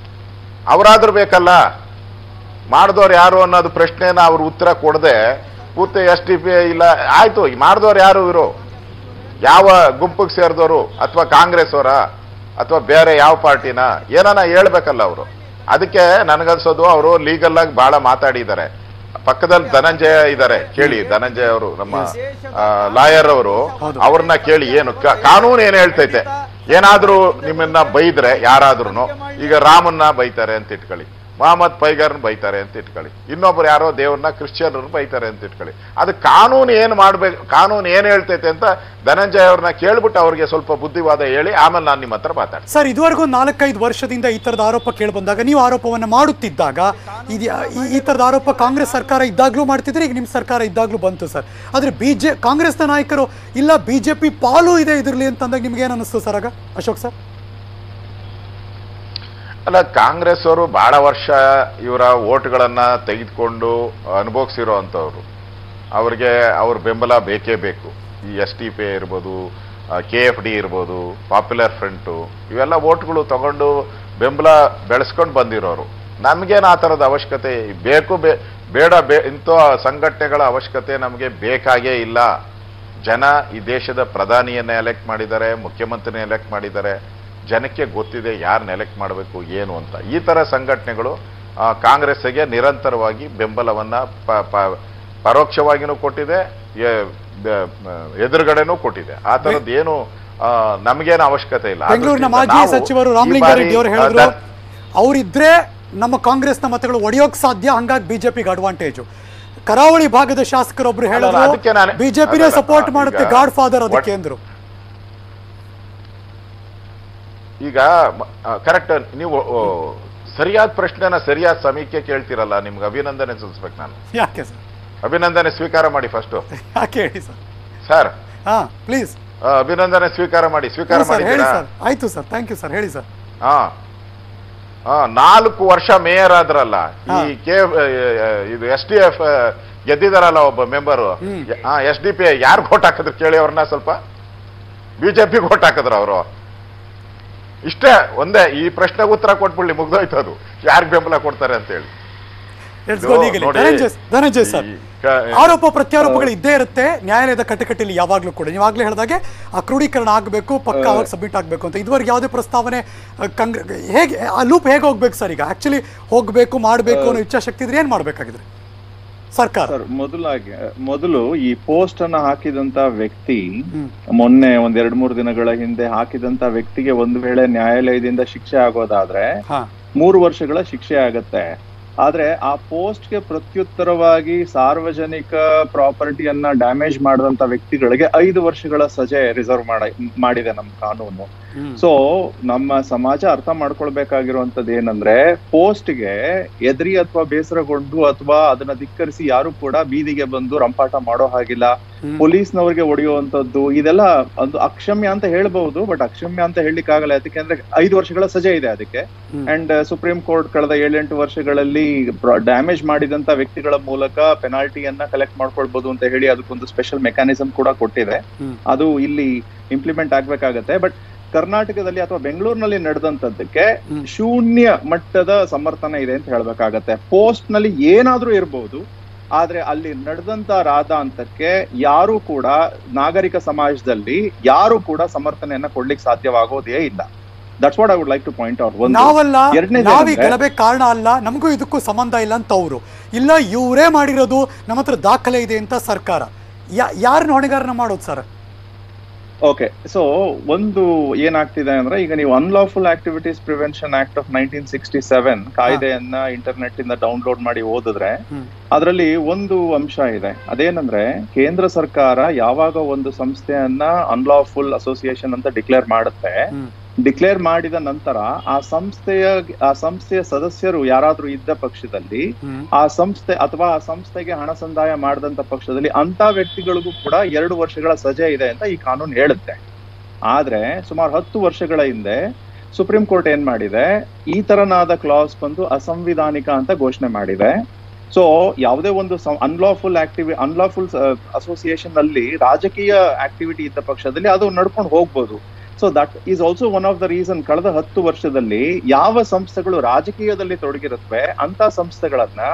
ಅವರಾದ್ರೂ ಬೇಕಲ್ಲ ಮಾಡಿದವ್ರು ಯಾರು ಅನ್ನೋದು ಪ್ರಶ್ನೆನ ಅವ್ರು ಉತ್ತರ ಕೊಡದೆ ಕೂತೆ ಎಸ್ ಟಿ ಪಿ ಇಲ್ಲ ಆಯ್ತು ಮಾಡಿದವ್ರು ಯಾರು ಇವರು ಯಾವ ಗುಂಪಿಗೆ ಸೇರಿದವರು ಅಥವಾ ಕಾಂಗ್ರೆಸ್ ಅವರ ಅಥವಾ ಬೇರೆ ಯಾವ ಪಾರ್ಟಿನ ಏನಾನ ಹೇಳ್ಬೇಕಲ್ಲ ಅವರು ಅದಕ್ಕೆ ನನಗನ್ಸೋದು ಅವರು ಲೀಗಲ್ ಆಗಿ ಬಹಳ ಮಾತಾಡಿದ್ದಾರೆ ಪಕ್ಕದಲ್ಲಿ ಧನಂಜಯ ಇದ್ದಾರೆ ಕೇಳಿ ಧನಂಜಯ ಅವರು ನಮ್ಮ ಲಾಯರ್ ಅವರು ಅವ್ರನ್ನ ಕೇಳಿ ಏನು ಕಾ- ಕಾನೂನು ಏನ್ ಹೇಳ್ತೈತೆ ಏನಾದ್ರೂ ನಿಮ್ಮನ್ನ ಬೈದ್ರೆ ಯಾರಾದ್ರೂ ಈಗ ರಾಮನ್ನ ಬೈತಾರೆ ಅಂತ ಇಟ್ಕೊಳ್ಳಿ ಮೊಹಮ್ಮದ್ ಪೈಗರ್ನ ಬೈತಾರೆ ಅಂತ ಇಟ್ಕೊಳ್ಳಿ ಇನ್ನೊಬ್ರು ಯಾರೋ ದೇವ್ರನ್ನ ಕ್ರಿಶ್ಚಿಯನ್ರನ್ನ ಬೈತಾರೆ ಅಂತ ಇಟ್ಕೊಳ್ಳಿ ಅದು ಕಾನೂನು ಏನ್ ಮಾಡ್ಬೇಕು ಕಾನೂನು ಏನ್ ಹೇಳ್ತೈತೆ ಅಂತ ಧನಂಜಯ ಅವ್ರನ್ನ ಕೇಳ್ಬಿಟ್ಟು ಅವ್ರಿಗೆ ಸ್ವಲ್ಪ ಬುದ್ಧಿವಾದ ಹೇಳಿ ಆಮೇಲೆ ನಾನು ನಿಮ್ಮ ಹತ್ರ ಮಾತಾಡ್ತೀನಿ ಸರ್ ಇದುವರೆಗೂ ನಾಲ್ಕೈದು ವರ್ಷದಿಂದ ಈ ತರದ ಆರೋಪ ಕೇಳಿ ಬಂದಾಗ ನೀವು ಆರೋಪವನ್ನು ಮಾಡುತ್ತಿದ್ದಾಗ ಇದು ಈ- ಈ ತರದ ಆರೋಪ ಕಾಂಗ್ರೆಸ್ ಸರ್ಕಾರ ಇದ್ದಾಗಲೂ ಮಾಡ್ತಿದ್ರೆ ಈಗ ನಿಮ್ಮ ಸರ್ಕಾರ ಇದ್ದಾಗಲೂ ಬಂತು ಸರ್ ಆದ್ರೆ ಬಿಜೆ ಕಾಂಗ್ರೆಸ್ನ ನಾಯಕರು ಇಲ್ಲ ಬಿಜೆಪಿ ಪಾಲು ಇದೆ ಇದರಲ್ಲಿ ಅಂತಂದಾಗ ನಿಮ್ಗೆ ಏನು ಅನಿಸ್ತು ಸರ್ ಆಗ ಅಶೋಕ್ ಸರ್ ಅಲ್ಲ ಕಾಂಗ್ರೆಸ್ ಅವರು ಬಹಳ ವರ್ಷ ಇವರ ಓಟ್ಗಳನ್ನ ತೆಗೆದುಕೊಂಡು ಅನುಭವಿಸಿರೋ ಅಂಥವ್ರು ಅವ್ರಿಗೆ ಅವ್ರ ಬೆಂಬಲ ಬೇಕೇ ಬೇಕು ಈ ಎಸ್ ಟಿ ಪಿ ಇರ್ಬೋದು ಕೆ ಎಫ್ ಡಿ ಇರ್ಬೋದು ಪಾಪ್ಯುಲರ್ ಫ್ರಂಟು ಇವೆಲ್ಲ ಓಟ್ಗಳು ತಗೊಂಡು ಬೆಂಬಲ ಬೆಳೆಸ್ಕೊಂಡು ಬಂದಿರೋರು ನಮಗೇನು ಆ ಥರದ ಅವಶ್ಯಕತೆ ಬೇಕು ಬೇ ಬೇಡ ಬೇ ಇಂಥ ಸಂಘಟನೆಗಳ ಅವಶ್ಯಕತೆ ನಮಗೆ ಬೇಕಾಗೇ ಇಲ್ಲ ಜನ ಈ ದೇಶದ ಪ್ರಧಾನಿಯನ್ನ ಎಲೆಕ್ಟ್ ಮಾಡಿದ್ದಾರೆ ಮುಖ್ಯಮಂತ್ರಿನ ಎಲೆಕ್ಟ್ ಮಾಡಿದ್ದಾರೆ ಜನಕ್ಕೆ ಗೊತ್ತಿದೆ ಯಾರನ್ನ ಎಲೆಕ್ಟ್ ಮಾಡಬೇಕು ಏನು ಅಂತ ಈ ಥರ ಸಂಘಟನೆಗಳು ಆ, ಕಾಂಗ್ರೆಸ್ಸಿಗೆ ನಿರಂತರವಾಗಿ ಬೆಂಬಲವನ್ನ ಪ- ಪ- ಪರೋಕ್ಷವಾಗಿನೂ ಕೊಟ್ಟಿದೆ ಎ- ಬ- ಮ- ಎದುರುಗಡೆನೂ ಕೊಟ್ಟಿದೆ ಆ ಥರದ್ದು ಏನು ಆ, ನಮಗೇನು ಅವಶ್ಯಕತೆ ಇಲ್ಲ ಆ ಬೆಂಗಳೂರಿನ ದೃಷ್ಟಿಯಿಂದ ಮಾಜಿ ನಾವು ಸಚಿವರು ಈ ರಾಮಲಿಂಗಾರೆಡ್ಡಿ ಬಾರಿ, ಅವರು ಆ, ಹೇಳಿದ್ರು ದ- ಅವರಿದ್ರೆ ನಮ್ಮ ಕಾಂಗ್ರೆಸ್ನ ಮತಗಳು ಒಡೆಯೋಕ್ ಸಾಧ್ಯ ಹಂಗಾಗಿ ಬಿಜೆಪಿಗೆ ಅಡ್ವಾಂಟೇಜು ಕರಾವಳಿ ಭಾಗದ ಶಾಸಕರೊಬ್ರು ಅಲ್ಲ, ಹೇಳಿದ್ರು ಅದಕ್ಕೆ ನಾನು- ಬಿಜೆಪಿನೇ ಅಲ್ಲ, ಸಪೋರ್ಟ್ ಈಗ ಮಾಡುತ್ತೆ ಗಾಡ್ ಫಾದರ್ ಅದಕ್ಕೆ ಒಟ್- ಅಂದ್ರು ಈಗ ಕರೆಕ್ಟ್ ನೀವು ಓ, ಸರಿಯಾದ ಪ್ರಶ್ನೆನ ಸರಿಯಾದ ಸಮಯಕ್ಕೆ ಕೇಳ್ತಿರಲ್ಲ ನಿಮ್ಗೆ ಅಭಿನಂದನೆ ಸಲ್ಲಿಸ್ಬೇಕು ನಾನು ಯಾಕೆ ಸರ್ ಅಭಿನಂದನೆ ಸ್ವೀಕಾರ ಮಾಡಿ ಫಸ್ಟ್ ಯಾಕೆ ಹೇಳಿ ಸರ್ ಸರ್ ಹಾ ಪ್ಲೀಸ್ ಅಭಿನಂದನೆ ಸ್ವೀಕಾರ ಮಾಡಿ ಸ್ವೀಕಾರ ಸರ್ ಹೇಳಿ ಮಾಡಿದ್ದೀರಾ ಸರ್ ಆಯ್ತು ಸರ್ ಥ್ಯಾಂಕ್ ಯು ಸರ್ ಹೇಳಿ ಸರ್ ಹಾ ಹಾ ನಾಲ್ಕು ವರ್ಷ ಮೇಯರ್ ಆದ್ರಲ್ಲ ಈ ಕೆ ಇದು ಎಸ್ ಡಿ ಎಫ್ ಗೆದ್ದಿದಾರಲ್ಲ ಒಬ್ಬ ಮೆಂಬರು ಹಾ ಎಸ್ ಡಿ ಪಿ ಯಾರು ಓಟ್ ಹಾಕಿದ್ರು ಕೇಳಿ ಅವ್ರನ್ನ ಸ್ವಲ್ಪ ಬಿಜೆಪಿ ಓಟ್ ಹಾಕಿದ್ರು ಅವರು ಇಷ್ಟೇ ಒಂದೇ ಈ ಪ್ರಶ್ನೆಗೆ ಉತ್ತರ ಕೊಟ್ಬಿಡ್ಲಿ ಮುಗ್ದೋಯ್ತು ಅದು ಯಾರಿಗೆ ಬೆಂಬಲ ಕೊಡ್ತಾರೆ ಅಂತ ಹೇಳಿ Let's ಇದು go legally. ನೋಡಿ, ಧನಂಜಯ್ ಧನಂಜಯ್ ಸರ್ ಈ ಕ- ಆರೋಪ ಪ್ರತ್ಯಾರೋಪಗಳು ಇದ್ದೇ ಇರುತ್ತೆ ನ್ಯಾಯಾಲಯದ ಕಟಕಟೆಯಲ್ಲಿ ಯಾವಾಗಲೂ ಕೂಡ ನೀವಾಗಲೇ ಹೇಳಿದಾಗೆ ಆ ಕ್ರೋಢೀಕರಣ ಆಗಬೇಕು ಪಕ್ಕ ಅವಾಗ ಸಬ್ಮಿಟ್ ಆಗಬೇಕು ಅಂತ ಇದುವರೆಗೆ ಯಾವುದೇ ಪ್ರಸ್ತಾವನೆ ಕಾಂಗ್ರೆ ಹೇಗೆ ಆ ಲೂಪ್ ಹೇಗೆ ಹೋಗ್ಬೇಕು ಸರ್ ಈಗ ಆಕ್ಚುಲಿ ಹೋಗಬೇಕು ಮಾಡಬೇಕು ಅನ್ನೋ ಇಚ್ಛಾಶಕ್ತಿ ಇದ್ರೆ ಏನು ಮಾಡಬೇಕಾಗಿದ್ರೆ ಸರ್ಕಾರ ಸರ್ ಮೊದಲಾಗಿ ಮೊದಲು ಈ ಪೋಸ್ಟ್ ಅನ್ನ ಹಾಕಿದಂತ ವ್ಯಕ್ತಿ ಮೊನ್ನೆ ಒಂದ್ ಎರಡ್ ಮೂರು ದಿನಗಳ ಹಿಂದೆ ಹಾಕಿದಂತ ವ್ಯಕ್ತಿಗೆ ಒಂದು ವೇಳೆ ನ್ಯಾಯಾಲಯದಿಂದ ಶಿಕ್ಷೆ ಆಗೋದಾದ್ರೆ ಹಾ ಮೂರು ವರ್ಷಗಳ ಶಿಕ್ಷೆ ಆಗತ್ತೆ ಆದ್ರೆ ಆ ಪೋಸ್ಟ್ಗೆ ಪ್ರತ್ಯುತ್ತರವಾಗಿ ಸಾರ್ವಜನಿಕ ಪ್ರಾಪರ್ಟಿಯನ್ನ ಡ್ಯಾಮೇಜ್ ಮಾಡಿದಂತ ವ್ಯಕ್ತಿಗಳಿಗೆ ಐದು ವರ್ಷಗಳ ಸಜೆ ರಿಸರ್ವ್ ಮಾಡ ಮಾಡಿದೆ ನಮ್ಮ ಕಾನೂನು ಸೊ ನಮ್ಮ ಸಮಾಜ ಅರ್ಥ ಮಾಡ್ಕೊಳ್ಬೇಕಾಗಿರುವಂತದ್ದು ಏನಂದ್ರೆ ಪೋಸ್ಟ್ಗೆ ಎದ್ರಿ ಅಥವಾ ಬೇಸರಗೊಂಡು ಅಥವಾ ಅದನ್ನ ಧಿಕ್ಕರಿಸಿ ಯಾರು ಕೂಡ ಬೀದಿಗೆ ಬಂದು ರಂಪಾಟ ಮಾಡೋ ಹಾಗಿಲ್ಲ ಪೊಲೀಸ್ನವ್ರಿಗೆ ಹೊಡೆಯುವಂತದ್ದು ಇದೆಲ್ಲ ಒಂದು ಅಕ್ಷಮ್ಯ ಅಂತ ಹೇಳ್ಬಹುದು ಬಟ್ ಅಕ್ಷಮ್ಯ ಅಂತ ಹೇಳಲಿಕ್ಕೆ ಆಗಲ್ಲ ಯಾಕಂದ್ರೆ ಐದು ವರ್ಷಗಳ ಸಜೆ ಇದೆ ಅದಕ್ಕೆ ಅಂಡ್ ಸುಪ್ರೀಂ ಕೋರ್ಟ್ ಕಳೆದ ಏಳೆಂಟು ವರ್ಷಗಳಲ್ಲಿ ಡ್ಯಾಮೇಜ್ ಮಾಡಿದಂತ ವ್ಯಕ್ತಿಗಳ ಮೂಲಕ ಪೆನಾಲ್ಟಿಯನ್ನ ಕಲೆಕ್ಟ್ ಮಾಡ್ಕೊಳ್ಬಹುದು ಅಂತ ಹೇಳಿ ಅದಕ್ಕೊಂದು ಸ್ಪೆಷಲ್ ಮೆಕ್ಯಾನಿಸಮ್ ಕೂಡ ಕೊಟ್ಟಿದೆ ಅದು ಇಲ್ಲಿ ಇಂಪ್ಲಿಮೆಂಟ್ ಆಗ್ಬೇಕಾಗತ್ತೆ ಬಟ್ ಕರ್ನಾಟಕದಲ್ಲಿ ಅಥವಾ ಬೆಂಗಳೂರಿನಲ್ಲಿ ನಡೆದಂತದ್ದಕ್ಕೆ ಶೂನ್ಯ ಮಟ್ಟದ ಸಮರ್ಥನೆ ಇದೆ ಅಂತ ಹೇಳ್ಬೇಕಾಗತ್ತೆ ಪೋಸ್ಟ್ ನಲ್ಲಿ ಏನಾದ್ರೂ ಇರಬಹುದು ಆದ್ರೆ ಅಲ್ಲಿ ನಡೆದಂತ ರಾಧಾಂತಕ್ಕೆ ಯಾರು ಕೂಡ ನಾಗರಿಕ ಸಮಾಜದಲ್ಲಿ ಯಾರು ಕೂಡ ಸಮರ್ಥನೆಯನ್ನ ಕೊಡ್ಲಿಕ್ಕೆ ಸಾಧ್ಯವಾಗೋದೇ ಇಲ್ಲ that's what I would like to point out ಒಂದು ನಾವಲ್ಲ ಎರಡನೇದು ನಾವೀ ಏನಂದ್ರೆ- ಗಲಭೆ ಕಾರಣ ಅಲ್ಲ ನಮಗೂ ಇದಕ್ಕೂ ಸಂಬಂಧ ಇಲ್ಲ ಅಂತ ಅವರು ಇಲ್ಲ ಇವರೇ ಮಾಡಿರೋದು ನಮ್ಮ ಹತ್ರ ದಾಖಲೆ ಇದೆ ಅಂತ ಸರ್ಕಾರ ಯಾ ಯಾರನ್ನ ಹೊಣೆಗಾರನ ಮಾಡೋದು ಸರ್ ಓಕೆ ಸೊ ಒಂದು ಏನಾಗ್ತಿದೆ ಅಂದ್ರೆ ಈಗ ನೀವು unlawful activities prevention act of nineteen sixty seven ಕಾಯ್ದೆಯನ್ನ ಇಂಟರ್ನೆಟ್ ಇಂದ ಡೌನ್ಲೋಡ್ ಮಾಡಿ ಓದಿದ್ರೆ ಅದರಲ್ಲಿ ಒಂದು ಅಂಶ ಇದೆ ಅದೇನಂದ್ರೆ ಕೇಂದ್ರ ಸರ್ಕಾರ ಯಾವಾಗ ಒಂದು ಸಂಸ್ಥೆಯನ್ನ ಅನ್ಲಾಫುಲ್ ಅಸೋಸಿಯೇಷನ್ ಅಂತ ಡಿಕ್ಲೇರ್ ಮಾಡುತ್ತೆ ಡಿಕ್ಲೇರ್ ಮಾಡಿದ ನಂತರ ಆ ಸಂಸ್ಥೆಯ ಆ ಸಂಸ್ಥೆಯ ಸದಸ್ಯರು ಯಾರಾದ್ರೂ ಇದ್ದ ಪಕ್ಷದಲ್ಲಿ ಆ ಸಂಸ್ಥೆ ಅಥವಾ ಆ ಸಂಸ್ಥೆಗೆ ಹಣ ಸಂದಾಯ ಮಾಡಿದಂತ ಪಕ್ಷದಲ್ಲಿ ಅಂತ ವ್ಯಕ್ತಿಗಳಿಗೂ ಕೂಡ ಎರಡು ವರ್ಷಗಳ ಸಜೆ ಇದೆ ಅಂತ ಈ ಕಾನೂನು ಹೇಳುತ್ತೆ ಆದ್ರೆ ಸುಮಾರು ಹತ್ತು ವರ್ಷಗಳ ಹಿಂದೆ ಸುಪ್ರೀಂ ಕೋರ್ಟ್ ಏನ್ ಮಾಡಿದೆ ಈ ತರನಾದ ಕ್ಲಾಸ್ ಬಂದು ಅಸಂವಿಧಾನಿಕ ಅಂತ ಘೋಷಣೆ ಮಾಡಿದೆ ಸೊ ಯಾವುದೇ ಒಂದು ಅನ್ಲಾಫುಲ್ ಆಕ್ಟಿವಿ ಅನ್ಲಾಫುಲ್ ಅಸೋಸಿಯೇಷನ್ ಅಲ್ಲಿ ರಾಜಕೀಯ ಆಕ್ಟಿವಿಟಿ ಇದ್ದ ಪಕ್ಷದಲ್ಲಿ ಅದು ನಡ್ಕೊಂಡು ಹೋಗ್ಬೋದು so that is also one of the reason ಕಳೆದ ಹತ್ತು ವರ್ಷದಲ್ಲಿ ಯಾವ ಸಂಸ್ಥೆಗಳು ರಾಜಕೀಯದಲ್ಲಿ ತೊಡಗಿರುತ್ತವೆ ಅಂತ ಸಂಸ್ಥೆಗಳನ್ನ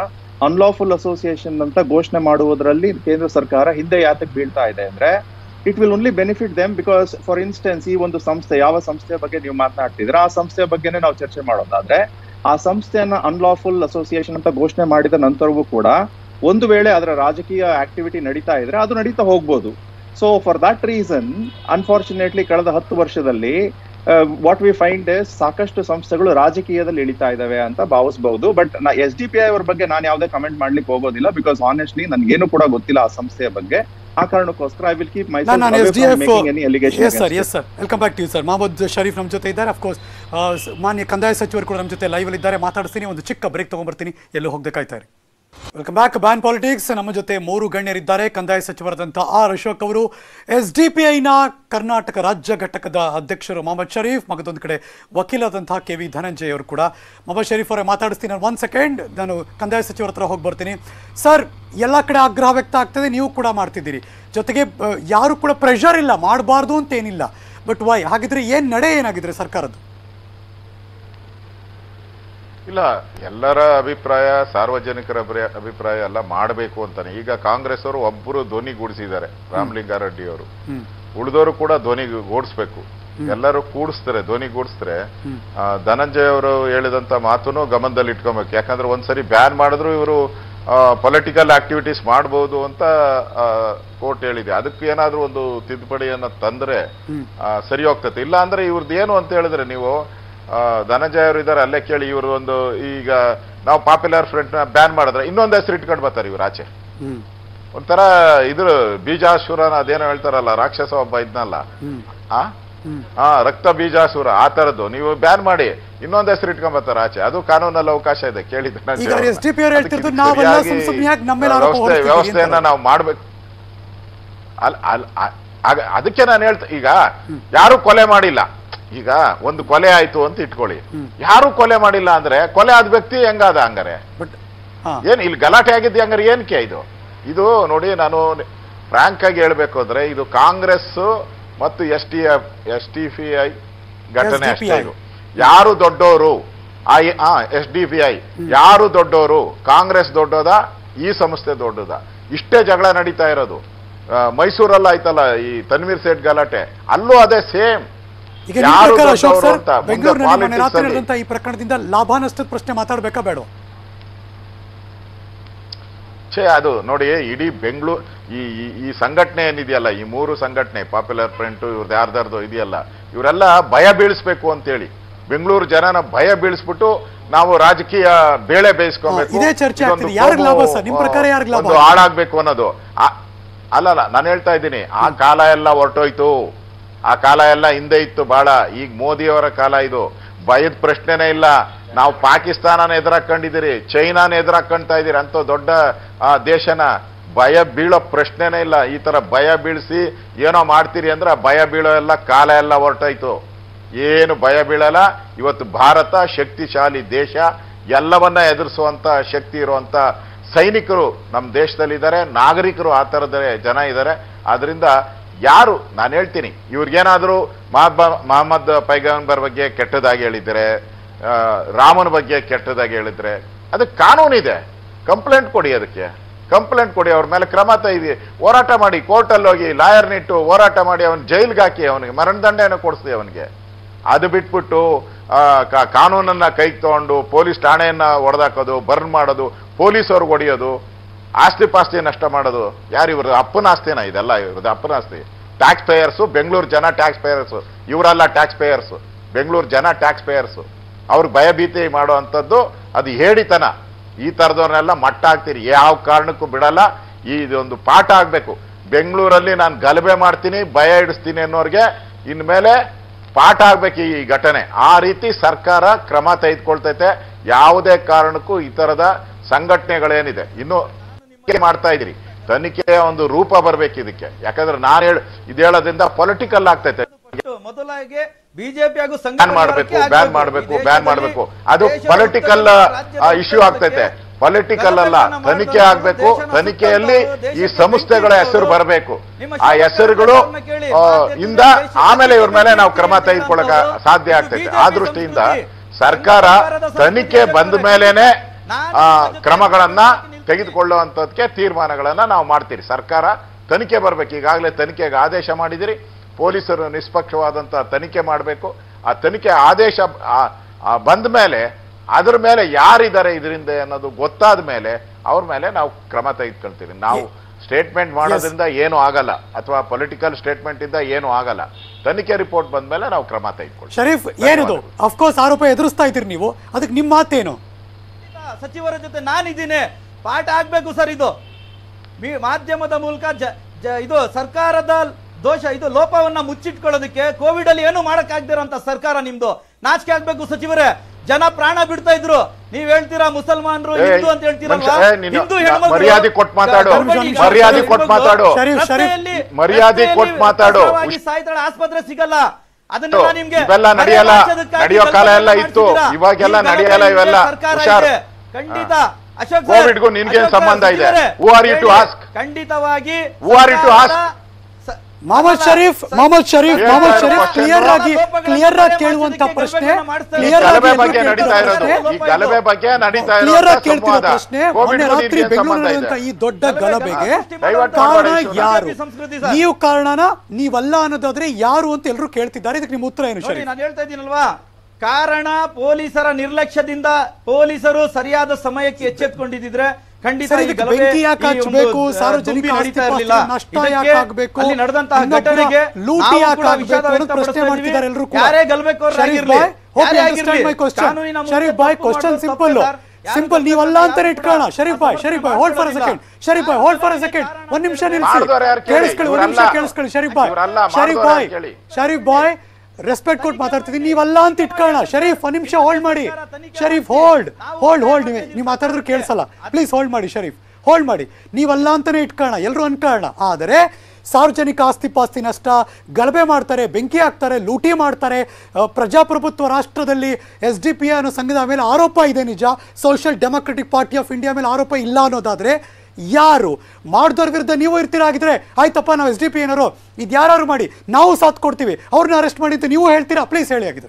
ಅನ್ಲಾಫುಲ್ ಅಸೋಸಿಯೇಷನ್ ಅಂತ ಘೋಷಣೆ ಮಾಡುವುದರಲ್ಲಿ ಕೇಂದ್ರ ಸರ್ಕಾರ ಹಿಂದೆ ಯಾತಕ್ಕೆ ಬೀಳ್ತಾ ಇದೆ ಅಂದ್ರೆ it will only benefit them because for instance ಈ ಒಂದು ಸಂಸ್ಥೆ ಯಾವ ಸಂಸ್ಥೆಯ ಬಗ್ಗೆ ನೀವು ಮಾತನಾಡ್ತಿದ್ರೆ ಆ ಸಂಸ್ಥೆಯ ಬಗ್ಗೆನೇ ನಾವು ಚರ್ಚೆ ಮಾಡೋದಾದ್ರೆ ಆ ಸಂಸ್ಥೆಯನ್ನ ಅನ್ಲಾಫುಲ್ ಅಸೋಸಿಯೇಷನ್ ಅಂತ ಘೋಷಣೆ ಮಾಡಿದ ನಂತರವೂ ಕೂಡ ಒಂದು ವೇಳೆ ಅದರ ರಾಜಕೀಯ ಆಕ್ಟಿವಿಟಿ ನಡೀತಾ ಇದ್ರೆ ಅದು ನಡೀತಾ ಹೋಗ್ಬೋದು so for that reason unfortunately ಕಳೆದ ಹತ್ತು ವರ್ಷದಲ್ಲಿ ವಾಟ್ ವಿ ಫೈಂಡ್ ಸಾಕಷ್ಟು ಸಂಸ್ಥೆಗಳು ರಾಜಕೀಯದಲ್ಲಿ ಇಳಿತಾ ಇದಾವೆ ಅಂತ ಭಾವಿಸಬಹುದು ಬಟ್ ನಾ ಎಸ್ ಡಿ ಪಿ ಐ ಅವ್ರ ಬಗ್ಗೆ ನಾನು ಯಾವುದೇ ಕಮೆಂಟ್ ಮಾಡ್ಲಿಕ್ಕೆ ಹೋಗೋದಿಲ್ಲ ಬಿಕಾಸ್ ಆನೆಸ್ಟ್ಲಿ ನನ್ಗೇನು ಕೂಡ ಗೊತ್ತಿಲ್ಲ ಆ ಸಂಸ್ಥೆಯ ಬಗ್ಗೆ ಆ ಕಾರಣಕ್ಕೋಸ್ಕರ ಐ ವಿಲ್ ಕೀಪ್ ಮೈ ನಾನು ನಾನು S D F any allegation S sir S sir welcome back to you sir Mohammed Sharif ನಮ್ಮ ಜೊತೆ ಇದ್ದಾರೆ ಅಫ್ಕೋರ್ಸ್ ಮಾನ್ಯ ಕಂದಾಯ ಸಚಿವರು ಕೂಡ ನಮ್ಮ ಜೊತೆ ಲೈವ್ ಇದ್ದಾರೆ ಮಾತಾಡಿಸ್ತೀನಿ ಒಂದು ಚಿಕ್ಕ ಬ್ರೇಕ್ ತಗೊಂಡ್ಬರ್ತೀನಿ ಎಲ್ಲೂ ಹೋಗದೆ ಕಾಯ್ತಾರೆ ವೆಲ್ಕಮ್ ಬ್ಯಾಕ್ ಬ್ಯಾನ್ ಪಾಲಿಟಿಕ್ಸ್ ನಮ್ಮ ಜೊತೆ ಮೂರು ಗಣ್ಯರಿದ್ದಾರೆ ಕಂದಾಯ ಸಚಿವರಾದಂಥ ಆರ್ ಅಶೋಕ್ ಅವರು ಎಸ್ ಡಿ ಪಿ ಐನ ಕರ್ನಾಟಕ ರಾಜ್ಯ ಘಟಕದ ಅಧ್ಯಕ್ಷರು ಮೊಹಮ್ಮದ್ ಶರೀಫ್ ಮಗದೊಂದು ಕಡೆ ವಕೀಲರಾದಂತಹ ಕೆ ವಿ ಧನಂಜಯ್ ಅವರು ಕೂಡ ಮೊಹಮ್ಮದ್ ಶರೀಫ್ ಅವರೇ ಮಾತಾಡಿಸ್ತೀನಿ ನಾನು ಒನ್ ಸೆಕೆಂಡ್ ನಾನು ಕಂದಾಯ ಸಚಿವರ ಹತ್ರ ಹೋಗಿ ಬರ್ತೀನಿ ಸರ್ ಎಲ್ಲ ಕಡೆ ಆಗ್ರಹ ವ್ಯಕ್ತ ಆಗ್ತದೆ ನೀವು ಕೂಡ ಮಾಡ್ತಿದ್ದೀರಿ ಜೊತೆಗೆ ಆ, ಯಾರು ಕೂಡ ಪ್ರೆಷರ್ ಇಲ್ಲ ಮಾಡಬಾರ್ದು ಅಂತ ಏನಿಲ್ಲ ಬಟ್ ವೈ ಹಾಗಿದ್ರೆ ಏನು ನಡೆ ಏನಾಗಿದ್ರೆ ಸರ್ಕಾರದ್ದು ಇಲ್ಲ ಎಲ್ಲರ ಅಭಿಪ್ರಾಯ ಸಾರ್ವಜನಿಕರ ಅಭಿಪ್ರಾಯ- ಅಭಿಪ್ರಾಯ ಎಲ್ಲ ಮಾಡಬೇಕು ಅಂತಾನೆ ಈಗ ಕಾಂಗ್ರೆಸ್ ಅವರು ಒಬ್ಬರು ಧ್ವನಿಗೂಡಿಸಿದ್ದಾರೆ ರಾಮಲಿಂಗಾರೆಡ್ಡಿ ಅವರು ಉಳಿದವರು ಕೂಡ ಧ್ವನಿ ಓಡಿಸ್ಬೇಕು ಎಲ್ಲರೂ ಕೂಡಿಸ್ತಾರೆ ಧ್ವನಿ ಕೂಡಿಸ್ತಾರೆ ಆ, ಧನಂಜಯ ಅವರು ಹೇಳಿದಂತ ಮಾತನ್ನು ಗಮನದಲ್ಲಿ ಇಟ್ಕೊಬೇಕು ಯಾಕಂದ್ರೆ ಒಂದ್ಸರಿ ಬ್ಯಾನ್ ಮಾಡಿದ್ರು ಇವರು ಪೊಲಿಟಿಕಲ್ ಆಕ್ಟಿವಿಟೀಸ್ ಮಾಡಬಹುದು ಅಂತ ಕೋರ್ಟ್ ಹೇಳಿದೆ ಅದಕ್ಕೆ ಏನಾದ್ರೂ ಒಂದು ತಿದ್ದುಪಡಿಯನ್ನ ತಂದ್ರೆ ಆ, ಸರಿ ಹೋಗ್ತದೆ ಇಲ್ಲ ಅಂದ್ರೆ ಇವ್ರದ್ದು ಏನು ಅಂತ ಹೇಳಿದ್ರೆ ನೀವು ಆ, ಧನಂಜಯ ಅವರು ಇದ್ದಾರೆ ಅಲ್ಲೇ ಕೇಳಿ ಇವರು ಒಂದು ಈಗ ನಾವು ಪಾಪ್ಯುಲರ್ ಫ್ರಂಟ್ ಬ್ಯಾನ್ ಮಾಡಿದ್ರೆ ಇನ್ನೊಂದು ಹೆಸರು ಇಟ್ಕೊಂಡು ಬರ್ತಾರೆ ಇವ್ರು ಆಚೆ ಒಂಥರ ಇದ್ರ ಬೀಜಾಸುರನ ಅದೇನೋ ಹೇಳ್ತಾರಲ್ಲ ರಾಕ್ಷಸ ಒಬ್ಬ ಇದ್ನಲ್ಲ ಆ ಹಾ ರಕ್ತ ಬೀಜಾಸುರ ಆ ತರದ್ದು ನೀವು ಬ್ಯಾನ್ ಮಾಡಿ ಇನ್ನೊಂದ್ ಹೆಸರು ಇಟ್ಕೊಂಡ್ ಬರ್ತಾರೆ ಆಚೆ ಅದು ಕಾನೂನಲ್ಲಿ ಅವಕಾಶ ಇದೆ ಕೇಳಿದ ಈಗ ಎಸ್ ಡಿ ಪಿ ಅವರು ಹೇಳ್ತಿರೋದು ನಾವೆಲ್ಲ ಸುಮ್ ಸುಮ್ನೆ ಯಾಕೆ ನಮ್ಮ ಮೇಲೆ ಆರೋಪ ವ್ಯವಸ್ಥೆ ಹೊರಿಸ್ತಿದ್ದೀರಿ ವ್ಯವಸ್ಥೆಯನ್ನ ಅಂತ. ನಾವು ಮಾಡ್ಬೇಕು ಅಲ್ ಅಲ್ ಅ- ಆಗ- ಅದಕ್ಕೆ ನಾನು ಹೇಳ್ತಾ ಈಗ ಯಾರು ಕೊಲೆ ಮಾಡಿಲ್ಲ ಈಗ ಒಂದು ಕೊಲೆ ಆಯ್ತು ಅಂತ ಇಟ್ಕೊಳ್ಳಿ ಯಾರು ಕೊಲೆ ಮಾಡಿಲ್ಲ ಅಂದ್ರೆ ಕೊಲೆ ಆದ ವ್ಯಕ್ತಿ ಹೆಂಗಾದ ಹಂಗಾರೆ ಏನ್ ಇಲ್ಲಿ ಗಲಾಟೆ ಆಗಿದ್ದು ಹಂಗಾರೆ ಏನಕ್ಕೆ ಇದು ಇದು ನೋಡಿ ನಾನು ಫ್ರಾಂಕ್ ಆಗಿ ಹೇಳ್ಬೇಕು ಅಂದ್ರೆ ಇದು ಕಾಂಗ್ರೆಸ್ ಮತ್ತು S T S T P I ಘಟನೆ ಅಷ್ಟೇ SDPI. ಇದು ಯಾರು ದೊಡ್ಡವರು ಎಸ್ ಡಿ ಪಿ ಐ ಯಾರು ದೊಡ್ಡವರು ಕಾಂಗ್ರೆಸ್ ದೊಡ್ಡದ ಈ ಸಂಸ್ಥೆ ದೊಡ್ಡದ ಇಷ್ಟೇ ಜಗಳ ನಡೀತಾ ಇರೋದು ಆ, ಮೈಸೂರಲ್ಲಿ ಆಯ್ತಲ್ಲ ಈ ತನ್ವೀರ್ ಸೇಠ್ ಗಲಾಟೆ ಅಲ್ಲೂ ಅದೇ ಸೇಮ್ ಈಗ ನಿಮ್ಮ ಯಾರು ಪ್ರಕಾರ ಅಶೋಕ್ ದೊಡ್ಡವರು ಸರ್ ಅಂತ ಮುಂದೆ ಬೆಂಗಳೂರಿನಲ್ಲಿ ಮೊನ್ನೆ politics ರಾತ್ರಿ ಅಲ್ಲಿ- ನಡೆದಂತ ಈ ಪ್ರಕರಣದಿಂದ ಲಾಭ ನಷ್ಟದ ಪ್ರಶ್ನೆ ಮಾತಾಡ್ಬೇಕಾ ಬೇಡ ಛೇ ಅದು ನೋಡಿ ಇಡೀ ಬೆಂಗಳೂರು ಈ ಈ- ಈ ಸಂಘಟನೆ ಏನಿದೆಯಲ್ಲ ಈ ಮೂರು ಸಂಘಟನೆ ಪಾಪ್ಯುಲರ್ ಫ್ರಂಟ್ ಇವ್ರದ್ದು ಯಾರ್ದಾರ್ದು ಇದೆಯಲ್ಲ ಇವರೆಲ್ಲ ಭಯ ಬೀಳಿಸ್ಬೇಕು ಅಂತೇಳಿ ಬೆಂಗಳೂರು ಜನನ ಭಯ ಬೀಳಿಸ್ಬಿಟ್ಟು ನಾವು ರಾಜಕೀಯ ಬೇಳೆ ಬೇಯಿಸ್ಕೊಬೇಕು ಇದೇ ಚರ್ಚೆ ಇದೊಂದು ಆಗ್ತಿದೆ. ಯಾರಿಗ್ ಲಾಭ ಕೋಮು, ಸರ್? ನಿಮ್ ಪ್ರಕಾರ ಯಾರಿಗ್ ಲಾಭ? ಒಂದು ಹಾಳಾಗ್ಬೇಕು ಅನ್ನೋದು ಆ- ಅಲ್ಲಲ್ಲ ನಾನು ಹೇಳ್ತಾ ಇದ್ದೀನಿ ಆ ಕಾಲ ಎಲ್ಲ ಹೊರಟೋಯ್ತು ಆ ಕಾಲ ಎಲ್ಲ ಹಿಂದೆ ಇತ್ತು ಬಹಳ ಈಗ ಮೋದಿಯವರ ಕಾಲ ಇದು ಭಯದ ಪ್ರಶ್ನೆನೇ ಇಲ್ಲ ನಾವು ಪಾಕಿಸ್ತಾನನ ಎದುರಾಕೊಂಡಿದ್ದೀರಿ ಚೈನಾನ ಎದುರಾಕೊಂಡ್ತಾ ಇದೀರಿ ಅಂತ ದೊಡ್ಡ ಆ, ದೇಶನ ಭಯ ಬೀಳೋ ಪ್ರಶ್ನೆನೇ ಇಲ್ಲ ಈ ತರ ಭಯ ಬೀಳಿಸಿ ಏನೋ ಮಾಡ್ತೀರಿ ಅಂದ್ರೆ ಆ ಭಯ ಬೀಳೋ ಎಲ್ಲ ಕಾಲ ಎಲ್ಲ ಹೊರಟೋಯ್ತು ಏನು ಭಯ ಬೀಳಲ್ಲ ಇವತ್ತು ಭಾರತ ಶಕ್ತಿಶಾಲಿ ದೇಶ ಎಲ್ಲವನ್ನ ಎದುರಿಸುವಂತ ಶಕ್ತಿ ಇರುವಂತ ಸೈನಿಕರು ನಮ್ಮ ದೇಶದಲ್ಲಿದ್ದಾರೆ ನಾಗರಿಕರು ಆ ಥರದ ಜನ ಇದ್ದಾರೆ ಆದ್ರಿಂದ ಯಾರು ನಾನು ಹೇಳ್ತೀನಿ ಇವ್ರಿಗೇನಾದ್ರೂ ಮಹಬ್ಬ ಮಹಮ್ಮದ್ ಪೈಗಂಬರ್ ಬಗ್ಗೆ ಕೆಟ್ಟದಾಗಿ ಹೇಳಿದ್ರೆ ಆ, ರಾಮನ ಬಗ್ಗೆ ಕೆಟ್ಟದಾಗಿ ಹೇಳಿದ್ರೆ ಅದಕ್ಕೆ ಕಾನೂನಿದೆ ಕಂಪ್ಲೇಂಟ್ ಕೊಡಿ ಅದಕ್ಕೆ ಕಂಪ್ಲೇಂಟ್ ಕೊಡಿ ಅವ್ರ ಮೇಲೆ ಕ್ರಮ ತೆಗೆದಿ ಹೋರಾಟ ಮಾಡಿ ಕೋರ್ಟಲ್ಲಿ ಹೋಗಿ ಲಾಯರ್ನಿಟ್ಟು ಹೋರಾಟ ಮಾಡಿ ಅವನ ಜೈಲ್ಗೆ ಹಾಕಿ ಅವನಿಗೆ ಮರಣದಂಡನ ಕೊಡಿಸ್ಲಿ ಅವನಿಗೆ ಅದು ಬಿಟ್ಬಿಟ್ಟು ಆ, ಕಾ- ಕಾನೂನನ್ನ ಕೈಗೆ ತಗೊಂಡು ಪೊಲೀಸ್ ಠಾಣೆಯನ್ನ ಹೊಡೆದಾಕೋದು ಬರ್ನ್ ಮಾಡೋದು ಪೊಲೀಸವ್ರಿಗೆ ಹೊಡೆಯೋದು ಆಸ್ತಿ ಪಾಸ್ತಿ ನಷ್ಟ ಮಾಡೋದು ಯಾರು ಇವ್ರದ್ದು ಅಪ್ಪನ ಆಸ್ತಿನ ಇದೆಲ್ಲ ಇವ್ರದ್ದು ಅಪ್ಪನ ಆಸ್ತಿ ಟ್ಯಾಕ್ಸ್ ಪೇಯರ್ಸು ಬೆಂಗಳೂರು ಜನ ಟ್ಯಾಕ್ಸ್ ಪೇಯರ್ಸು ಇವರೆಲ್ಲ ಟ್ಯಾಕ್ಸ್ ಪೇಯರ್ಸು ಬೆಂಗಳೂರು ಜನ ಟ್ಯಾಕ್ಸ್ ಪೇಯರ್ಸು ಅವ್ರಿಗೆ ಭಯಭೀತಿ ಮಾಡೋ ಅಂಥದ್ದು ಅದು ಹೇಳಿತನ ಈ ಥರದವ್ರನ್ನೆಲ್ಲ ಮಟ್ಟ ಹಾಕ್ತೀರಿ ಯಾವ ಕಾರಣಕ್ಕೂ ಬಿಡಲ್ಲ ಈ ಇದೊಂದು ಪಾಠ ಆಗ್ಬೇಕು ಬೆಂಗಳೂರಲ್ಲಿ ನಾನು ಗಲಭೆ ಮಾಡ್ತೀನಿ ಭಯ ಇಡಿಸ್ತೀನಿ ಅನ್ನೋರ್ಗೆ ಇನ್ಮೇಲೆ ಪಾಠ ಆಗ್ಬೇಕು ಈ ಘಟನೆ ಆ ರೀತಿ ಸರ್ಕಾರ ಕ್ರಮ ತೆಗೆದುಕೊಳ್ತೈತೆ ಯಾವುದೇ ಕಾರಣಕ್ಕೂ ಈ ತರದ ಸಂಘಟನೆಗಳೇನಿದೆ ಇನ್ನು ತನಿಖೆ ಮಾಡ್ತಾ ಇದ್ದೀರಿ ತನಿಖೆಯ ಒಂದು ರೂಪ ಬರ್ಬೇಕು ಇದಕ್ಕೆ ಯಾಕಂದ್ರೆ ನಾನು ಹೇಳ ಇದು ಹೇಳೋದ್ರಿಂದ ಪೊಲಿಟಿಕಲ್ ಆಗ್ತೈತೆ ಮೊದಲಾಗಿ ಬಿಜೆಪಿ ಹಾಗೂ ಬ್ಯಾನ್ ಮಾಡಬೇಕು ಬ್ಯಾನ್ ಮಾಡಬೇಕು ಬ್ಯಾನ್ ಮಾಡಬೇಕು ಅದು ಪೊಲಿಟಿಕಲ್ ಇಶ್ಯೂ ಆಗ್ತೈತೆ ಪೊಲಿಟಿಕಲ್ ಅಲ್ಲ ತನಿಖೆ ಆಗ್ಬೇಕು ತನಿಖೆಯಲ್ಲಿ ಈ ಸಂಸ್ಥೆಗಳ ಹೆಸರು ಬರಬೇಕು ಆ ಹೆಸರುಗಳು ಆ, ಇಂದ ಆಮೇಲೆ ಇವ್ರ ಮೇಲೆ ನಾವು ಕ್ರಮ ತೆಗೆದುಕೊಳ್ಳಕ ಸಾಧ್ಯ ಆಗ್ತೈತೆ ಆ ದೃಷ್ಟಿಯಿಂದ ಸರ್ಕಾರ ತನಿಖೆ ಬಂದ ಮೇಲೇನೆ ಆ, ಕ್ರಮಗಳನ್ನ ತೆಗೆದುಕೊಳ್ಳುವಂಥದ್ದಕ್ಕೆ ತೀರ್ಮಾನಗಳನ್ನ ನಾವು ಮಾಡ್ತೀರಿ ಸರ್ಕಾರ ತನಿಖೆ ಬರ್ಬೇಕು ಈಗಾಗಲೇ ತನಿಖೆಗೆ ಆದೇಶ ಮಾಡಿದಿರಿ ಪೊಲೀಸರು ನಿಷ್ಪಕ್ಷವಾದಂತ ತನಿಖೆ ಮಾಡಬೇಕು ಆ ತನಿಖೆ ಆದೇಶ ಆ- ಆ ಬಂದ ಮೇಲೆ ಅದ್ರ ಮೇಲೆ ಯಾರಿದ್ದಾರೆ ಇದರಿಂದ ಅನ್ನೋದು ಗೊತ್ತಾದ ಮೇಲೆ ಅವ್ರ ಮೇಲೆ ನಾವು ಕ್ರಮ ತೆಗೆದುಕೊಳ್ತೀವಿ ನಾವು ಸ್ಟೇಟ್ಮೆಂಟ್ ಮಾಡೋದ್ರಿಂದ ಏನು ಆಗಲ್ಲ ಅಥವಾ ಪೊಲಿಟಿಕಲ್ ಸ್ಟೇಟ್ಮೆಂಟ್ ಇಂದ ಏನು ಆಗಲ್ಲ ತನಿಖೆ ರಿಪೋರ್ಟ್ ಬಂದ್ಮೇಲೆ ನಾವು ಕ್ರಮ ತೆಗೆದುಕೊಳ್ತೀವಿ ಶರೀಫ್ ಏನಿದು ಅಫ್ಕೋರ್ಸ್ ಆರೋಪ ಎದುರಿಸ್ತಾ ಇದ್ದೀರಿ ನೀವು ಅದಕ್ಕೆ ನಿಮ್ಮ ಮಾತೇನು ಸಚಿವರ ಜೊತೆ ನಾನಿದ್ದೀನಿ ಪಾಠ ಆಗ್ಬೇಕು ಸರ್ ಇದು ಮಿ- ಮಾಧ್ಯಮದ ಮೂಲಕ ಜ- ಜ- ಇದು ಸರ್ಕಾರದ ದೋಷ ಇದು ಲೋಪವನ್ನ ಮುಚ್ಚಿಟ್ಕೊಳ್ಳೋದಕ್ಕೆ ಕೋವಿಡ್ ಅಲ್ಲಿ ಏನು ಮಾಡಕ್ಕಾಗ್ದಿರೋಂತ ಸರ್ಕಾರ ನಿಮ್ದು ನಾಚಿಕೆ ಆಗ್ಬೇಕು ಸಚಿವರೇ ಜನ ಪ್ರಾಣ ಬಿಡ್ತಾ ಇದ್ರು ನೀವ್ ಹೇಳ್ತೀರಾ ಮುಸಲ್ಮಾನರು ಏ, ಹಿಂದೂ ಅಂತ ಹೇಳ್ತೀರಲ್ವಾ ಮನುಷ್ಯ, ಏ, ನೀನು ಹಿಂದೂ ಹೆಣ್ಮಕ್ಳು ಮರ್ಯಾದೆ ಕೊಟ್ಟು ಮಾತಾಡು. ಗರ್ಭಿಣಿ ಮರ್ಯಾದೆ ಹೆಣ್ಮಕ್ಳು ಕೊಟ್ಟು ಮಾತಾಡು. ಶರೀಫ್, ಶರೀಫ್. ರಸ್ತೆಯಲ್ಲಿ- ಮರ್ಯಾದೆ ರಸ್ತೆಯಲ್ಲಿ ಕೊಟ್ಟು ಮಾತಾಡು. ಪ್ರಸವವಾಗಿ ಸಾಯ್ತಾಳೆ ಆಸ್ಪತ್ರೆ ಸಿಗಲ್ಲ ಅದನ್ನೆಲ್ಲ ನಿಮ್ಗೆ ಇವೆಲ್ಲ ನಡೆಯಲ್ಲ ಮರೆಮಾಚೋದಕ್ಕಾಗಿ ನಡೆಯೋ ಕಾಲ ಎಲ್ಲ ಕಲ್ಪನೆ ಇತ್ತು ಮಾಡ್ತಿದ್ದೀರಾ? ಇವಾಗೆಲ್ಲ ಈ ನಡೆಯಲ್ಲ ಗಲಭೆ ಇವೆಲ್ಲ ಸರ್ಕಾರ ಹುಷಾರ್ ಇದೆ. ಖಂಡಿತ ಅಶೋಕ್ ಸರ್, ಕೋವಿಡ್ಗೂ ನಿನ್ಗೇನ್ ಅಶೋಕ್ ಸಂಬಂಧ ಇದೆ? ಸಚಿವರೇ, Who are you to ಹೇಳಿ, ask? ಖಂಡಿತವಾಗಿ Who are you to ask? ಸರ್ಕಾರದ ಸ- ಮೊಹಮ್ಮದ್ ಶರೀಫ್ ಮೊಹಮ್ಮದ್ ಶರೀಫ್ ಹೇಳ್ತಾ ಮೊಹಮ್ಮದ್ ಇರೋ ಶರೀಫ್ question ಕ್ಲಿಯರ್ ಆಗಿ ಲೋಪಗಳನ್ನ ಕ್ಲಿಯರ್ ಆಗಿ ಮರೆ ಕೇಳುವಂತ ಮಾಡೋದಕ್ಕೆ ಪ್ರಶ್ನೆ ಗಲಭೆಗಳನ್ನ ಮಾಡಿಸ್ತಾ ಈ ಕ್ಲಿಯರ್ ಗಲಭೆ ಆಗಿ ಬಗ್ಗೆ ಎಲ್ರೂ ನಡೀತಾ ಕೇಳ್ತಿರೋ ಇರೋದು ಪ್ರಶ್ನೆ ಈ ಗಲಭೆ ಬಗ್ಗೆ ನಡೀತಾ ಕ್ಲಿಯರ್ ಇರೋ ಆಗಿ ಕೇಳ್ತಿರೋ ಸಂವಾದ ಪ್ರಶ್ನೆ ಮೊನ್ನೆ ರಾತ್ರಿ ಬೆಂಗಳೂರು ನಡೆದಂತ ಈ ದೊಡ್ಡ ಗಲಭೆಗೆ ದಯವಿಟ್ಟು ಕಾರಣ ಮಾಡಬೇಡಿ ಯಾರು ಸಂಸ್ಕೃತಿ ಸರ್. ನೀವು ಕಾರಣನ ನೀವಲ್ಲ ಅನ್ನೋದಾದ್ರೆ ಯಾರು ಅಂತ ಎಲ್ಲರೂ ಕೇಳ್ತಿದ್ದಾರೆ ಇದಕ್ಕೆ ನಿಮ್ಮ ಉತ್ತರ ಏನು ನೋಡಿ ಶರೀಫ್ ನಾನು ಹೇಳ್ತಾ ಇದ್ದೀನಲ್ವಾ ಕಾರಣ ಪೊಲೀಸರ ನಿರ್ಲಕ್ಷ್ಯದಿಂದ ಪೊಲೀಸರು ಸರಿಯಾದ ಸಮಯಕ್ಕೆ ಎಚ್ಚೆತ್ಕೊಂಡಿದ್ರೆ ಖಂಡಿತ ಸರ್, ಈ ಇದಕ್ಕೆ ಗಲಭೆ, ಬೆಂಕಿ ಯಾಕೆ ಈ ಒಂದು, ಹಚ್ಚಬೇಕು? ಆ, ಸಾರ್ವಜನಿಕ ದುಂಬಿ ಆಸ್ತಿ ನಡೀತಾ ಇರ್ಲಿಲ್ಲ. ಪಾಸ್ತಿಗೆ ನಷ್ಟ ಇದಕ್ಕೆ ಯಾಕೆ ಆಗ್ಬೇಕು? ಅಲ್ಲಿ ನಡೆದಂತಹ ಇನ್ನೊಬ್ಬರ ಘಟನೆಗೆ ಲೂಟಿ ನಾವು ಯಾಕೆ ಕೂಡ ಆಗ್ಬೇಕು ವಿಷಾದ ಅನ್ನೋದು ಪ್ರಶ್ನೆ ವ್ಯಕ್ತಪಡಿಸ್ತಾ ಮಾಡ್ತಿದ್ದಾರೆ ಇದ್ದೀವಿ. ಎಲ್ರೂ ಕೂಡ. ಯಾರೇ ಗಲಭೆಕೋರರಾಗಿರ್ಲಿ, ಶರೀಫ್ ಬಾಯ್, hope you ಯಾರೇ understand ಆಗಿರ್ಲಿ, my question. ಕಾನೂನಿನ ಮೂಲಕ ಶರೀಫ್ ಬಾಯ್ ತಪ್ಪು ಕ್ವಶನ್ ಮಾಡೋದು ಸಿಂಪಲ್ ತಪ್ಪೇ ಸರ್. ಯಾರು ಸಿಂಪಲ್ ನೀವಲ್ಲ ಅಂತಾನೆ ಯಾರು ಇಟ್ಕೊಳ್ಳೋಣ ಕೂಡ Sharif bhai Sharif bhai hold for a second Sharif bhai hold for a second ಒಂದ್ ನಿಮಿಷ ನಿಲ್ಲಿಸಿ ಮಾಡಿದವ್ರು ಯಾರು ಕೇಳಿ? ಕೇಳಿಸ್ಕೊಳ್ಳಿ ಒಂದ್ ನಿಮಿಷ ಇವ್ರಲ್ಲ. ಕೇಳಿಸ್ಕೊಳ್ಳಿ ಶರೀಫ್ ಬಾಯ್ ಇವ್ರಲ್ಲ, ಶರೀಫ್ ಮಾಡಿದವ್ರು ಬಾಯ್ ಯಾರು ಕೇಳಿ? ಶರೀಫ್ ಬಾಯ್ ರೆಸ್ಪೆಕ್ಟ್ ಕೊಟ್ಟು ಮಾತಾಡ್ತಿದ್ದೀನಿ ನೀವಲ್ಲ ಅಂತ ಇಟ್ಕೊಳ್ಳೋಣ ಶರೀಫ್ ಒಂದ್ ನಿಮಿಷ ಹೋಲ್ಡ್ ಮಾಡಿ ಶರೀಫ್ ಹೋಲ್ಡ್ ಹೋಲ್ಡ್ ಹೋಲ್ಡ್ ನೀವು ನೀವು ಮಾತಾಡಿದ್ರು ಕೇಳಿಸಲ್ಲ ಪ್ಲೀಸ್ ಹೋಲ್ಡ್ ಮಾಡಿ ಶರೀಫ್ ಹೋಲ್ಡ್ ಮಾಡಿ ನೀವಲ್ಲ ಅಂತಾನೆ ಇಟ್ಕೊಳ್ಳೋಣ ಎಲ್ಲರೂ ಅನ್ಕೊಳ್ಳೋಣ ಆದರೆ ಸಾರ್ವಜನಿಕ ಆಸ್ತಿ ಪಾಸ್ತಿ ನಷ್ಟ ಗಲಭೆ ಮಾಡ್ತಾರೆ ಬೆಂಕಿ ಹಾಕ್ತಾರೆ ಲೂಟಿ ಮಾಡ್ತಾರೆ ಆ, ಪ್ರಜಾಪ್ರಭುತ್ವ ರಾಷ್ಟ್ರದಲ್ಲಿ ಎಸ್ ಡಿ ಪಿ ಅನ್ನೋ ಸಂಘದ ಮೇಲೆ ಆರೋಪ ಇದೆ ನಿಜ social democratic party of India ಮೇಲೆ ಆರೋಪ ಇಲ್ಲ ಅನ್ನೋದಾದ್ರೆ ಯಾರು ಮಾಡಿದವ್ರ ವಿರುದ್ಧ ನೀವು ಇರ್ತೀರಾಗಿದ್ರೆ ಆಯ್ತಪ್ಪ ನಾವು ಎಸ್ ಡಿ ಪಿ ಏನಾರು ಇದು ಯಾರು ಮಾಡಿ ನಾವು ಸಾಥ್ ಕೊಡ್ತೀವಿ ಅವ್ರನ್ನ ಅರೆಸ್ಟ್ ಮಾಡಿ ಅಂತ ನೀವು ಹೇಳ್ತೀರಾ ಪ್ಲೀಸ್ ಹೇಳಿ ಆಗಿದ್ರೆ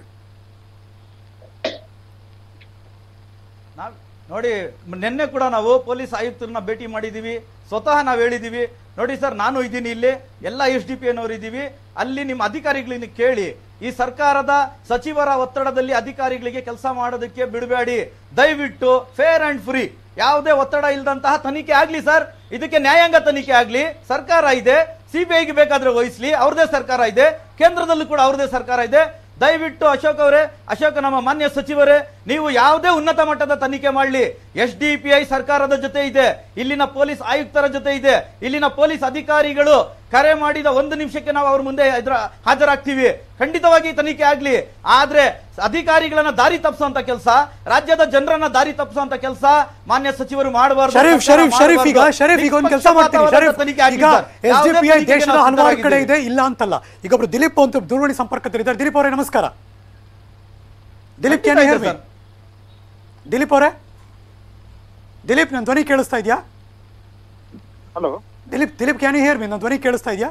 ನಾವ್ ನೋಡಿ ಮ್- ನಿನ್ನೆ ಕೂಡ ನಾವು ಪೊಲೀಸ್ ಆಯುಕ್ತರನ್ನ ಭೇಟಿ ಮಾಡಿದೀವಿ ಸ್ವತಃ ನಾವು ಹೇಳಿದೀವಿ ನೋಡಿ ಸರ್ ನಾನು ಇದ್ದೀನಿ ಇಲ್ಲಿ ಎಲ್ಲ ಎಸ್ ಡಿ ಪಿ ಅನ್ನೋರು ಇದ್ದೀವಿ ಅಲ್ಲಿ ನಿಮ್ಮ ಅಧಿಕಾರಿಗಳನ್ನ ಕೇಳಿ ಈ ಸರ್ಕಾರದ ಸಚಿವರ ಒತ್ತಡದಲ್ಲಿ ಅಧಿಕಾರಿಗಳಿಗೆ ಕೆಲಸ ಮಾಡೋದಕ್ಕೆ ಬಿಡಬೇಡಿ ದಯವಿಟ್ಟು ಫೇರ್ ಅಂಡ್ ಫ್ರೀ ಯಾವುದೇ ಒತ್ತಡ ಇಲ್ಲದಂತಹ ತನಿಖೆ ಆಗ್ಲಿ ಸರ್ ಇದಕ್ಕೆ ನ್ಯಾಯಾಂಗ ತನಿಖೆ ಆಗ್ಲಿ ಸರ್ಕಾರ ಇದೆ ಸಿಬಿಐಗೆ ಬೇಕಾದ್ರೆ ವಹಿಸ್ಲಿ ಅವ್ರದೇ ಸರ್ಕಾರ ಇದೆ ಕೇಂದ್ರದಲ್ಲೂ ಕೂಡ ಅವ್ರದೇ ಸರ್ಕಾರ ಇದೆ ದಯವಿಟ್ಟು ಅಶೋಕ್ ಅವರೇ ಅಶೋಕ್ ನಮ್ಮ ಮಾನ್ಯ ಸಚಿವರೇ ನೀವು ಯಾವುದೇ ಉನ್ನತ ಮಟ್ಟದ ತನಿಖೆ ಮಾಡಲಿ ಎಸ್ ಡಿ ಪಿ ಐ ಸರ್ಕಾರದ ಜೊತೆ ಇದೆ ಇಲ್ಲಿನ ಪೊಲೀಸ್ ಆಯುಕ್ತರ ಜೊತೆ ಇದೆ ಇಲ್ಲಿನ ಪೊಲೀಸ್ ಅಧಿಕಾರಿಗಳು ಕರೆ ಮಾಡಿದ ಒಂದು ನಿಮಿಷಕ್ಕೆ ನಾವು ಅವ್ರ ಮುಂದೆ ಎದುರ ಹಾಜರಾಗ್ತೀವಿ ಖಂಡಿತವಾಗಿ ತನಿಖೆ ಆಗ್ಲಿ ಆದ್ರೆ ಅಧಿಕಾರಿಗಳನ್ನ ದಾರಿ ತಪ್ಪಿಸುವಂತ ಕೆಲಸ ರಾಜ್ಯದ ಜನರನ್ನ ದಾರಿ ತಪ್ಪಿಸುವಂತ ಕೆಲಸ ಮಾನ್ಯ ಸಚಿವರು ಮಾಡಬಾರ್ದು ಶರೀಫ್ ಶರೀಫ್ ಶರೀಫ್ ಈಗ ಶರೀಫ್ ಈಗ ಒಂದು ಕೆಲಸ ಮಾಡ್ತೀನಿ ಶರೀಫ್ ತನಿಖೆ ಆಗ್ಲಿ ಈಗ ಸರ್. ಎಸ್ ಡಿ ಯಾವುದೇ ಪಿ ಐ ತನಿಖೆಗೆ ದೇಶದ ನಾವು ಹಲವಾರು ಕಡೆ ಸಿದ್ಧರಾಗಿದ್ದೀವಿ. ಇದೆ ಇಲ್ಲ ಅಂತಲ್ಲ ಈಗ ಒಬ್ರು ದಿಲೀಪ್ ಅಂತ ದೂರವಾಣಿ ಸಂಪರ್ಕದಲ್ಲಿದ್ದಾರೆ ದಿಲೀಪ್ ಅವರೇ ನಮಸ್ಕಾರ ದಿಲೀಪ್ ಕ್ಯಾನ್ ಖಂಡಿತ ಹೇರ್ ಇದೆ ಮೀ ದಿಲೀಪ್ ಅವರೇ ದಿಲೀಪ್ ನನ್ನ ಧ್ವನಿ ಕೇಳಿಸ್ತಾ ಇದೆಯಾ hello Dilip Dilip can hear me ನನ್ನ ಧ್ವನಿ ಕೇಳಿಸ್ತಾ ಇದೆಯಾ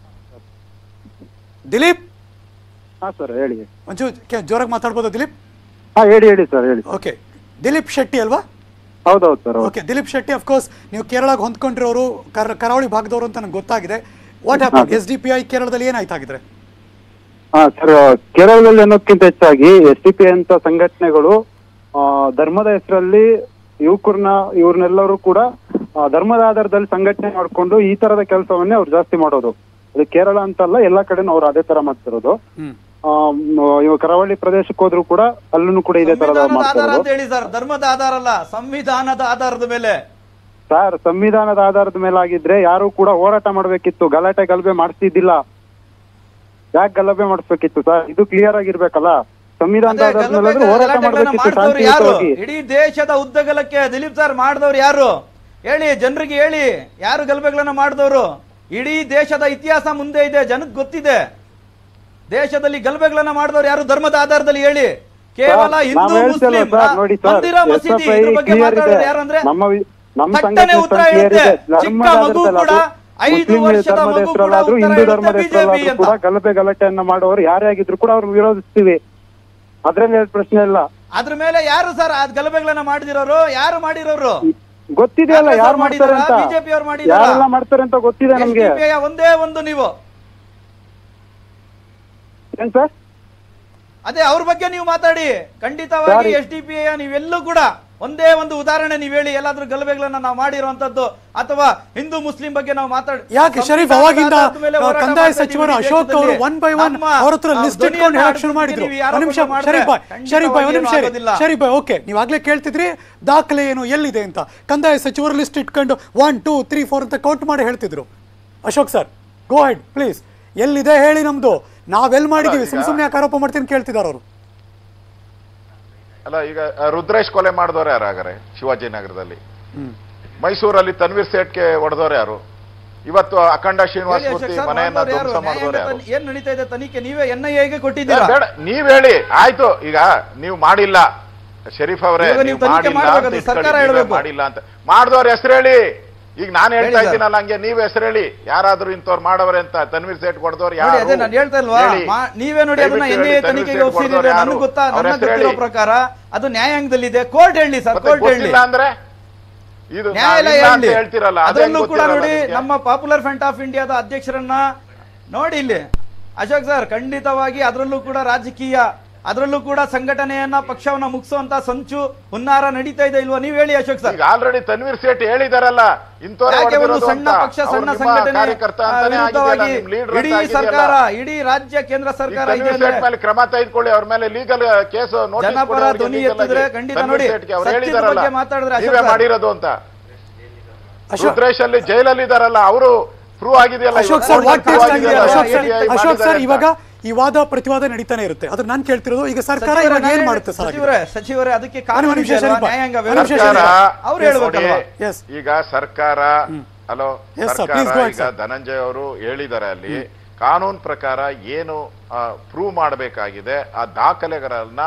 ದಿಲೀಪ್ ಹಾ ಸರ್ ಹೇಳಿ ಒಂಚೂರು ಕೆ- ಜೋರಾಗಿ ಮಾತಾಡ್ಬೋದಾ ದಿಲೀಪ್ ಹಾ ಹೇಳಿ ಹೇಳಿ ಸರ್ ಹೇಳಿ ಓಕೆ ದಿಲೀಪ್ ಶೆಟ್ಟಿ ಅಲ್ವಾ ಹೌದೌದು ಸರ್ ಹೌದು ಓಕೆ ದಿಲೀಪ್ ಶೆಟ್ಟಿ ಅಫ್ಕೋರ್ಸ್ ನೀವು ಕೇರಳಗೆ ಹೊಂದ್ಕೊಂಡಿರೋರು ಕರ ಕರಾವಳಿ ಭಾಗದವರು ಅಂತ ನನಗೆ ಗೊತ್ತಾಗಿದೆ what happen S D P I ಕೇರಳದಲ್ಲಿ ಏನಾಯ್ತಾಗಿದ್ರೆ ಹಾ ಸರ್ ಕೇರಳದಲ್ಲಿ ಅನ್ನೋದಕ್ಕಿಂತ ಹೆಚ್ಚಾಗಿ ಎಸ್ ಡಿ ಪಿ ಅಂತ ಸಂಘಟನೆಗಳು ಆ, ಧರ್ಮದ ಹೆಸರಲ್ಲಿ ಯುವಕರನ್ನ ಇವ್ರನ್ನೆಲ್ಲರೂ ಕೂಡ ಆ, ಧರ್ಮದ ಆಧಾರದಲ್ಲಿ ಸಂಘಟನೆ ಮಾಡ್ಕೊಂಡು ಈ ತರದ ಕೆಲಸವನ್ನೇ ಅವ್ರು ಜಾಸ್ತಿ ಮಾಡೋದು ಅದು ಕೇರಳ ಅಂತಲ್ಲ ಎಲ್ಲಾ ಕಡೆನೂ ಅವ್ರು ಅದೇ ತರ ಮಾಡ್ತಿರೋದು ಆ, ಮ್, ಇವಾಗ ಕರಾವಳಿ ಪ್ರದೇಶಕ್ಕೆ ಹೋದ್ರು ಕೂಡ ಅಲ್ಲೂ ಕೂಡ ಇದೇ ತರದ ಸಂವಿಧಾನದ ಆಧಾರ ಮಾಡ್ತಿರೋದು ಅಂತ ಹೇಳಿ ಸರ್ ಧರ್ಮದ ಆಧಾರ ಅಲ್ಲ ಸಂವಿಧಾನದ ಆಧಾರದ ಮೇಲೆ ಸರ್ ಸಂವಿಧಾನದ ಆಧಾರದ ಮೇಲೆ ಆಗಿದ್ರೆ ಯಾರು ಕೂಡ ಹೋರಾಟ ಮಾಡ್ಬೇಕಿತ್ತು ಗಲಾಟೆ ಗಲಭೆ ಮಾಡಿಸ್ತಿದ್ದಿಲ್ಲ ಯಾಕೆ ಗಲಭೆ ಮಾಡಿಸ್ಬೇಕಿತ್ತು ಸರ್ ಇದು ಕ್ಲಿಯರ್ ಆಗಿರ್ಬೇಕಲ್ಲ ಸಂವಿಧಾನದ ಆಧಾರದ ಮೇಲೆ ಆದ್ರೆ ಹೋರಾಟ ಗಲಾಟೆಗಳನ್ನ ಮಾಡ್ಬೇಕಿತ್ತು ಮಾಡಿದವ್ರು ಯಾರು ಶಾಂತಿಯುತವಾಗಿ ಇಡೀ ದೇಶದ ಉದ್ದಗಲಕ್ಕೆ ದಿಲೀಪ್ ಸರ್ ಮಾಡಿದವ್ರು ಯಾರು ಹೇಳಿ ಜನರಿಗೆ ಹೇಳಿ ಯಾರು ಗಲಭೆಗಳನ್ನ ಮಾಡಿದವರು ಇಡೀ ದೇಶದ ಇತಿಹಾಸ ಮುಂದೆ ಇದೆ ಜನಕ್ಕೆ ಗೊತ್ತಿದೆ ದೇಶದಲ್ಲಿ ಗಲಭೆಗಳನ್ನ ಮಾಡಿದವ್ರು ಯಾರು ಧರ್ಮದ ಆಧಾರದಲ್ಲಿ ಹೇಳಿ ಕೇವಲ ಸರ್, ಹಿಂದೂ ನಾವ್ ಹೇಳ್ತೇವೆ ಮುಸ್ಲಿಂ ಸರ್, ನೋಡಿ ಸರ್, ಮಂದಿರ ಮಸೀದಿ SFI ಇದ್ರ ಬಗ್ಗೆ clear ಮಾತಾಡೋರು ಇದೆ. ಯಾರು ಅಂದ್ರೆ ನಮ್ಮ ವಿ- ನಮ್ಮ ಥಟ್ಟನೆ ಸಂಘಟನೆ ಉತ್ತರ clear ಹೇಳುತ್ತೆ ಇದೆ. ಚಿಕ್ಕ ಧರ್ಮದ ಮಗು ಆಧಾರದಲ್ಲಿ ಕೂಡ ಅದು ಐದು ಮುಸ್ಲಿಂ ವರ್ಷದ ಧರ್ಮದ ಮಗು ಕೂಡ ಹೆಸರಲ್ಲಾದ್ರೂ ಉತ್ತರ ಹಿಂದೂ ಧರ್ಮದ ಹೇಳುತ್ತೆ ಬಿಜೆಪಿ ಹೆಸರಲ್ಲಾದ್ರೂ ಅಂತ ಕೂಡ ಗಲಭೆ ಗಲಾಟೆಯನ್ನ ಮಾಡೋರು ಯಾರೇ ಆಗಿದ್ರು ಕೂಡ ಅವ್ರು ವಿರೋಧಿಸ್ತೀವಿ ಅದ್ರಲ್ಲಿ ಎರಡು ಪ್ರಶ್ನೆ ಇಲ್ಲ ಅದ್ರ ಮೇಲೆ ಯಾರು ಸರ್ ಅದ್ ಗಲಭೆಗಳನ್ನ ಮಾಡಿದಿರೋರು ಯಾರು ಮಾಡಿರೋರು ಗೊತ್ತಿದೆಯಲ್ಲ ಕಾಂಗ್ರೆಸ್ ಯಾರು ಅವ್ರು ಮಾಡ್ತಾರೆ ಮಾಡಿದಾರಾ? ಅಂತ BJP ಅವ್ರು ಮಾಡಿದಾರಾ? ಯಾರೆಲ್ಲ ಮಾಡ್ತಾರೆ ಅಂತ ಗೊತ್ತಿದೆ ನಮ್ಗೆ SDPI ಯ ಒಂದೇ ಒಂದು ನೀವು ಏನ್ ಸರ್ ಅದೇ ಅವ್ರ ಬಗ್ಗೆ ನೀವು ಮಾತಾಡಿ ಖಂಡಿತವಾಗಿ ಸರಿ. ಎಸ್ ಡಿ ಪಿ ನೀವೆಲ್ಲೂ ಕೂಡ ಒಂದೇ ಒಂದು ಉದಾಹರಣೆ ನೀವು ಹೇಳಿ ಎಲ್ಲಾದ್ರೂ ಗಲಭೆಗಳನ್ನ ನಾವು ಮಾಡಿರುವಂತದ್ದು ಅಥವಾ ಹಿಂದೂ ಮುಸ್ಲಿಂ ಬಗ್ಗೆ ನಾವು ಮಾತಾಡಿ ಯಾಕೆ ಶರೀಫ್ ಅವಾಗಿಂದ ಆ, ಕಂದಾಯ ಸಚಿವರು ಅಶೋಕ್ ಅವರು ಒನ್ ಬೈ ಒನ್ ಅವ್ರ ಹತ್ರ ಲಿಸ್ಟ್ ಇಟ್ಕೊಂಡು ಹೇಳಕ್ ಶುರು ಮಾಡಿದ್ರು ಒಂದ್ ನಿಮಿಷ ಶರೀಫ್ ಬಾಯ್ ಶರೀಫ್ ಬಾಯ್ ಒಂದ್ ನಿಮಿಷ ಇರಿ. ಶರೀಫ್ ಬಾಯ್ ಓಕೆ ನೀವು ಆಗ್ಲೇ ಕೇಳ್ತಿದ್ರಿ ದಾಖಲೆ ಏನು ಎಲ್ಲಿದೆ ಅಂತ ಕಂದಾಯ ಸಚಿವರು ಲಿಸ್ಟ್ ಇಟ್ಕೊಂಡು ಒನ್ ಟೂ ತ್ರೀ ಫೋರ್ ಅಂತ ಕೌಂಟ್ ಮಾಡಿ ಹೇಳ್ತಿದ್ರು Ashok sir go head please ಎಲ್ಲಿದೆ ಹೇಳಿ ನಮ್ದು ನಾವೆಲ್ಲಿ ಮಾಡಿದೀವಿ ಸುಮ್ ಸುಮ್ನೆ ಯಾಕೆ ಆರೋಪ ಮಾಡ್ತೀನಿ ಕೇಳ್ತಿದಾರ ಅವರು ಅಲ್ಲ ಈಗ ಆ, ರುದ್ರೇಶ್ ಕೊಲೆ ಮಾಡಿದವ್ರು ಯಾರು ಹಾಗಾರೆ ಶಿವಾಜಿನಗರದಲ್ಲಿ ಮೈಸೂರಲ್ಲಿ ತನ್ವೀರ್ ಸೇಠ್ಗೆ ಹೊಡೆದವ್ರು ಯಾರು ಇವತ್ತು ಅಖಂಡ ಶ್ರೀನಿವಾಸ ಹೇಳಿ ಅಶೋಕ್ ಮೂರ್ತಿ ಸರ್, ಮನೆಯನ್ನ ಮಾಡ್ದವ್ರು ಯಾರು? ಧ್ವಂಸ ಮಾಡಿದವ್ರು ನ್ಯಾಯಾಂಗ ಯಾರು ತನಿ- ಏನ್ ನಡೀತಾ ಇದೆ ತನಿಖೆ ನೀವೇ ಎನ್ ಐ ಎಗೆ ಕೊಟ್ಟಿದ್ದೀರಾ ಬೇಡ ನೀವ್ ಹೇಳಿ ಆಯ್ತು ಈಗ ನೀವು ಮಾಡಿಲ್ಲ ಶರೀಫ್ ಅವರೇ ಇವಾಗ ನೀವು ನೀವು ತನಿಖೆ ಮಾಡಿಲ್ಲ ಮಾಡ್ಬೇಕು, ಅಂತ ಅದು ಇಟ್ಕೊಳ್ಳಿ, ಸರ್ಕಾರ ನೀವೇ ಹೇಳ್ಬೇಕು. ಮಾಡಿಲ್ಲ ಅಂತ ಮಾಡಿದವ್ರ ಹೆಸರು ಹೇಳಿ ಈಗ ನಾನು ಹೇಳ್ತಾ ಹೇಳಿ ಸರ್. ಇದ್ದೀನಲ್ಲ ಹಂಗೆ ನೀವ್ ಹೆಸರು ಹೇಳಿ ಯಾರಾದ್ರೂ ಇಂಥವ್ರು ಮಾಡವ್ರೆ ಅಂತ ತನ್ವೀರ್ ಸೇಠ್ ಹೊಡೆದವ್ರು ನೋಡಿ ಯಾರು ಅದೇ ನಾನು ಹೇಳ್ತಾ ಇಲ್ವಾ ಹೇಳಿ. ಮಾ- ನೀವೇ ನೋಡಿ ಅದನ್ನ ದಯವಿಟ್ಟು ಎನ್ ಐ ಹೇಳಿ, ತನಿಖೆಗೆ ತನ್ವೀರ್ ಸೇಠ್ ಒಪ್ಪಿಸಿದ್ರೆ ಹೊಡೆದವ್ರು ನನಗೆ ಯಾರು? ಗೊತ್ತಾ ಅವ್ರ ನನ್ನ ಹೆಸರು ಗೊತ್ತಿರೋ ಹೇಳಿ. ಪ್ರಕಾರ ಅದು ನ್ಯಾಯಾಂಗದಲ್ಲಿದೆ ಕೋರ್ಟ್ ಹೇಳಿ ಸರ್ ಮತ್ತೆ ಕೋರ್ಟ್ ಹೇಳಿ ಗೊತ್ತಿಲ್ಲ ಅಂದ್ರೆ ಇದು ನ್ಯಾಯಾಲಯ ನಾವಿಲ್ಲ ಅಂತ ಹೇಳಿ ಹೇಳ್ತಿರಲ್ಲ ಅದೇ ಅದರಲ್ಲೂ ಕೂಡ ಗೊತ್ತಿರಲ್ಲ ನೋಡಿ ನಿಮ್ಗೆ? ನಮ್ಮ ಪಾಪ್ಯುಲರ್ ಫ್ರಂಟ್ ಆಫ್ ಇಂಡಿಯಾದ ಅಧ್ಯಕ್ಷರನ್ನ ನೋಡಿ ಇಲ್ಲಿ ಅಶೋಕ್ ಸರ್ ಖಂಡಿತವಾಗಿ ಅದರಲ್ಲೂ ಕೂಡ ರಾಜಕೀಯ ಅದರಲ್ಲೂ ಕೂಡ ಸಂಘಟನೆಯನ್ನ ಪಕ್ಷವನ್ನ ಮುಗಿಸುವಂತ ಸಂಚು ಹುನ್ನಾರ ನಡೀತಾ ಇದೆ ಇಲ್ವಾ ನೀವ್ ಹೇಳಿ ಅಶೋಕ್ ಸರ್ ಈಗ ಆಲ್ರೆಡಿ ತನ್ವೀರ್ ಸೇಠ್ ಹೇಳಿದಾರಲ್ಲ ಇಂಥವ್ರು ಯಾಕೆ ಒಂದು ಹೊಡೆದಿರೋದು ಸಣ್ಣ ಅಂತ. ಪಕ್ಷ ಅವ್ರು ಸಣ್ಣ ನಿಮ್ಮ ಸಂಘಟನೆ ಕಾರ್ಯಕರ್ತ ಆ, ಅಂತಾನೆ ಆಗಿದೆಯಲ್ಲ, ವಿರುದ್ಧವಾಗಿ ನಿಮ್ leader ಇಡೀ ಅಂತ ಆಗಿದೆಯಲ್ಲ. ಸರ್ಕಾರ ಇಡೀ ರಾಜ್ಯ ಕೇಂದ್ರ ಈ ಸರ್ಕಾರ ಇದೆ ತನ್ವೀರ್ ಅಂದ್ರೆ ಸೇಠ್ ಮೇಲೆ ಕ್ರಮ ತೆಗೆದುಕೊಳ್ಳಿ ಅವ್ರ ಮೇಲೆ ಲೀಗಲ್ ಕೇಸ್ ನೋಟಿಸ್ ಜನಪರ ಧ್ವನಿ ಎತ್ತಿದ್ರೆ ಖಂಡಿತ ನೋಡಿ, ಅವ್ರು ಸತ್ಯದ ಹೇಳಿದಾರಲ್ಲ ಬಗ್ಗೆ ಮಾತಾಡಿದ್ರೆ ಅಶೋಕ್ ನೀವೇ ಸರ್. ಮಾಡಿರೋದು ಅಂತ ರುದ್ರೇಶ್ ಅಲ್ಲಿ ಜೈಲಲ್ಲಿ ಇದಾರಲ್ಲ ಅವರು ಪ್ರೂವ್ ಆಗಿದೆಯಲ್ಲ ಅಶೋಕ್ ಇವತ್ತು ಸರ್ ವಾಟ್ prove ಟೇಸ್ಟ್ ಆಗಿದೆಯಲ್ಲ, Ashok sir CBI Ashok sir ಮಾಡಿದ್ದಾರೆ ಇವಾಗ ಅಂತ. ಈ ವಾದ ಪ್ರತಿವಾದ ನಡೀತಾನೆ ಇರುತ್ತೆ ಅದ್ರ ನಾನು ಕೇಳ್ತಿರೋದು ಈಗ ಸರ್ಕಾರ ಸಚಿವರೇ, ಇವಾಗ ಏನ್ ನಾನು ಮಾಡುತ್ತೆ ಸರ್ ಸಚಿವರೇ ಸಚಿವರೇ ಅದಕ್ಕೆ ಒಂದು ಕಾನೂನು ನಿಮಿಷ ಇದೆಯಲ್ವಾ? ಶರೀಫ್ ನ್ಯಾಯಾಂಗ ಒಂದು ನಿಮಿಷ ವ್ಯವಸ್ಥೆ ಸರ್ಕಾರ ಶರೀಫ್. ಅವ್ರು Yes, ಹೇಳ್ಬೇಕಲ್ವಾ okay. Yes. ಈಗ ಸರ್ಕಾರ ಹಲೋ Yes, sir. ಸರ್ಕಾರ Please go ahead, ಈಗ sir. ಧನಂಜಯ ಅವರು ಹೇಳಿದ್ದಾರೆ ಅಲ್ಲಿ ಕಾನೂನು ಪ್ರಕಾರ ಏನು ಪ್ರೂವ್ ಮಾಡಬೇಕಾಗಿದೆ ಆ ದಾಖಲೆಗಳನ್ನ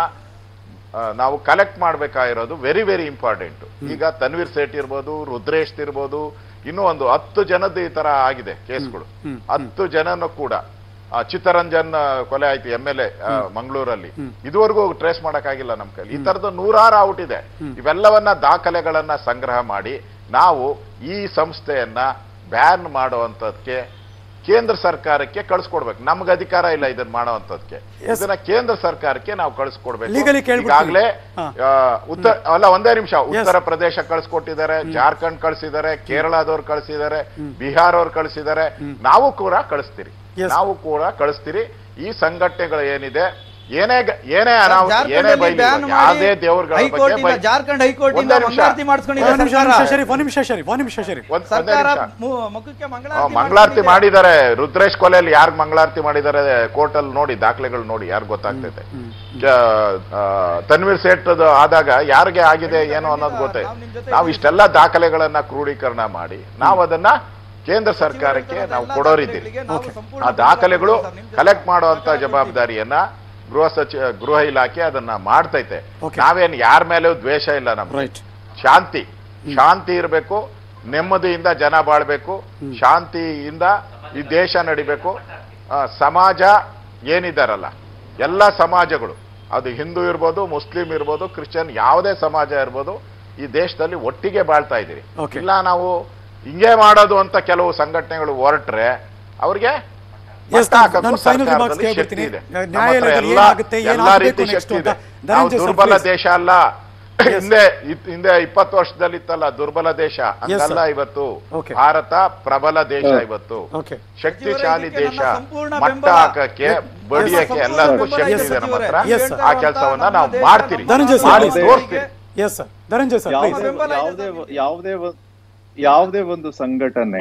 ಆ, ನಾವು ಕಲೆಕ್ಟ್ ಮಾಡಬೇಕಾಗಿರೋದು ವೆರಿ ವೆರಿ ಇಂಪಾರ್ಟೆಂಟ್ ಈಗ ತನ್ವೀರ್ ಸೇಠ್ ಇರ್ಬೋದು ರುದ್ರೇಶ್ ಇರ್ಬೋದು ಇನ್ನೂ ಒಂದು ಹತ್ತು ಜನದ್ದು ಈ ತರ ಆಗಿದೆ ಕೇಸ್ಗಳು ಹತ್ತು ಜನನು ಕೂಡ ಆ, ಚಿತ್ತರಂಜನ್ ಆ, ಕೊಲೆ ಆಯ್ತು ಎಂ ಎಲ್ ಎ ಮಂಗಳೂರಲ್ಲಿ ಇದುವರೆಗೂ ಟ್ರೇಸ್ ಮಾಡಕ್ಕಾಗಿಲ್ಲ ನಮ್ ಕೈಲಿ ಈ ತರದ್ದು ನೂರಾರು ಔಟ್ ಇದೆ ಇವೆಲ್ಲವನ್ನ ದಾಖಲೆಗಳನ್ನ ಸಂಗ್ರಹ ಮಾಡಿ ನಾವು ಈ ಸಂಸ್ಥೆಯನ್ನ ಬ್ಯಾನ್ ಮಾಡುವಂತದಕ್ಕೆ ಕೇಂದ್ರ ಸರ್ಕಾರಕ್ಕೆ ಕಳಿಸ್ಕೊಡ್ಬೇಕು ನಮ್ಗೆ ಅಧಿಕಾರ ಇಲ್ಲ ಇದನ್ನ ಮಾಡುವಂತದಕ್ಕೆ ಇದನ್ನ ಕೇಂದ್ರ ಸರ್ಕಾರಕ್ಕೆ ನಾವು ಕಳಿಸ್ಕೊಡ್ಬೇಕು Legally ಕೇಳ್ಬಿಡ್ತೀವಿ. ಈಗಾಗಲೇ ಹಾ. ಆ, ಉತ್ತರ ಅಲ್ಲ ಒಂದೇ ನಿಮಿಷ ಉತ್ತರ ಪ್ರದೇಶ ಕಳಿಸ್ಕೊಟ್ಟಿದ್ದಾರೆ ಜಾರ್ಖಂಡ್ ಕಳಿಸಿದ್ದಾರೆ ಕೇರಳದವ್ರು ಕಳಿಸಿದ್ದಾರೆ ಬಿಹಾರ್ ಅವ್ರು ಕಳಿಸಿದ್ದಾರೆ ನಾವು ಕೂಡ ಕಳಿಸ್ತೀರಿ ನಾವು ಕೂಡ ಕಳಿಸ್ತೀರಿ ಈ ಸಂಘಟನೆಗಳು ಏನಿದೆ ಏನೇ ಗ- ಏನೇ ಅನಾಹುತ ಏನೇ ಜಾರ್ಖಂಡಲ್ಲಿ ಬೈಲಿ ಬ್ಯಾನ್ ಯಾವುದೇ ಮಾಡಿ ದೇವರುಗಳ ಬಗ್ಗೆ ಹೈಕೋರ್ಟ್ ಇಂದ ಬೈ- ಜಾರ್ಖಂಡ್ ಹೈಕೋರ್ಟ್ ಇಂದ ಒಂದೇ ನಿಮಿಷ. ಮಂಗಳಾರತಿ ಮಾಡಿಸ್ಕೊಂಡಿದೆ ಒಂದ್ ನಿಮಿಷ ಒಂದ್ ಸರ್ಕಾರ ನಿಮಿಷ ಶರೀಫ್ ಒಂದ್ ನಿಮಿಷ ಶರೀಫ್ ಒಂದ್ ನಿಮಿಷ ಶರೀಫ್ ಒಂದ್- ಒಂದೇ ಸರ್ಕಾರ ನಿಮಿಷ. ಮು- ಮುಖಕ್ಕೆ ಆ, ಮಂಗಳಾರತಿ ಮಂಗಳಾರತಿ ಮಾಡಿಸ್ಕೊಂಡಿದೆ. ಮಾಡಿದ್ದಾರೆ ರುದ್ರೇಶ್ ಕೊಲೆಯಲ್ಲಿ ಯಾರು ಮಂಗಳಾರತಿ ಮಾಡಿದ್ದಾರೆ ಕೋರ್ಟ್ ಅಲ್ಲಿ ನೋಡಿ ದಾಖಲೆಗಳು ನೋಡಿ ಯಾರು ಗೊತ್ತಾಗ್ತೈತೆ ಕ- ಆ, ತನ್ವೀರ್ ಸೇಠ್ ಆದಾಗ ಯಾರಿಗೆ ಆಗಿದೆ ಏನು ಅನ್ನೋದು ಗೊತ್ತೇ ನಾವು ಇಷ್ಟೆಲ್ಲ ದಾಖಲೆಗಳನ್ನ ಕ್ರೋಢೀಕರಣ ಮಾಡಿ ನಾವು ಅದನ್ನ ಕೇಂದ್ರ ಸರ್ಕಾರಕ್ಕೆ ನಾವು ಕೊಡೋರಿದ್ದೀವಿ ಆ ದಾಖಲೆಗಳು ಕಲೆಕ್ಟ್ ಮಾಡುವಂತ ಜವಾಬ್ದಾರಿಯನ್ನ ಗೃಹ ಸಚಿವ ಗೃಹ ಇಲಾಖೆ ಅದನ್ನ ಮಾಡ್ತೈತೆ ನಾವೇನ್ ಯಾರ ಮೇಲೂ ದ್ವೇಷ ಇಲ್ಲ ನಮ್ಗೆ ಶಾಂತಿ ಶಾಂತಿ ಇರಬೇಕು ನೆಮ್ಮದಿಯಿಂದ ಜನ ಬಾಳ್ಬೇಕು ಶಾಂತಿಯಿಂದ ಈ ದೇಶ ನಡಿಬೇಕು ಆ, ಸಮಾಜ ಏನಿದಾರಲ್ಲ ಎಲ್ಲ ಸಮಾಜಗಳು ಅದು ಹಿಂದೂ ಇರ್ಬೋದು ಮುಸ್ಲಿಂ ಇರ್ಬೋದು ಕ್ರಿಶ್ಚಿಯನ್ ಯಾವುದೇ ಸಮಾಜ ಇರ್ಬೋದು ಈ ದೇಶದಲ್ಲಿ ಒಟ್ಟಿಗೆ ಬಾಳ್ತಾ ಇದೀವಿ Okay. ಇಲ್ಲ ನಾವು ಹಿಂಗೆ ಮಾಡೋದು ಅಂತ ಕೆಲವು ಸಂಘಟನೆಗಳು ಹೊರಟ್ರೆ ಅವ್ರಿಗೆ Yes, ಮಟ್ಟ ಹಾಕಕ್ಕೂ ನಾನು final remarks ಸರ್ಕಾರದಲ್ಲಿ ಕೇಳ್ಬಿಡ್ತೀನಿ. ಶಕ್ತಿ ಇದೆ. ನ್ಯಾಯಾಲಯದಲ್ಲಿ ನಮ್ಮ ಹತ್ರ ಎಲ್ಲ- ಏನಾಗುತ್ತೆ, ಎಲ್ಲ ಏನಾಗ್ಬೇಕು ರೀತಿ next ಶಕ್ತಿ ಅಂತ ಇದೆ ನಾವು ಧನಂಜಯ sir, ದುರ್ಬಲ please. ದೇಶ ಅಲ್ಲ ಹಿಂದೆ ಇತ್- ಹಿಂದೆ ಇಪ್ಪತ್ತು ವರ್ಷದಲ್ಲಿ ಇತ್ತಲ್ಲ ದುರ್ಬಲ ದೇಶ ಹಂಗಲ್ಲ sir. ಇವತ್ತು Okay. ಭಾರತ ಪ್ರಬಲ ದೇಶ ಇವತ್ತು Okay. ಶಕ್ತಿಶಾಲಿ ಸಚಿವರೇ, ದೇಶ ಇದಕ್ಕೆ ನನ್ನ ಸಂಪೂರ್ಣ ಮಟ್ಟ ಬೆಂಬಲ. ಹಾಕಕ್ಕೆ ಬಡಿಯಕ್ಕೆ ಸಂಪೂರ್ಣ ಎಲ್ಲರಿಗೂ ಬೆಂಬಲ ಶಕ್ತಿ ಇದೆ ಇದೆ ನಮ್ಮ ಹತ್ರ Yes, sir. ಆ ಕೆಲಸವನ್ನ ನಾವು ನಮ್ಮ ಮಾಡ್ತೀರಿ ದೇಶ, ಧನಂಜಯ sir, ಮಾಡಿ please. ತೋರಿಸ್ತೀರಿ ಎಸ್ ಸರ್ ಧನಂಜಯ ಸರ್ ಯಾವುದೇ ಪ್ಲೀಸ್ ಬೆಂಬಲ ಇದೆ ಯಾವುದೇ ಸರ್ ಯಾವುದೇ ಒಂದ್- ಯಾವುದೇ ಒಂದು ಸಂಘಟನೆ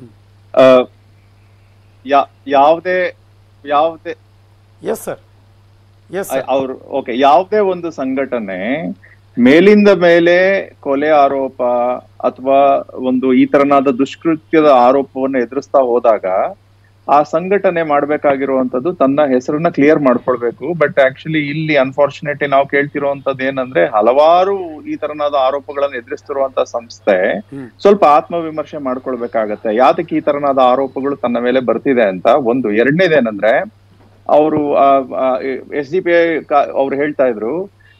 ಆ, ಯಾ- ಯಾವುದೇ ಯಾವುದೇ ಎಸ್ ಸರ್ ಎಸ್ ಸರ್ ಅವ್ರು ಓಕೆ ಯಾವುದೇ ಒಂದು ಸಂಘಟನೆ ಮೇಲಿಂದ ಮೇಲೆ ಕೊಲೆ ಆರೋಪ ಅಥವಾ ಒಂದು ಈ ತರನಾದ ದುಷ್ಕೃತ್ಯದ ಆರೋಪವನ್ನು ಎದುರಿಸ್ತಾ ಹೋದಾಗ ಆ ಸಂಘಟನೆ ಮಾಡ್ಬೇಕಾಗಿರುವಂತದ್ದು ತನ್ನ ಹೆಸರನ್ನ ಕ್ಲಿಯರ್ ಮಾಡ್ಕೊಳ್ಬೇಕು ಬಟ್ ಆಕ್ಚುಲಿ ಇಲ್ಲಿ ಅನ್ಫಾರ್ಚುನೇಟ್ಲಿ ನಾವು ಕೇಳ್ತಿರುವಂತದ್ದು ಏನಂದ್ರೆ ಹಲವಾರು ಈ ತರನಾದ ಆರೋಪಗಳನ್ನು ಎದುರಿಸ್ತಿರುವಂತ ಸಂಸ್ಥೆ ಸ್ವಲ್ಪ ಆತ್ಮವಿಮರ್ಶೆ ಮಾಡ್ಕೊಳ್ಬೇಕಾಗತ್ತೆ ಯಾತಕ್ಕೆ ಈ ತರನಾದ ಆರೋಪಗಳು ತನ್ನ ಮೇಲೆ ಬರ್ತಿದೆ ಅಂತ ಒಂದು ಎರಡನೇದೇನಂದ್ರೆ ಅವರು ಎಸ್ ಡಿ ಪಿ ಐ ಅವ್ರು ಹೇಳ್ತಾ ಇದ್ರು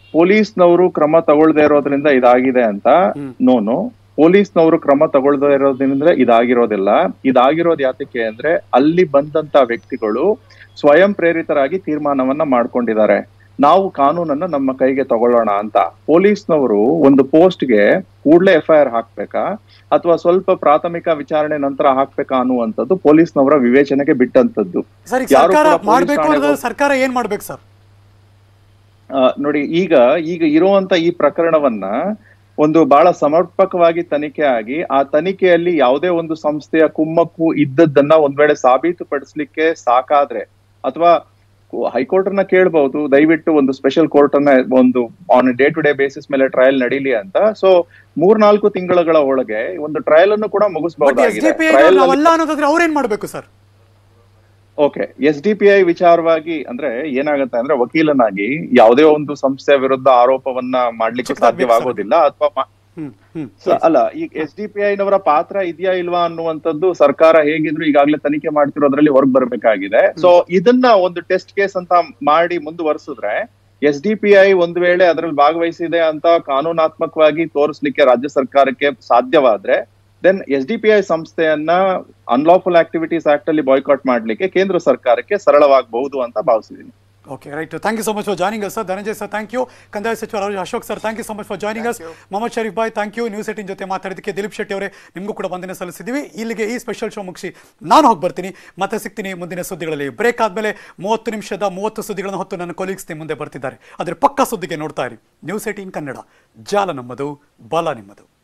ಪೊಲೀಸ್ನವರು ಕ್ರಮ ತಗೊಳ್ದೇ ಇರೋದ್ರಿಂದ ಇದಾಗಿದೆ ಅಂತ ನೋನು ಪೊಲೀಸ್ನವರು ಕ್ರಮ ತಗೊಳ್ದೇ ಇರೋದ್ರಿಂದ ಇದಾಗಿರೋದಿಲ್ಲ ಇದಾಗಿರೋದು ಯಾತಕ್ಕೆ ಅಂದ್ರೆ ಅಲ್ಲಿ ಬಂದಂತ ವ್ಯಕ್ತಿಗಳು ಸ್ವಯಂ ಪ್ರೇರಿತರಾಗಿ ತೀರ್ಮಾನವನ್ನ ಮಾಡ್ಕೊಂಡಿದ್ದಾರೆ ನಾವು ಕಾನೂನನ್ನ ನಮ್ಮ ಕೈಗೆ ತಗೊಳ್ಳೋಣ ಅಂತ ಪೊಲೀಸ್ನವರು ಒಂದು ಪೋಸ್ಟ್ಗೆ ಕೂಡಲೇ ಎಫ್ ಐ ಆರ್ ಹಾಕ್ಬೇಕಾ ಅಥವಾ ಸ್ವಲ್ಪ ಪ್ರಾಥಮಿಕ ವಿಚಾರಣೆ ನಂತರ ಹಾಕ್ಬೇಕಾ ಅನ್ನುವಂಥದ್ದು ಪೊಲೀಸ್ನವರ ವಿವೇಚನೆಗೆ ಬಿಟ್ಟಂತದ್ದು ಸರ್ ಈಗ ಯಾರು ಸರ್ಕಾರ ಕೂಡ ಪೊಲೀಸ್ ಮಾಡಬೇಕು ಠಾಣೆಗೆ ಅನ್ನೋದಾದ್ರೆ ಸರ್ಕಾರ ಏನ್ ಮಾಡ್ಬೇಕು ಸರ್ ಆ, ನೋಡಿ ಈಗ ಈಗ ಇರುವಂತ ಈ ಪ್ರಕರಣವನ್ನ ಒಂದು ಬಹಳ ಸಮರ್ಪಕವಾಗಿ ತನಿಖೆ ಆಗಿ ಆ ತನಿಖೆಯಲ್ಲಿ ಯಾವುದೇ ಒಂದು ಸಂಸ್ಥೆಯ ಕುಮ್ಮಕ್ಕು ಇದ್ದದ್ದನ್ನ ಒಂದ್ ವೇಳೆ ಸಾಬೀತುಪಡಿಸ್ಲಿಕ್ಕೆ ಸಾಕಾದ್ರೆ ಅಥವಾ ಹೈಕೋರ್ಟ್ ಅನ್ನ ಕೇಳಬಹುದು ದಯವಿಟ್ಟು ಒಂದು ಸ್ಪೆಷಲ್ ಕೋರ್ಟ್ ಅನ್ನ ಒಂದು on day to day basis ಮೇಲೆ ಟ್ರಯಲ್ ನಡೀಲಿ ಅಂತ ಸೊ ಮೂರ್ನಾಲ್ಕು ತಿಂಗಳ ಒಳಗೆ ಒಂದು ಟ್ರಯಲ್ ಅನ್ನು ಕೂಡ ಬಟ್ ಎಸ್ ಮುಗಿಸಬಹುದಾಗಿದೆ ಡಿ ಪಿ ಟ್ರಯಲ್ ನಾವಲ್ಲ ಅನ್ನೋದಾದ್ರೆ ಅವ್ರೇನ್ ಮಾಡ್ಬೇಕು sir okay S D P I ವಿಚಾರವಾಗಿ ಅಂದ್ರೆ ಏನಾಗತ್ತೆ ಅಂದ್ರೆ ವಕೀಲನಾಗಿ ಯಾವುದೇ ಒಂದು ಸಂಸ್ಥೆಯ ವಿರುದ್ಧ ಆರೋಪವನ್ನ ಮಾಡ್ಲಿಕ್ಕೆ ಸಾಧ್ಯವಾಗೋದಿಲ್ಲ ಅಥವಾ ಹ್ಮ್ ಹ್ಮ್ ಅಲ್ಲ ಈಗ ಎಸ್ ಡಿ ಪಿ ಐನವರ ಪಾತ್ರ ಇದೆಯಾ ಇಲ್ವಾ ಅನ್ನುವಂಥದ್ದು ಸರ್ಕಾರ ಹೇಗಿದ್ರು ಈಗಾಗಲೇ ತನಿಖೆ ಮಾಡ್ತಿರೋದ್ರಲ್ಲಿ ಹೊರಗ್ ಬರ್ಬೇಕಾಗಿದೆ ಸೊ ಇದನ್ನ ಒಂದು ಟೆಸ್ಟ್ ಕೇಸ್ ಅಂತ ಮಾಡಿ ಮುಂದುವರಿಸಿದ್ರೆ ಎಸ್ ಡಿ ಪಿ ಐ ಒಂದು ವೇಳೆ ಅದರಲ್ಲಿ ಭಾಗವಹಿಸಿದೆ ಅಂತ ಕಾನೂನಾತ್ಮಕವಾಗಿ ತೋರಿಸ್ಲಿಕ್ಕೆ ರಾಜ್ಯ ಸರ್ಕಾರಕ್ಕೆ ಸಾಧ್ಯವಾದ್ರೆ then S D P I ಸಂಸ್ಥೆಯನ್ನ ಅನ್ಲಾಫುಲ್ ಆಕ್ಟಿವಿಟೀಸ್ ಆಕ್ಟ್ ಅಲ್ಲಿ ಬಾಯ್ಕಾಟ್ ಮಾಡ್ಲಿಕ್ಕೆ ಕೇಂದ್ರ ಸರ್ಕಾರಕ್ಕೆ ಸರಳವಾಗಬಹುದು ಅಂತ ಭಾವಿಸಿದ್ದೀನಿ okay right thank you so much for joining us sir Dhananjay sir thank you ಕಂದಾಯ ಸಚಿವ Ashok sir thank you so much for joining us Mohammed Sharif ಬಾಯ್ ಥ್ಯಾಂಕ್ ಯು ನ್ಯೂಸ್ ಏಟಿನ್ ಜೊತೆ ಮಾತಾಡಿದ್ದಕ್ಕೆ ದಿಲೀಪ್ ಶೆಟ್ಟಿ ಅವರೇ ನಿಮಗೂ ಕೂಡ ವಂದನೆ ಸಲ್ಲಿಸಿದ್ದೀವಿ ಇಲ್ಲಿಗೆ ಈ ಸ್ಪೆಷಲ್ ಶೋ ಮುಗಿಸಿ ನಾನು ಹೋಗಿ ಬರ್ತೀನಿ ಮತ್ತೆ ಸಿಗ್ತೀನಿ ಮುಂದಿನ ಸುದ್ದಿಗಳಲ್ಲಿ ಬ್ರೇಕ್ ಆದಮೇಲೆ ಮೂವತ್ತು ನಿಮಿಷದ ಮೂವತ್ತು ಸುದ್ದಿಗಳನ್ನು ಹೊತ್ತು ನನ್ನ ಕೊಲೀಗ್ಸ್ ನಿಮ್ಮ ಮುಂದೆ ಬರ್ತಿದ್ದಾರೆ ಆದರೆ ಪಕ್ಕ ಸುದ್ದಿಗೆ ನೋಡ್ತಾ ಇರಿ ನ್ಯೂಸ್ ಏಟೀನ್ ಕನ್ನಡ ಜಾಲ ನಮ್ಮದು ಬಲ ನಿಮ್ಮದು